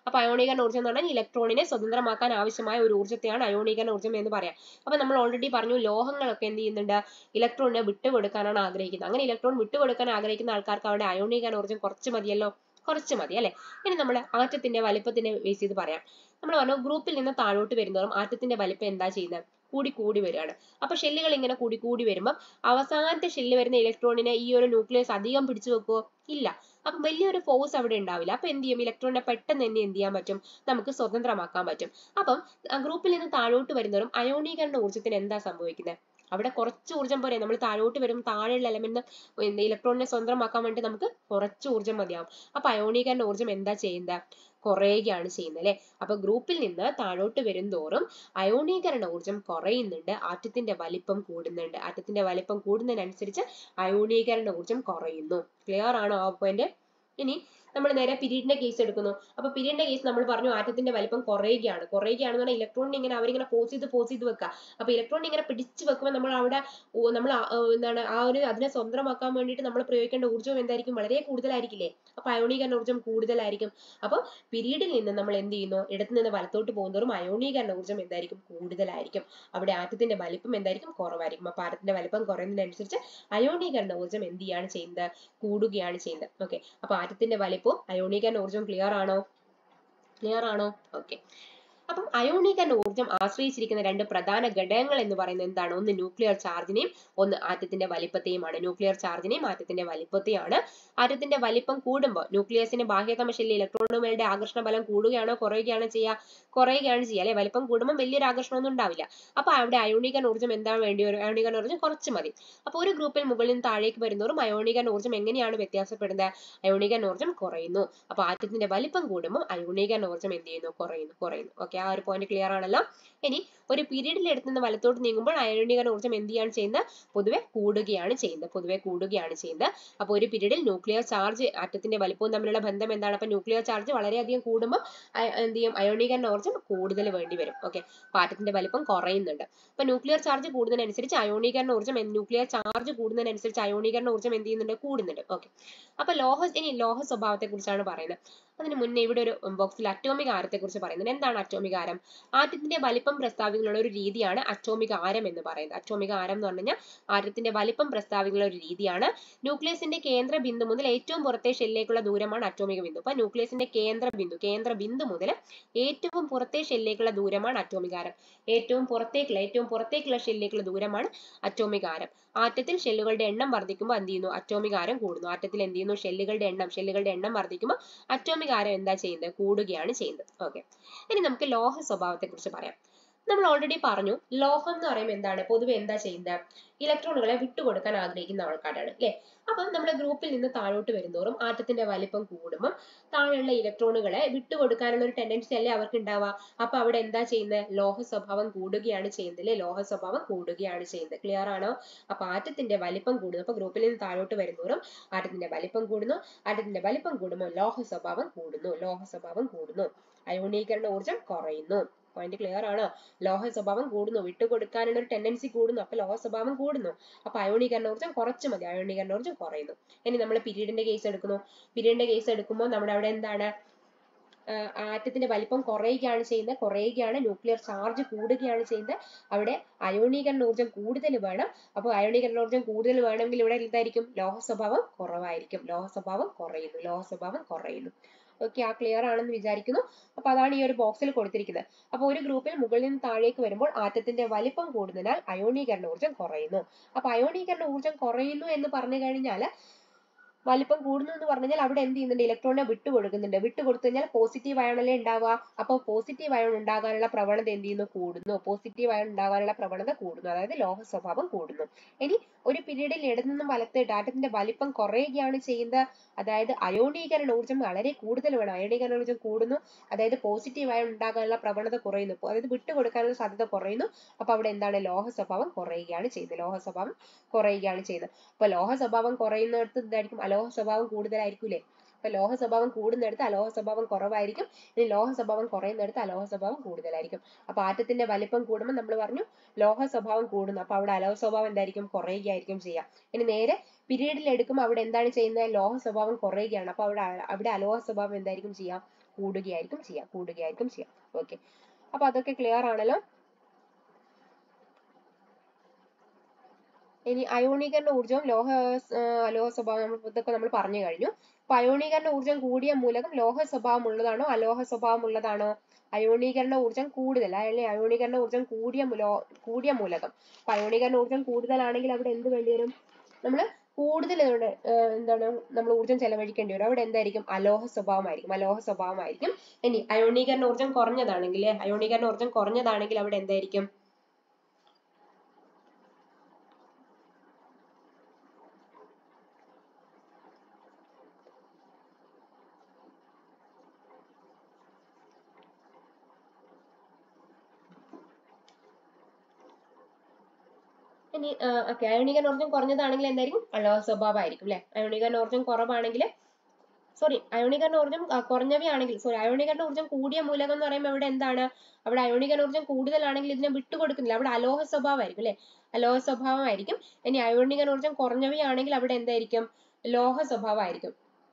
അപ്പൊ അയോണീകരണ ഊർജ്ജം എന്ന് പറഞ്ഞാൽ ഇലക്ട്രോണിനെ സ്വതന്ത്രമാക്കാൻ ആവശ്യമായ ഒരു ഊർജ്ജത്തെയാണ് അയോണീകരണ ഊർജ്ജം എന്ന് പറയാം അപ്പൊ നമ്മൾ ഓൾറെഡി പറഞ്ഞു ലോഹങ്ങളൊക്കെ എന്ത് ചെയ്യുന്നുണ്ട് ഇലക്ട്രോണിനെ വിട്ടുകൊടുക്കാനാണ് ആഗ്രഹിക്കുന്നത് അങ്ങനെ ഇലക്ട്രോൺ വിട്ടുകൊടുക്കാൻ ആഗ്രഹിക്കുന്ന ആൾക്കാർക്ക് അവിടെ അയോണീകരണ ഊർജ്ജം കുറച്ച് മതിയല്ലോ കുറച്ച് മതി അല്ലെ ഇനി നമ്മൾ ആറ്റത്തിന്റെ വലിപ്പത്തിനെ ബേസ് ചെയ്ത് പറയാം നമ്മൾ പറഞ്ഞു ഗ്രൂപ്പിൽ നിന്ന് താഴോട്ട് വരുന്നതും ആറ്റത്തിന്റെ വലിപ്പം എന്താ ചെയ്യുന്നത് കൂടി കൂടി വരികയാണ് അപ്പൊ ഷെല്ലുകൾ ഇങ്ങനെ കൂടി കൂടി വരുമ്പോൾ അവസാനത്തെ ഷെല്ല് വരുന്ന ഇലക്ട്രോണിനെ ഈ ഒരു ന്യൂക്ലിയസ് അധികം പിടിച്ചു വെക്കുവോ ഇല്ല അപ്പം വലിയൊരു ഫോഴ്സ് അവിടെ ഉണ്ടാവില്ല അപ്പൊ എന്ത് ചെയ്യും ഇലക്ട്രോണിനെ പെട്ടെന്ന് തന്നെ എന്ത് ചെയ്യാൻ പറ്റും നമുക്ക് സ്വതന്ത്രമാക്കാൻ പറ്റും അപ്പം ഗ്രൂപ്പിൽ നിന്ന് താഴോട്ട് വരുന്നവരും അയോണീകരണ ഊർജ്ജത്തിന് എന്താ സംഭവിക്കുന്നത് അവിടെ കുറച്ച് ഊർജ്ജം പോരെ നമ്മൾ താഴോട്ട് വരും താഴെയുള്ള എലമെന്റ് ഇലക്ട്രോണിനെ സ്വന്തമാക്കാൻ വേണ്ടി നമുക്ക് കുറച്ച് ഊർജ്ജം മതിയാവും അപ്പൊ അയോണീകരണ ഊർജ്ജം എന്താ ചെയ്യുന്നത് കുറയുകയാണ് ചെയ്യുന്നത് അല്ലെ അപ്പൊ ഗ്രൂപ്പിൽ നിന്ന് താഴോട്ട് വരുംതോറും അയോണീകരണ ഊർജ്ജം കുറയുന്നുണ്ട് ആറ്റത്തിന്റെ വലിപ്പം കൂടുന്നുണ്ട് ആറ്റത്തിന്റെ വലിപ്പം കൂടുന്നതിനനുസരിച്ച് അയോണീകരണ ഊർജ്ജം കുറയുന്നു ക്ലിയർ ആണോ ആ പോയിന്റ് ഇനി നമ്മൾ നേരെ പിരീഡിന്റെ കേസ് എടുക്കുന്നു അപ്പൊ പിരീഡിന്റെ കേസ് നമ്മൾ പറഞ്ഞു ആറ്റത്തിന്റെ വലിപ്പം കുറയുകയാണ് കുറയുകയാണെന്ന് പറഞ്ഞാൽ ഇലക്ട്രോണിനെ ഇങ്ങനെ അവരിങ്ങനെ ഫോഴ്സ് ചെയ്ത് ഫോഴ്സ് ചെയ്ത് വെക്കുക അപ്പൊ ഇലക്ട്രോൺ ഇങ്ങനെ പിടിച്ചു വെക്കുമ്പോൾ നമ്മൾ അവിടെ ഓ- നമ്മൾ ആ- ഏർ എന്താണ് ആ ഒരു അതിനെ സ്വന്തമാക്കാൻ വേണ്ടിയിട്ട് നമ്മൾ പ്രയോഗിക്കേണ്ട ഊർജ്ജം എന്തായിരിക്കും വളരെ കൂടുതലായിരിക്കില്ലേ അപ്പൊ അയോണീകരണ ഊർജ്ജം കൂടുതലായിരിക്കും അപ്പൊ പിരീഡിൽ നിന്ന് നമ്മൾ എന്ത് ചെയ്യുന്നു ഇടത്ത് നിന്ന് വലത്തോട്ട് പോകുന്നതോറും അയോണീകരണ ഊർജ്ജം എന്തായിരിക്കും കൂടുതലായിരിക്കും അവിടെ ആറ്റത്തിന്റെ വലിപ്പം എന്തായിരിക്കും കുറവായിരിക്കും അപ്പൊ ആറ്റത്തിന്റെ വലിപ്പം കുറയുന്നതിനനുസരിച്ച് അയോണീകരണ ഊർജ്ജം എന്ത് ചെയ്യാണ് ചെയ്യുന്നത് കൂടുകയാണ് ചെയ്യുന്നത് ഓക്കെ അപ്പൊ ആറ്റത്തിന്റെ വലിപ്പവും അയോണീകരണ ഊർജ്ജം ക്ലിയർ ആണോ ക്ലിയർ ആണോ ഓക്കെ അപ്പം അയോണീകരണ ഊർജ്ജം ആശ്രയിച്ചിരിക്കുന്ന രണ്ട് പ്രധാന ഘടകങ്ങൾ എന്ന് പറയുന്നത് എന്താണ് ഒന്ന് ന്യൂക്ലിയർ ചാർജിനെയും ഒന്ന് ആറ്റത്തിന്റെ വലിപ്പത്തെയുമാണ് ന്യൂക്ലിയർ ചാർജിനെയും ആറ്റത്തിന്റെ വലിപ്പത്തെയാണ് ആറ്റത്തിന്റെ വലിപ്പം കൂടുമ്പോൾ ന്യൂക്ലിയസിന്റെ ബാഹ്യതമ ഷെല്ലിൽ ഇലക്ട്രോണുകളുടെ ആകർഷണ ബലം കൂടുകയാണോ കുറയുകയാണോ ചെയ്യുക കുറയുകയാണ് ചെയ്യുക അല്ലെ വലിപ്പം കൂടുമ്പോൾ വലിയൊരു ആകർഷണമൊന്നും ഉണ്ടാവില്ല അപ്പൊ അവിടെ അയോണീകരണ ഊർജ്ജം എന്താണ് വേണ്ടി വരും അയോണീകരണ ഊർജ്ജം കുറച്ച് മതി അപ്പൊ ഒരു ഗ്രൂപ്പിൽ മുകളിൽ നിന്ന് താഴേക്ക് വരുന്നവരും അയോണീകരണ ഊർജ്ജം എങ്ങനെയാണ് വ്യത്യാസപ്പെടുന്നത് അയോണീകരണ ഊർജ്ജം കുറയുന്നു അപ്പൊ ആറ്റത്തിന്റെ വലിപ്പം കൂടുമ്പോൾ അയോണീകരണ ഊർജ്ജം എന്ത് ചെയ്യുന്നു കുറയുന്നു കുറയുന്നു ഓക്കെ ആ ഒരു പോയിന്റ് ക്ലിയർ ആണല്ലോ ഇനി ഒരു പീരീഡിൽ എടുത്ത് നിന്ന് വലത്തോട്ട് നീങ്ങുമ്പോൾ അയോണീകരണ ഊർജ്ജം എന്ത് ചെയ്യാണ് ചെയ്യുന്നത് പൊതുവെ കൂടുകയാണ് ചെയ്യുന്നത് പൊതുവെ കൂടുകയാണ് ചെയ്യുന്നത് അപ്പൊ ഒരു പീരീഡിൽ ന്യൂക്ലിയർ ചാർജ് ആറ്റത്തിന്റെ വലിപ്പവും തമ്മിലുള്ള ബന്ധം എന്താണ് അപ്പൊ ന്യൂക്ലിയർ ചാർജ് വളരെയധികം കൂടുമ്പോൾ അയ- എന്ത് ചെയ്യും അയോണീകരണ ഊർജ്ജം കൂടുതൽ വേണ്ടി വരും ഓക്കെ അപ്പൊ ആറ്റത്തിന്റെ വലിപ്പം കുറയുന്നുണ്ട് അപ്പൊ ന്യൂക്ലിയർ ചാർജ് കൂടുന്നതിനനുസരിച്ച് അയോണീകരണ ഊർജ്ജം ന്യൂക്ലിയർ ചാർജ് കൂടുന്നതിനനുസരിച്ച് അയോണീകരണ ഊർജ്ജം എന്ത് ചെയ്യുന്നുണ്ട് കൂടുന്നുണ്ട് ഓക്കെ അപ്പൊ ലോഹ ഇനി ലോഹ സ്വഭാവത്തെ കുറിച്ചാണ് പറയുന്നത് അതിന് മുന്നേ ഇവിടെ ഒരു ബോക്സിൽ അറ്റോമിക് ആരത്തെ കുറിച്ച് പറയുന്നത് എന്താണ് അറ്റോമിക് ആരം ആറ്റത്തിന്റെ വലിപ്പം പ്രസ്താവിക്കുന്ന ഒരു രീതിയാണ് അറ്റോമിക് ആരം എന്ന് പറയുന്നത് അറ്റോമിക് ആരം എന്ന് പറഞ്ഞു കഴിഞ്ഞാൽ ആറ്റത്തിന്റെ വലിപ്പം പ്രസ്താവിക്കുന്ന ഒരു രീതിയാണ് ന്യൂക്ലിയസിന്റെ കേന്ദ്ര ബിന്ദു മുതൽ ഏറ്റവും പുറത്തെ ഷെല്ലിലേക്കുള്ള ദൂരമാണ് അറ്റോമിക ബിന്ദു അപ്പൊ ന്യൂക്ലിയസിന്റെ കേന്ദ്ര ബിന്ദു കേന്ദ്ര ബിന്ദു മുതൽ ഏറ്റവും പുറത്തെ ഷെല്ലിലേക്കുള്ള ദൂരമാണ് അറ്റോമിക് ആരം ഏറ്റവും പുറത്തേക്കുള്ള ഏറ്റവും പുറത്തേക്കുള്ള ഷെല്ലിലേക്കുള്ള ദൂരമാണ് അറ്റോമിക് ആരം ആറ്റത്തിൽ ഷെല്ലുകളുടെ എണ്ണം വർദ്ധിക്കുമ്പോൾ എന്ത് ചെയ്യുന്നു അറ്റോമിക് ആരം കൂടുന്നു ആറ്റത്തിൽ എന്ത് ചെയ്യുന്നു ഷെല്ലുകളുടെ എണ്ണം ഷെല്ലുകളുടെ എണ്ണം വർദ്ധിക്കുമ്പോൾ അറ്റോമിക് ആരം എന്താ ചെയ്യുന്നത് കൂടുകയാണ് ചെയ്യുന്നത് ഓക്കെ ഇനി നമുക്ക് ലോഹ സ്വഭാവത്തെ കുറിച്ച് പറയാം നമ്മൾ ഓൾറെഡി പറഞ്ഞു ലോഹം എന്ന് പറയുമ്പോൾ എന്താണ് പൊതുവെ എന്താ ചെയ്യുന്നത് ഇലക്ട്രോണുകളെ വിട്ടുകൊടുക്കാൻ ആഗ്രഹിക്കുന്ന ആൾക്കാരാണ് അല്ലെ അപ്പം നമ്മുടെ ഗ്രൂപ്പിൽ നിന്ന് താഴോട്ട് വരുന്നതോറും ആറ്റത്തിന്റെ വലിപ്പം കൂടുമ്പം താഴെയുള്ള ഇലക്ട്രോണുകളെ വിട്ടുകൊടുക്കാനുള്ള ഒരു ടെൻഡൻസി അല്ലേ അവർക്ക് ഉണ്ടാവുക അപ്പൊ അവിടെ എന്താ ചെയ്യുന്നത് ലോഹ സ്വഭാവം കൂടുകയാണ് ചെയ്യുന്നത് അല്ലെ ലോഹ സ്വഭാവം കൂടുകയാണ് ചെയ്യുന്നത് ക്ലിയർ ആണോ അപ്പൊ ആറ്റത്തിന്റെ വലിപ്പം കൂടുന്നു അപ്പൊ ഗ്രൂപ്പിൽ നിന്ന് താഴോട്ട് വരുന്നതോറും ആറ്റത്തിന്റെ വലിപ്പം കൂടുന്നു ആറ്റത്തിന്റെ വലിപ്പം കൂടുമ്പോൾ ലോഹ സ്വഭാവം കൂടുന്നു ലോഹ സ്വഭാവം കൂടുന്നു അയോണീകരണ ഊർജ്ജം കുറയുന്നു പോയിന്റ് ക്ലിയർ ആണോ ലോഹ സ്വഭാവം കൂടുന്നു വിട്ടുകൊടുക്കാനുള്ള ഒരു ടെൻഡൻസി കൂടുന്നു അപ്പൊ ലോഹ സ്വഭാവം കൂടുന്നു അപ്പൊ അയോണീകരണ ഊർജ്ജം കുറച്ച് മതി അയോണീകരണ ഊർജ്ജം കുറയുന്നു ഇനി നമ്മൾ പിരീഡിന്റെ കേസ് എടുക്കുന്നു പിരീഡിന്റെ കേസ് എടുക്കുമ്പോൾ നമ്മുടെ അവിടെ എന്താണ് ആഹ് ആറ്റത്തിന്റെ വലിപ്പം കുറയുകയാണ് ചെയ്യുന്നത് കുറയുകയാണ് ന്യൂക്ലിയർ ചാർജ് കൂടുകയാണ് ചെയ്യുന്നത് അവിടെ അയോണീകരണ ഊർജ്ജം കൂടുതൽ വേണം അപ്പോൾ അയോണീകരണ ഊർജ്ജം കൂടുതൽ വേണമെങ്കിൽ ഇവിടെ എന്തായിരിക്കും ലോഹ സ്വഭാവം കുറവായിരിക്കും ലോഹ സ്വഭാവം കുറയുന്നു ലോഹ സ്വഭാവം കുറയുന്നു ഓക്കെ ആ ക്ലിയർ ആണെന്ന് വിചാരിക്കുന്നു അപ്പൊ അതാണ് ഈ ഒരു ബോക്സിൽ കൊടുത്തിരിക്കുന്നത് അപ്പൊ ഒരു ഗ്രൂപ്പിൽ മുകളിൽ നിന്ന് താഴേക്ക് വരുമ്പോൾ ആറ്റത്തിന്റെ വലിപ്പം കൂടുന്നതിനാൽ അയോണീകരണ ഊർജ്ജം കുറയുന്നു അപ്പൊ അയോണീകരണ ഊർജ്ജം കുറയുന്നു എന്ന് പറഞ്ഞു കഴിഞ്ഞാൽ വലിപ്പം കൂടുന്നു എന്ന് പറഞ്ഞാൽ അവിടെ എന്ത് ചെയ്യുന്നുണ്ട് ഇലക്ട്രോണിനെ വിട്ടു കൊടുക്കുന്നുണ്ട് വിട്ടു കൊടുത്തു കഴിഞ്ഞാൽ പോസിറ്റീവ് അയണല്ലേ ഉണ്ടാവുക അപ്പോൾ പോസിറ്റീവ് അയൺ ഉണ്ടാകാനുള്ള പ്രവണത എന്ത് ചെയ്യുന്നു കൂടുന്നു പോസിറ്റീവ് അയൺ ഉണ്ടാകാനുള്ള പ്രവണത കൂടുന്നു അതായത് ലോഹ സ്വഭാവം കൂടുന്നു ഇനി ഒരു പീരീഡിൽ ഇടതു നിന്നും വലത്തേട്ട് ആറ്റത്തിന്റെ വലിപ്പം കുറയുകയാണ് ചെയ്യുന്നത് അതായത് അയോണീകരണ ഊർജ്ജം വളരെ കൂടുതൽ വേണം അയോണീകരണ ഊർജ്ജം കൂടുന്നു അതായത് പോസിറ്റീവ് അയൺ ഉണ്ടാകാനുള്ള പ്രവണത കുറയുന്നു അപ്പൊ അതായത് വിട്ടുകൊടുക്കാനുള്ള സാധ്യത കുറയുന്നു അപ്പൊ അവിടെ എന്താണ് ലോഹ സ്വഭാവം കുറയുകയാണ് ചെയ്യുന്നത് ലോഹ സ്വഭാവം കുറയുകയാണ് ചെയ്യുന്നത് അപ്പൊ ലോഹ സ്വഭാവം കുറയുന്നിടത്ത് എന്തായിരിക്കും അലോഹ സ്വഭാവം കൂടുതലായിരിക്കൂലേ അപ്പൊ അപ്പൊ ലോഹ സ്വഭാവം കൂടുന്നിടത്ത് അലോഹ സ്വഭാവം കുറവായിരിക്കും ഇനി ലോഹ സ്വഭാവം കുറയുന്നിടത്ത് അലോഹ സ്വഭാവം കൂടുതലായിരിക്കും അപ്പൊ ആറ്റത്തിന്റെ വലിപ്പം കൂടുമ്പോൾ നമ്മൾ പറഞ്ഞു ലോഹ സ്വഭാവം കൂടുന്നു അപ്പൊ അവിടെ അലോഹ സ്വഭാവം എന്തായിരിക്കും കുറയുകയായിരിക്കും ചെയ്യുക ഇനി നേരെ പീരീഡിൽ എടുക്കുമ്പോൾ അവിടെ എന്താണ് ചെയ്യുന്നത് ലോഹ സ്വഭാവം കുറയുകയാണ് അപ്പൊ അവിടെ അ- അവിടെ അലോഹ സ്വഭാവം എന്തായിരിക്കും ചെയ്യുക കൂടുകയായിരിക്കും ചെയ്യുക കൂടുകയായിരിക്കും ചെയ്യുക ഓക്കെ അപ്പൊ അതൊക്കെ ക്ലിയർ ആണല്ലോ ഇനി അയോണീകരണ ഊർജ്ജവും ലോഹ ആ, അലോഹ സ്വഭാവം നമ്മൾ ഇതൊക്കെ നമ്മൾ പറഞ്ഞു കഴിഞ്ഞു അപ്പൊ അയോണീകരണ ഊർജ്ജം കൂടിയ മൂലകം ലോഹ സ്വഭാവം ഉള്ളതാണോ അലോഹ സ്വഭാവം ഉള്ളതാണോ അയോണീകരണ ഊർജ്ജം കൂടുതൽ അല്ലെങ്കിൽ അയോണീകരണ ഊർജ്ജം കൂടിയ മുലോ കൂടിയ മൂലകം അപ്പൊ അയോണീകരണ ഊർജ്ജം കൂടുതലാണെങ്കിൽ അവിടെ എന്ത് വേണ്ടി വരും നമ്മൾ കൂടുതൽ ഇതുകൊണ്ട്, ആ, എന്താണ് നമ്മൾ ഊർജ്ജം ചെലവഴിക്കേണ്ടി വരും അവിടെ എന്തായിരിക്കും അലോഹ സ്വഭാവമായിരിക്കും അലോഹ സ്വഭാവമായിരിക്കും ഇനി അയോണീകരണ ഊർജ്ജം കുറഞ്ഞതാണെങ്കിൽ അയോണീകരണ ഊർജ്ജം കുറഞ്ഞതാണെങ്കിൽ അവിടെ എന്തായിരിക്കും ഇനി ഓക്കെ അയോണികരണ ഊർജ്ജം കുറഞ്ഞതാണെങ്കിൽ എന്തായിരിക്കും അലോഹ സ്വഭാവമായിരിക്കും അല്ലെ അയോണികരണ ഊർജ്ജം കുറവാണെങ്കിൽ സോറി അയോണികരണ ഊർജ്ജം ആ, കുറഞ്ഞവയാണെങ്കിൽ സോറി അയോണികരണ ഊർജ്ജം കൂടിയ മൂലകം എന്ന് പറയുമ്പോൾ ഇവിടെ എന്താണ് അവിടെ അയോണികരണ ഊർജ്ജം കൂടുതലാണെങ്കിൽ ഇതിനെ വിട്ടുകൊടുക്കുന്നില്ല അവിടെ അലോഹ സ്വഭാവമായിരിക്കും അല്ലെ അലോഹ സ്വഭാവമായിരിക്കും ഇനി അയോണികരണ ഊർജ്ജം കുറഞ്ഞവയാണെങ്കിൽ അവിടെ എന്തായിരിക്കും ലോഹ സ്വഭാവമായിരിക്കും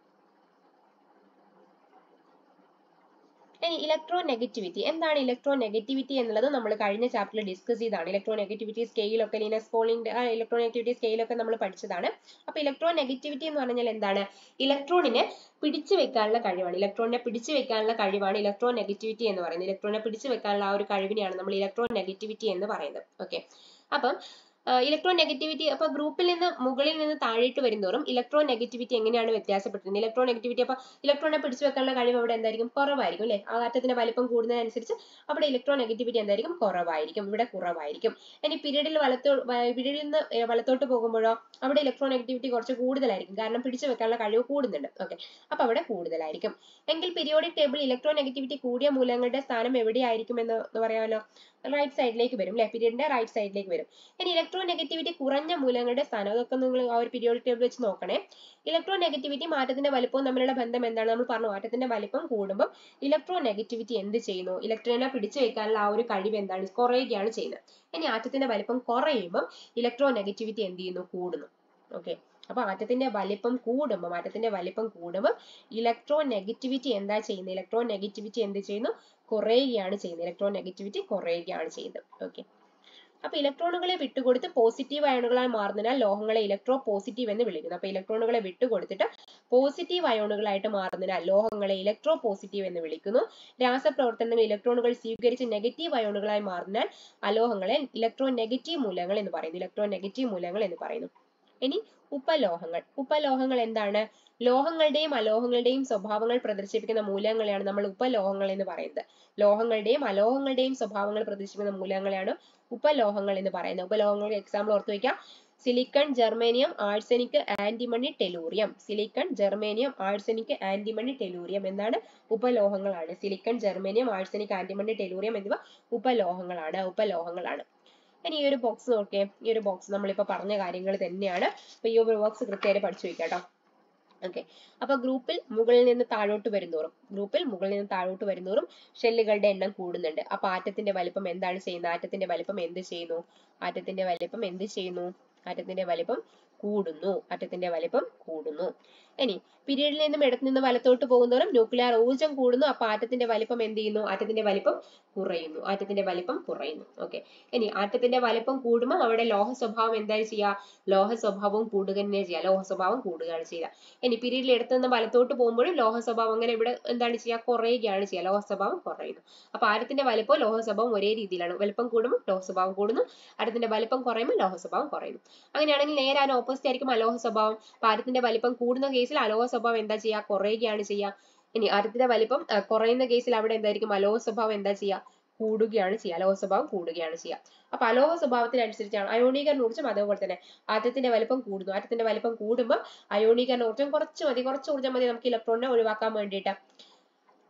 ഇനി ഇലക്ട്രോ നെഗറ്റിവിറ്റി എന്താണ് ഇലക്ട്രോ നെഗറ്റിവിറ്റി എന്നുള്ളത് നമ്മൾ കഴിഞ്ഞ ചാപ്റ്ററിൽ ഡിസ്കസ് ചെയ്താണ് ഇലക്ട്രോ നെഗറ്റിവിറ്റി സ്കെയിലൊക്കെ ലീനസ് പോളിന്റെ ഇലക്ട്രോ നെഗറ്റിവിറ്റി സ്കെയിലൊക്കെ നമ്മൾ പഠിച്ചതാണ് അപ്പൊ ഇലക്ട്രോ നെഗറ്റിവിറ്റി എന്ന് പറഞ്ഞാൽ എന്താണ് ഇലക്ട്രോണിനെ പിടിച്ചു വെക്കാനുള്ള കഴിവാണ് ഇലക്ട്രോണിനെ പിടിച്ചു വെക്കാനുള്ള കഴിവാണ് ഇലക്ട്രോ നെഗറ്റിവിറ്റി എന്ന് പറയുന്നത് ഇലക്ട്രോണിനെ പിടിച്ചു വെക്കാനുള്ള ആ ഒരു കഴിവിനെയാണ് നമ്മൾ ഇലക്ട്രോ നെഗറ്റിവിറ്റി എന്ന് പറയുന്നത് ഓക്കെ അപ്പം ഇലക്ട്രോ നെഗറ്റിവിറ്റി അപ്പൊ ഗ്രൂപ്പിൽ നിന്ന് മുകളിൽ നിന്ന് താഴേട്ട് വരുന്നതോറും ഇലക്ട്രോ നെഗറ്റിവിറ്റി എങ്ങനെയാണ് വ്യത്യാസപ്പെടുന്നത് ഇലക്ട്രോ നെഗറ്റിവിറ്റി അപ്പൊ ഇലക്ട്രോണിനെ പിടിച്ചു വെക്കാനുള്ള കഴിവ് അവിടെ എന്തായിരിക്കും കുറവായിരിക്കും അല്ലെ ആ ആറ്റത്തിന്റെ വലിപ്പം കൂടുന്നതനുസരിച്ച് അവിടെ ഇലക്ട്രോ നെഗറ്റിവിറ്റി എന്തായിരിക്കും കുറവായിരിക്കും ഇവിടെ കുറവായിരിക്കും ഇനി പീരീഡിൽ വലത്തോ പീരീഡിൽ നിന്ന് ഏർ വലത്തോട്ട് പോകുമ്പോഴോ അവിടെ ഇലക്ട്രോ നെഗറ്റിവിറ്റി കുറച്ച് കൂടുതലായിരിക്കും കാരണം പിടിച്ചു വെക്കാനുള്ള കഴിവ് കൂടുന്നുണ്ട് ഓക്കെ അപ്പൊ അവിടെ കൂടുതലായിരിക്കും എങ്കിൽ പീരിയോഡിക് ടേബിൾ ഇലക്ട്രോ നെഗറ്റിവിറ്റി കൂടിയ മൂലകങ്ങളുടെ സ്ഥാനം എവിടെയായിരിക്കും എന്ന് എന്ന് പറയാമല്ലോ റൈറ്റ് സൈഡിലേക്ക് വരും അല്ലെ പീരീഡിന്റെ റൈറ്റ് സൈഡിലേക്ക് വരും ഇനി ഇലക്ട്രോ നെഗറ്റിവിറ്റി കുറഞ്ഞ മൂലകങ്ങളുടെ സ്ഥാനം അതൊക്കെ നിങ്ങൾ ആ ഒരു പീരിയോഡിക് ടേബിൾ വെച്ച് നോക്കണേ ഇലക്ട്രോ നെഗറ്റിവിറ്റി മാറ്റത്തിന്റെ വലിപ്പവും തമ്മിലുള്ള ബന്ധം എന്താണ് നമ്മൾ പറഞ്ഞു മാറ്റത്തിന്റെ വലിപ്പം കൂടുമ്പോൾ ഇലക്ട്രോ നെഗറ്റിവിറ്റി എന്ത് ചെയ്യുന്നു ഇലക്ട്രോണിനെ പിടിച്ചു വെക്കാനുള്ള ആ ഒരു കഴിവ് എന്താണ് കുറയുകയാണ് ചെയ്യുന്നത് ഇനി ആറ്റത്തിന്റെ വലിപ്പം കുറയുമ്പോൾ ഇലക്ട്രോ നെഗറ്റിവിറ്റി എന്ത് ചെയ്യുന്നു കൂടുന്നു ഓക്കെ അപ്പൊ ആറ്റത്തിന്റെ വലിപ്പം കൂടുമ്പോൾ ആറ്റത്തിന്റെ വലിപ്പം കൂടുമ്പോൾ ഇലക്ട്രോ നെഗറ്റിവിറ്റി എന്താ ചെയ്യുന്നത് ഇലക്ട്രോ നെഗറ്റിവിറ്റി എന്ത് ചെയ്യുന്നു കുറയുകയാണ് ചെയ്യുന്നത് ഇലക്ട്രോ നെഗറ്റിവിറ്റി കുറയുകയാണ് ചെയ്യുന്നത് ഓക്കെ അപ്പൊ ഇലക്ട്രോണുകളെ വിട്ടുകൊടുത്ത് പോസിറ്റീവ് അയോണുകളായി മാറുന്നതിനാൽ ലോഹങ്ങളെ ഇലക്ട്രോ പോസിറ്റീവ് എന്ന് വിളിക്കുന്നു അപ്പൊ ഇലക്ട്രോണുകളെ വിട്ടുകൊടുത്തിട്ട് പോസിറ്റീവ് അയോണുകളായിട്ട് മാറുന്നതിനാൽ ലോഹങ്ങളെ ഇലക്ട്രോ പോസിറ്റീവ് എന്ന് വിളിക്കുന്നു രാസപ്രവർത്തനങ്ങൾ ഇലക്ട്രോണുകൾ സ്വീകരിച്ച് നെഗറ്റീവ് അയോണുകളായി മാറുന്നതിനാൽ അലോഹങ്ങളെ ഇലക്ട്രോ നെഗറ്റീവ് മൂലകങ്ങൾ എന്ന് പറയുന്നു ഇലക്ട്രോ നെഗറ്റീവ് മൂലകങ്ങൾ എന്ന് പറയുന്നു ഇനി ഉപലോഹങ്ങൾ ഉപലോഹങ്ങൾ എന്താണ് ലോഹങ്ങളുടെയും അലോഹങ്ങളുടെയും സ്വഭാവങ്ങൾ പ്രദർശിപ്പിക്കുന്ന മൂലകങ്ങളെയാണ് നമ്മൾ ഉപലോഹങ്ങൾ എന്ന് പറയുന്നത് ലോഹങ്ങളുടെയും അലോഹങ്ങളുടെയും സ്വഭാവങ്ങൾ പ്രദർശിപ്പിക്കുന്ന മൂലകങ്ങളെയാണ് ഉപലോഹങ്ങൾ എന്ന് പറയുന്നത് ഉപലോഹങ്ങളുടെ എക്സാമ്പിൾ ഓർത്ത് വയ്ക്കാം silicon germanium arsenic antimony tellurium silicon germanium arsenic antimony tellurium എന്താണ് ഉപലോഹങ്ങളാണ് silicon germanium arsenic antimony tellurium എന്നിവ ഉപലോഹങ്ങളാണ് ഉപലോഹങ്ങളാണ് ഇനി ഈ ഒരു ബോക്സ് നോക്കിയേ ഈ ഒരു ബോക്സ് നമ്മളിപ്പോ പറഞ്ഞ കാര്യങ്ങൾ തന്നെയാണ് അപ്പൊ ഈ ഒരു ബോക്സ് കൃത്യമായിട്ട് പഠിച്ചു വെക്കാം കേട്ടോ ഓക്കെ അപ്പൊ ഗ്രൂപ്പിൽ മുകളിൽ നിന്ന് താഴോട്ട് വരുന്നോറും ഗ്രൂപ്പിൽ മുകളിൽ നിന്ന് താഴോട്ട് വരുന്നോറും ഷെല്ലുകളുടെ എണ്ണം കൂടുന്നുണ്ട് അപ്പൊ ആറ്റത്തിന്റെ വലിപ്പം എന്താണ് ചെയ്യുന്നത് ആറ്റത്തിന്റെ വലിപ്പം എന്ത് ചെയ്യുന്നു ആറ്റത്തിന്റെ വലിപ്പം എന്ത് ചെയ്യുന്നു ആറ്റത്തിന്റെ വലിപ്പം കൂടുന്നു ആറ്റത്തിന്റെ വലിപ്പം കൂടുന്നു ഇനി പീരീഡിൽ നിന്നും ഇടത്തു നിന്ന് വലത്തോട്ട് പോകുന്നതോറും ന്യൂക്ലിയർ ഊർജ്ജം കൂടുന്നു അപ്പൊ ആറ്റത്തിന്റെ വലിപ്പം എന്ത് ചെയ്യുന്നു ആറ്റത്തിന്റെ വലിപ്പം കുറയുന്നു ആറ്റത്തിന്റെ വലിപ്പം കുറയുന്നു ഓക്കെ ഇനി ആറ്റത്തിന്റെ വലിപ്പം കൂടുമ്പോൾ അവിടെ ലോഹ സ്വഭാവം എന്താണ് ചെയ്യുക ലോഹ സ്വഭാവവും കൂടുക തന്നെ ചെയ്യുക ലോഹ സ്വഭാവം കൂടുകയാണ് ചെയ്യുക ഇനി പീരീഡിൽ ഇടത്തു നിന്ന് വലത്തോട്ട് പോകുമ്പോഴും ലോഹ സ്വഭാവം അങ്ങനെ ഇവിടെ എന്താണ് ചെയ്യുക കുറയുകയാണ് ചെയ്യുക ലോഹ സ്വഭാവം കുറയുന്നു അപ്പൊ ആരത്തിന്റെ വലിപ്പവും ലോഹ സ്വഭാവം ഒരേ രീതിയിലാണ് വലിപ്പം കൂടുമ്പോൾ ലോഹ സ്വഭാവം കൂടുന്നു ആരത്തിന്റെ വലിപ്പം കുറയുമ്പോൾ ലോഹ സ്വഭാവം കുറയുന്നു അങ്ങനെയാണെങ്കിൽ നേരെ അതിന് ഓപ്പോസിറ്റ് ആയിരിക്കും അലോഹ സ്വഭാവം അപ്പൊ ആരത്തിന്റെ വലിപ്പം കൂടുന്ന കേസിൽ അലോഹ സ്വഭാവം എന്താ ചെയ്യുക കുറയുകയാണ് ചെയ്യുക ഇനി ആരത്തിന്റെ വലിപ്പം ആ, കുറയുന്ന കേസിൽ അവിടെ എന്തായിരിക്കും അലോഹ സ്വഭാവം എന്താ ചെയ്യുക കൂടുകയാണ് ചെയ്യുക അലോഹ സ്വഭാവം കൂടുകയാണ് ചെയ്യുക അപ്പൊ അലോഹ സ്വഭാവത്തിനനുസരിച്ചാണ് അയോണീകരണ ഊർജ്ജം അതേപോലെ തന്നെ ആറ്റത്തിന്റെ വലിപ്പം കൂടുന്നു ആറ്റത്തിന്റെ വലിപ്പം കൂടുമ്പോൾ അയോണീകരണ ഊർജ്ജം കുറച്ച് മതി കുറച്ച് ഊർജ്ജം മതി നമുക്ക് ഇലക്ട്രോണിനെ ഒഴിവാക്കാൻ വേണ്ടിയിട്ട്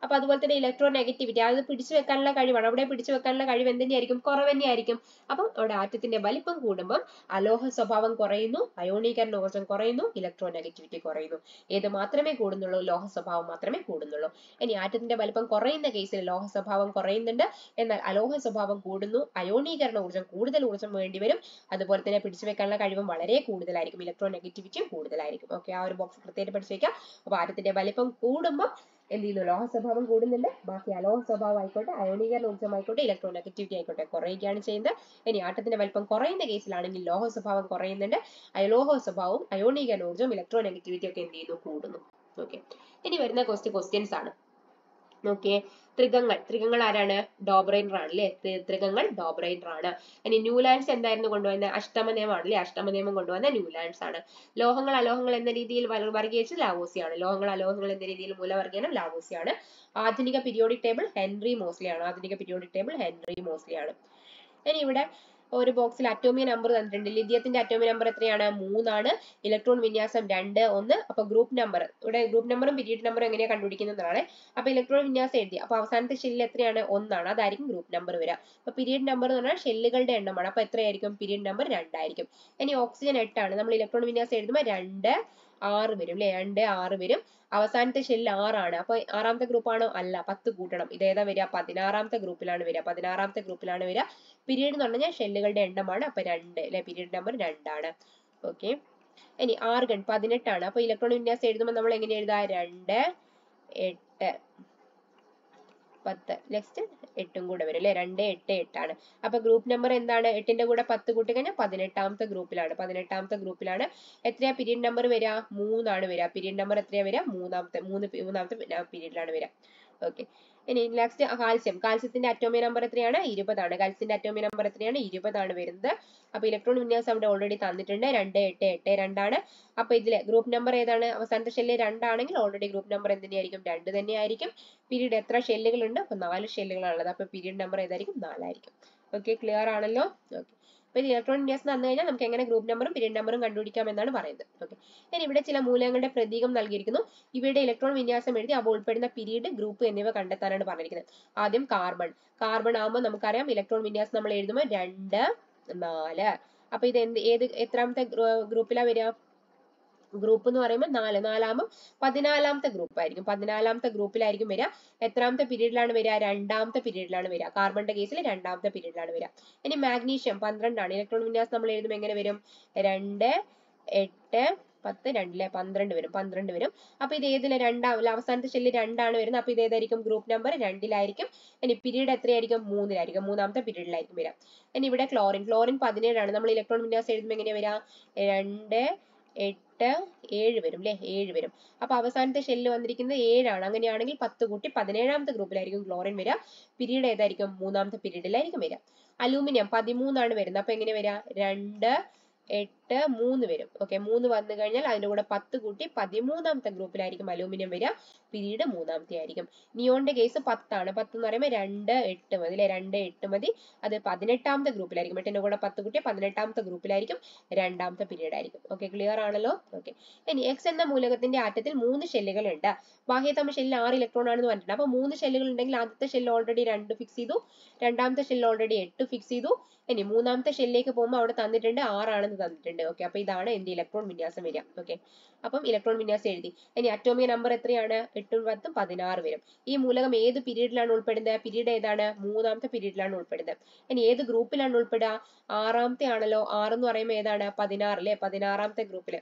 അപ്പൊ അതുപോലെ തന്നെ ഇലക്ട്രോ നെഗറ്റിവിറ്റി അത് പിടിച്ചു വെക്കാനുള്ള കഴിവാണ് അവിടെ പിടിച്ചു വെക്കാനുള്ള കഴിവ് എന്തിനായിരിക്കും കുറവ് തന്നെയായിരിക്കും അപ്പം അവിടെ ആറ്റത്തിന്റെ വലിപ്പം കൂടുമ്പം അലോഹ സ്വഭാവം കുറയുന്നു അയോണീകരണ ഊർജ്ജം കുറയുന്നു ഇലക്ട്രോ നെഗറ്റിവിറ്റി കുറയുന്നു ഏത് മാത്രമേ കൂടുന്നുള്ളൂ ലോഹ സ്വഭാവം മാത്രമേ കൂടുന്നുള്ളൂ ഇനി ആറ്റത്തിന്റെ വലിപ്പം കുറയുന്ന കേസിൽ ലോഹ സ്വഭാവം കുറയുന്നുണ്ട് എന്നാൽ അലോഹ സ്വഭാവം കൂടുന്നു അയോണീകരണ ഊർജ്ജം കൂടുതൽ ഊർജ്ജം വേണ്ടി വരും അതുപോലെ തന്നെ പിടിച്ചു വെക്കാനുള്ള കഴിവും വളരെ കൂടുതലായിരിക്കും ഇലക്ട്രോ നെഗറ്റിവിറ്റിയും കൂടുതലായിരിക്കും ഓക്കെ ആ ഒരു ബോക്സ് കൃത്യമായിട്ട് പഠിച്ചു വെക്കാം അപ്പൊ ആറ്റത്തിന്റെ വലിപ്പം കൂടുമ്പോൾ എന്ത് ചെയ്യുന്നു ലോഹ സ്വഭാവം കൂടുന്നുണ്ട് ബാക്കി അലോഹ സ്വഭാവം ആയിക്കോട്ടെ അയോണീകരണ ഊർജ്ജം ആയിക്കോട്ടെ ഇലക്ട്രോ നെഗറ്റിവിറ്റി ആയിക്കോട്ടെ കുറയുകയാണ് ചെയ്യുന്നത് ഇനി ആട്ടത്തിന്റെ വലിപ്പം കുറയുന്ന കേസിലാണെങ്കിൽ ലോഹ സ്വഭാവം കുറയുന്നുണ്ട് അലോഹ സ്വഭാവവും അയോണീകരണ ഊർജ്ജം ഇലക്ട്രോ നെഗറ്റിവിറ്റി ഒക്കെ എന്ത് ചെയ്യുന്നു കൂടുന്നു ഓക്കെ ഇനി വരുന്ന കുറച്ച് ക്വസ്റ്റ്യൻസ് ആണ് നോക്കിയേ ത്രികങ്ങൾ ത്രികങ്ങൾ ആരാണ് ഡോബ്രൈനർ ആണ് അല്ലെ ത്രികങ്ങൾ ഡോബ്രൈനർ ആണ് ഇനി ന്യൂലാൻഡ്സ് എന്തായിരുന്നു കൊണ്ടുവന്ന അഷ്ടമ നിയമമാണ് അല്ലെ അഷ്ടമ നിയമം കൊണ്ടുവന്ന ന്യൂലാൻഡ്സ് ആണ് ലോഹങ്ങൾ അലോഹങ്ങൾ എന്ന രീതിയിൽ വല- വർഗീകരിച്ച് ലാവോസിയാണ് ലോഹങ്ങൾ അലോഹങ്ങൾ എന്ന രീതിയിൽ മൂലവർഗീകരണം ലാവോസിയാണ് ആധുനിക പീരിയോഡിക് ടേബിൾ ഹെൻറി മോസ്ലി ആണ് ആധുനിക പീരിയോഡിക് ടേബിൾ ഹെൻറി മോസ്ലി ആണ് ഇനി ഇവിടെ ഒരു ബോക്സിൽ അറ്റോമിക നമ്പർ തന്നിട്ടുണ്ട് ലിഥിയത്തിന്റെ അറ്റോമിക നമ്പർ എത്രയാണ് മൂന്നാണ് ഇലക്ട്രോൺ വിന്യാസം രണ്ട് ഒന്ന് അപ്പൊ ഗ്രൂപ്പ് നമ്പർ ഇവിടെ ഗ്രൂപ്പ് നമ്പറും പീരീഡ് നമ്പറും എങ്ങനെയാ കണ്ടുപിടിക്കുന്നതാണ് അപ്പൊ ഇലക്ട്രോൺ വിന്യാസം എഴുതി അപ്പൊ അവസാനത്തെ ഷെല്ലിൽ എത്രയാണ് ഒന്നാണ് അതായിരിക്കും ഗ്രൂപ്പ് നമ്പർ വരിക അപ്പൊ പീരീഡ് നമ്പർ എന്ന് പറഞ്ഞാൽ ഷെല്ലുകളുടെ എണ്ണമാണ് അപ്പൊ എത്രയായിരിക്കും പീരീഡ് നമ്പർ രണ്ടായിരിക്കും ഇനി ഓക്സിജൻ എട്ടാണ് നമ്മൾ ഇലക്ട്രോൺ വിന്യാസം എഴുതുമ്പോൾ രണ്ട് ആറ് വരും അല്ലെ രണ്ട് ആറ് വരും അവസാനത്തെ ഷെല്ല് ആറാണ് അപ്പൊ ആറാമത്തെ ഗ്രൂപ്പ് ആണോ അല്ല പത്ത് കൂട്ടണം ഇതേതാ വരിക പതിനാറാമത്തെ ഗ്രൂപ്പിലാണ് വരിക പതിനാറാമത്തെ ഗ്രൂപ്പിലാണ് വരിക പീരീഡ് എന്ന് പറഞ്ഞാൽ ഷെല്ലുകളുടെ എണ്ണമാണ് അപ്പൊ രണ്ട് അല്ലെ പീരീഡ് നമ്പർ രണ്ടാണ് ഓക്കെ ഇനി ആർഗൺ പതിനെട്ടാണ് അപ്പൊ ഇലക്ട്രോൺ വിന്യാസം എഴുതുമ്പോൾ നമ്മൾ എങ്ങനെ എഴുതാ രണ്ട് എട്ട് പത്ത് നെക്സ്റ്റ് എട്ടും കൂടെ വരും അല്ലെ രണ്ട് എട്ട് എട്ടാണ് അപ്പൊ ഗ്രൂപ്പ് നമ്പർ എന്താണ് എട്ടിന്റെ കൂടെ പത്ത് കൂട്ടി കഴിഞ്ഞാൽ പതിനെട്ടാമത്തെ ഗ്രൂപ്പിലാണ് പതിനെട്ടാമത്തെ ഗ്രൂപ്പിലാണ് എത്രയാ പീരീഡ് നമ്പർ വരിക മൂന്നാണ് വരിക പീരീഡ് നമ്പർ എത്രയാ വരിക മൂന്നാമത്തെ മൂന്ന് പി- മൂന്നാമത്തെ പീരീഡിലാണ് വരിക ഓക്കെ ഇനി നെക്സ്റ്റ് കാൽസ്യം കാൽസ്യത്തിന്റെ അറ്റോമിക നമ്പർ എത്രയാണ് ഇരുപതാണ് കാൽസ്യത്തിന്റെ അറ്റോമിക നമ്പർ എത്രയാണ് ഇരുപതാണ് വരുന്നത് അപ്പൊ ഇലക്ട്രോൺ വിന്യാസം അവിടെ ഓൾറെഡി തന്നിട്ടുണ്ട് രണ്ട് എട്ട് എട്ട് രണ്ടാണ് അപ്പൊ ഇതിലെ ഗ്രൂപ്പ് നമ്പർ ഏതാണ് അവസാനത്തെ ഷെല്ല് രണ്ടാണെങ്കിൽ ഓൾറെഡി ഗ്രൂപ്പ് നമ്പർ എന്തിനായിരിക്കും രണ്ട് തന്നെയായിരിക്കും പീരീഡ് എത്ര ഷെല്ലുകൾ ഉണ്ട് അപ്പൊ നാല് ഷെല്ലുകളാണുള്ളത് അപ്പൊ പീരീഡ് നമ്പർ ഏതായിരിക്കും നാലായിരിക്കും ഓക്കെ ക്ലിയർ ആണല്ലോ ഓക്കെ അപ്പൊ ഇലക്ട്രോൺ വിന്യാസം തന്നു കഴിഞ്ഞാൽ നമുക്ക് എങ്ങനെ ഗ്രൂപ്പ് നമ്പറും പീരീഡ് നമ്പറും കണ്ടുപിടിക്കാം എന്നാണ് പറയുന്നത് ഓക്കെ ഇനി ഇവിടെ ചില മൂലകങ്ങളുടെ പ്രതീകം നൽകിയിരിക്കുന്നു ഇവയുടെ ഇലക്ട്രോൺ വിന്യാസം എഴുതി അവ ഉൾപ്പെടുന്ന പീരീഡ് ഗ്രൂപ്പ് എന്നിവ കണ്ടെത്താനാണ് പറഞ്ഞിരിക്കുന്നത് ആദ്യം കാർബൺ കാർബൺ ആകുമ്പോൾ നമുക്കറിയാം ഇലക്ട്രോൺ വിന്യാസം നമ്മൾ എഴുതുമ്പോൾ രണ്ട് നാല് അപ്പൊ ഇത് എന്ത് ഏത് എത്രാമത്തെ ഗ്രൂപ്പിലാ വരിക ഗ്രൂപ്പ് എന്ന് പറയുമ്പോൾ നാല് നാലാകുമ്പോൾ പതിനാലാമത്തെ ഗ്രൂപ്പ് ആയിരിക്കും പതിനാലാമത്തെ ഗ്രൂപ്പിലായിരിക്കും വരിക എത്രാമത്തെ പീരീഡിലാണ് വരിക രണ്ടാമത്തെ പീരീഡിലാണ് വരിക കാർബണിന്റെ കേസിൽ രണ്ടാമത്തെ പീരീഡിലാണ് വരിക ഇനി മാഗ്നീഷ്യം പന്ത്രണ്ടാണ് ഇലക്ട്രോൺ വിന്യാസം നമ്മൾ എഴുതുമ്പോൾ എങ്ങനെ വരും രണ്ട് എട്ട് പത്ത് രണ്ടിലെ പന്ത്രണ്ട് വരും പന്ത്രണ്ട് വരും അപ്പൊ ഇത് ഏതിലെ രണ്ടാം അവസാനത്തെ ഷെല്ല് രണ്ടാണ് വരുന്നത് അപ്പൊ ഇത് ഏതായിരിക്കും ഗ്രൂപ്പ് നമ്പർ രണ്ടിലായിരിക്കും ഇനി പീരീഡ് എത്രയായിരിക്കും മൂന്നിലായിരിക്കും മൂന്നാമത്തെ പീരീഡിലായിരിക്കും വരിക ഇനി ഇവിടെ ക്ലോറിൻ ക്ലോറിൻ പതിനേഴാണ് നമ്മൾ ഇലക്ട്രോൺ വിന്യാസം എഴുതുമ്പോൾ എങ്ങനെയാ വരിക രണ്ട് എട്ട് ഏഴ് വരും അല്ലെ ഏഴ് വരും അപ്പൊ അവസാനത്തെ ഷെല്ല് വന്നിരിക്കുന്നത് ഏഴാണ് അങ്ങനെയാണെങ്കിൽ പത്ത് കൂട്ടി പതിനേഴാമത്തെ ഗ്രൂപ്പിലായിരിക്കും ക്ലോറിൻ വരിക പീരീഡ് ഏതായിരിക്കും മൂന്നാമത്തെ പീരീഡിലായിരിക്കും വരിക അലൂമിനിയം പതിമൂന്നാണ് വരുന്നത് അപ്പൊ എങ്ങനെ വരിക രണ്ട് എട്ട് മൂന്ന് വരും ഓക്കെ മൂന്ന് വന്നു കഴിഞ്ഞാൽ അതിന്റെ കൂടെ പത്ത് കൂട്ടി പതിമൂന്നാമത്തെ ഗ്രൂപ്പിലായിരിക്കും അലൂമിനിയം വരിക പീരീഡ് മൂന്നാമത്തെ ആയിരിക്കും നിയോണിന്റെ കേസ് പത്താണ് പത്ത് എന്ന് പറയുമ്പോൾ രണ്ട് എട്ട് മതി അല്ലെ രണ്ട് എട്ട് മതി അത് പതിനെട്ടാമത്തെ ഗ്രൂപ്പിലായിരിക്കും എട്ടിന്റെ കൂടെ പത്ത് കൂട്ടി പതിനെട്ടാമത്തെ ഗ്രൂപ്പിലായിരിക്കും രണ്ടാമത്തെ പീരീഡ് ആയിരിക്കും ഓക്കെ ക്ലിയർ ആണല്ലോ ഓക്കെ ഇനി എക്സ് എന്ന മൂലകത്തിന്റെ ആറ്റത്തിൽ മൂന്ന് ഷെല്ലുകൾ ഉണ്ട് ബാഹ്യതമ ഷെല്ലിൽ ആറ് ഇലക്ട്രോൺ ആണെന്ന് പറഞ്ഞിട്ടുണ്ട് അപ്പൊ മൂന്ന് ഷെല്ലുകൾ ഉണ്ടെങ്കിൽ ആദ്യത്തെ ഷെല്ല് ഓൾറെഡി രണ്ട് ഫിക്സ് ചെയ്തു രണ്ടാമത്തെ ഷെല്ല് ഓൾറെഡി എട്ട് ഫിക്സ് ചെയ്തു ഇനി മൂന്നാമത്തെ ഷെല്ലിലേക്ക് പോകുമ്പോൾ അവിടെ തന്നിട്ടുണ്ട് ആറാണെന്ന് തന്നിട്ടുണ്ട് ഓക്കെ അപ്പൊ ഇതാണ് എന്ത് ഇലക്ട്രോൺ വിന്യാസം വരിക ഓക്കെ അപ്പം ഇലക്ട്രോൺ വിന്യാസം എഴുതി ഇനി അറ്റോമിക നമ്പർ എത്രയാണ് എട്ടും പത്തും പതിനാറ് വരും ഈ മൂലകം ഏത് പീരീഡിലാണ് ഉൾപ്പെടുന്നത് പീരീഡ് ഏതാണ് മൂന്നാമത്തെ പീരീഡിലാണ് ഉൾപ്പെടുന്നത് ഇനി ഏത് ഗ്രൂപ്പിലാണ് ഉൾപ്പെടുക ആറാമത്തെ ആണല്ലോ ആറ് എന്ന് പറയുമ്പോൾ ഏതാണ് പതിനാറ് അല്ലെ പതിനാറാമത്തെ ഗ്രൂപ്പില്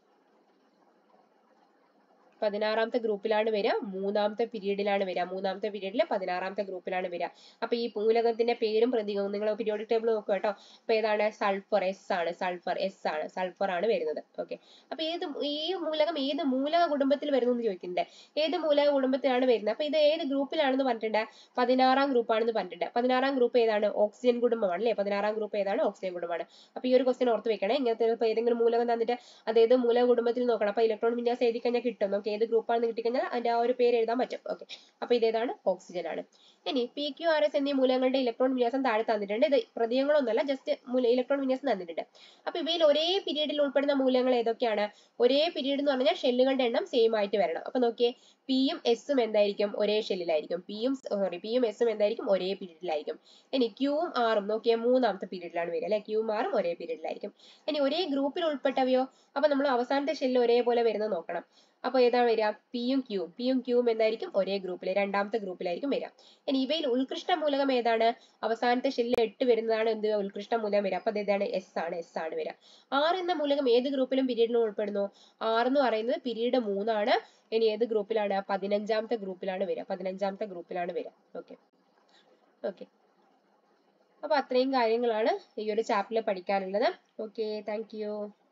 പതിനാറാമത്തെ ഗ്രൂപ്പിലാണ് വരിക മൂന്നാമത്തെ പീരീഡിലാണ് വരിക മൂന്നാമത്തെ പീരീഡിലെ പതിനാറാമത്തെ ഗ്രൂപ്പിലാണ് വരിക അപ്പൊ ഈ മൂലകത്തിന്റെ പേരും പ്രതീകവും നിങ്ങൾ പീരിയോഡിക് ടേബിൾ നോക്കുക കേട്ടോ അപ്പൊ ഏതാണ് സൾഫർ എസ് ആണ് സൾഫർ എസ് ആണ് സൾഫർ ആണ് വരുന്നത് ഓക്കെ അപ്പൊ ഏത് ഈ മൂലകം ഏത് മൂലക കുടുംബത്തിൽ വരുന്നു എന്ന് ചോദിക്കുന്നുണ്ട് ഏത് മൂലക കുടുംബത്തിലാണ് വരുന്നത് അപ്പൊ ഇത് ഏത് ഗ്രൂപ്പിലാണെന്ന് പറഞ്ഞിട്ടുണ്ട് പതിനാറാം ഗ്രൂപ്പ് ആണെന്ന് പറഞ്ഞിട്ടുണ്ട് പതിനാറാം ഗ്രൂപ്പ് ഏതാണ് ഓക്സിജൻ കുടുംബമാണ് അല്ലെ പതിനാറാം ഗ്രൂപ്പ് ഏതാണ് ഓക്സിജൻ കുടുംബമാണ് അപ്പൊ ഈ ഒരു ക്വസ്റ്റ്യൻ ഓർത്ത് വെക്കണേ ഇങ്ങനത്തെ ഇപ്പൊ ഏതെങ്കിലും മൂലകം തന്നിട്ട് അത് ഏത് മൂലക കുടുംബത്തിൽ നോക്കണം അപ്പൊ ഇലക്ട്രോൺ വിന്യാസം എഴുതി കഴിഞ്ഞാൽ കിട്ടും നമുക്ക് ഓക്കെ ഏത് ഗ്രൂപ്പാണെന്ന് കിട്ടിക്കഴിഞ്ഞാൽ അതിന്റെ ആ ഒരു പേര് എഴുതാൻ പറ്റും ഓക്കെ അപ്പൊ ഇതേതാണ് ഓക്സിജൻ ആണ് ഇനി പി ക്യു ആർ എസ് എന്നീ മൂലകങ്ങളുടെ ഇലക്ട്രോൺ വിന്യാസം താഴെ തന്നിട്ടുണ്ട് ഇത് പ്രതീകങ്ങളൊന്നുമല്ല ജസ്റ്റ് ഇലക്ട്രോൺ വിന്യാസം തന്നിട്ടുണ്ട് അപ്പൊ ഇവയിൽ ഒരേ പീരീഡിൽ ഉൾപ്പെടുന്ന മൂലകങ്ങൾ ഏതൊക്കെയാണ് ഒരേ പീരീഡ് എന്ന് പറഞ്ഞാൽ ഷെല്ലുകളുടെ എണ്ണം സെയിം ആയിട്ട് വരണം അപ്പൊ നോക്കിയേ പിയും എസും എന്തായിരിക്കും ഒരേ ഷെല്ലിലായിരിക്കും പിയും സോറി പിയും എസും എന്തായിരിക്കും ഒരേ പീരീഡിലായിരിക്കും ഇനി ക്യൂവും ആറും നോക്കിയേ മൂന്നാമത്തെ പീരീഡിലാണ് വരിക അല്ലെ ക്യൂവും ആറും ഒരേ പീരീഡിലായിരിക്കും ഇനി ഒരേ ഗ്രൂപ്പിൽ ഉൾപ്പെട്ടവയോ അപ്പൊ നമ്മൾ അവസാനത്തെ ഷെല്ല് ഒരേപോലെ വരുന്നത് നോക്കണം അപ്പൊ ഏതാണ് വരിക പിയും ക്യൂവും പിയും ക്യൂവും എന്തായിരിക്കും ഒരേ ഗ്രൂപ്പിൽ രണ്ടാമത്തെ ഗ്രൂപ്പിലായിരിക്കും വരിക ഇനി ഇവയിൽ ഉത്കൃഷ്ട മൂലകം ഏതാണ് അവസാനത്തെ ഷെല്ലിൽ എട്ട് വരുന്നതാണ് എന്ത് ഉത്കൃഷ്ട മൂലകം വരിക അപ്പൊ ഏതാണ് എസ് ആണ് എസ് ആണ് വരിക ആറ് എന്ന മൂലകം ഏത് ഗ്രൂപ്പിലും പീരീഡിലും ഉൾപ്പെടുന്നു ആറ് എന്ന് പറയുന്നത് പീരീഡ് മൂന്നാണ് ഇനി ഏത് ഗ്രൂപ്പിലാണ് പതിനഞ്ചാമത്തെ ഗ്രൂപ്പിലാണ് വരിക പതിനഞ്ചാമത്തെ ഗ്രൂപ്പിലാണ് വരിക ഓക്കെ ഓക്കെ അപ്പൊ അത്രയും കാര്യങ്ങളാണ് ഈ ഒരു ചാപ്റ്ററിൽ പഠിക്കാനുള്ളത് ഓക്കെ താങ്ക് യു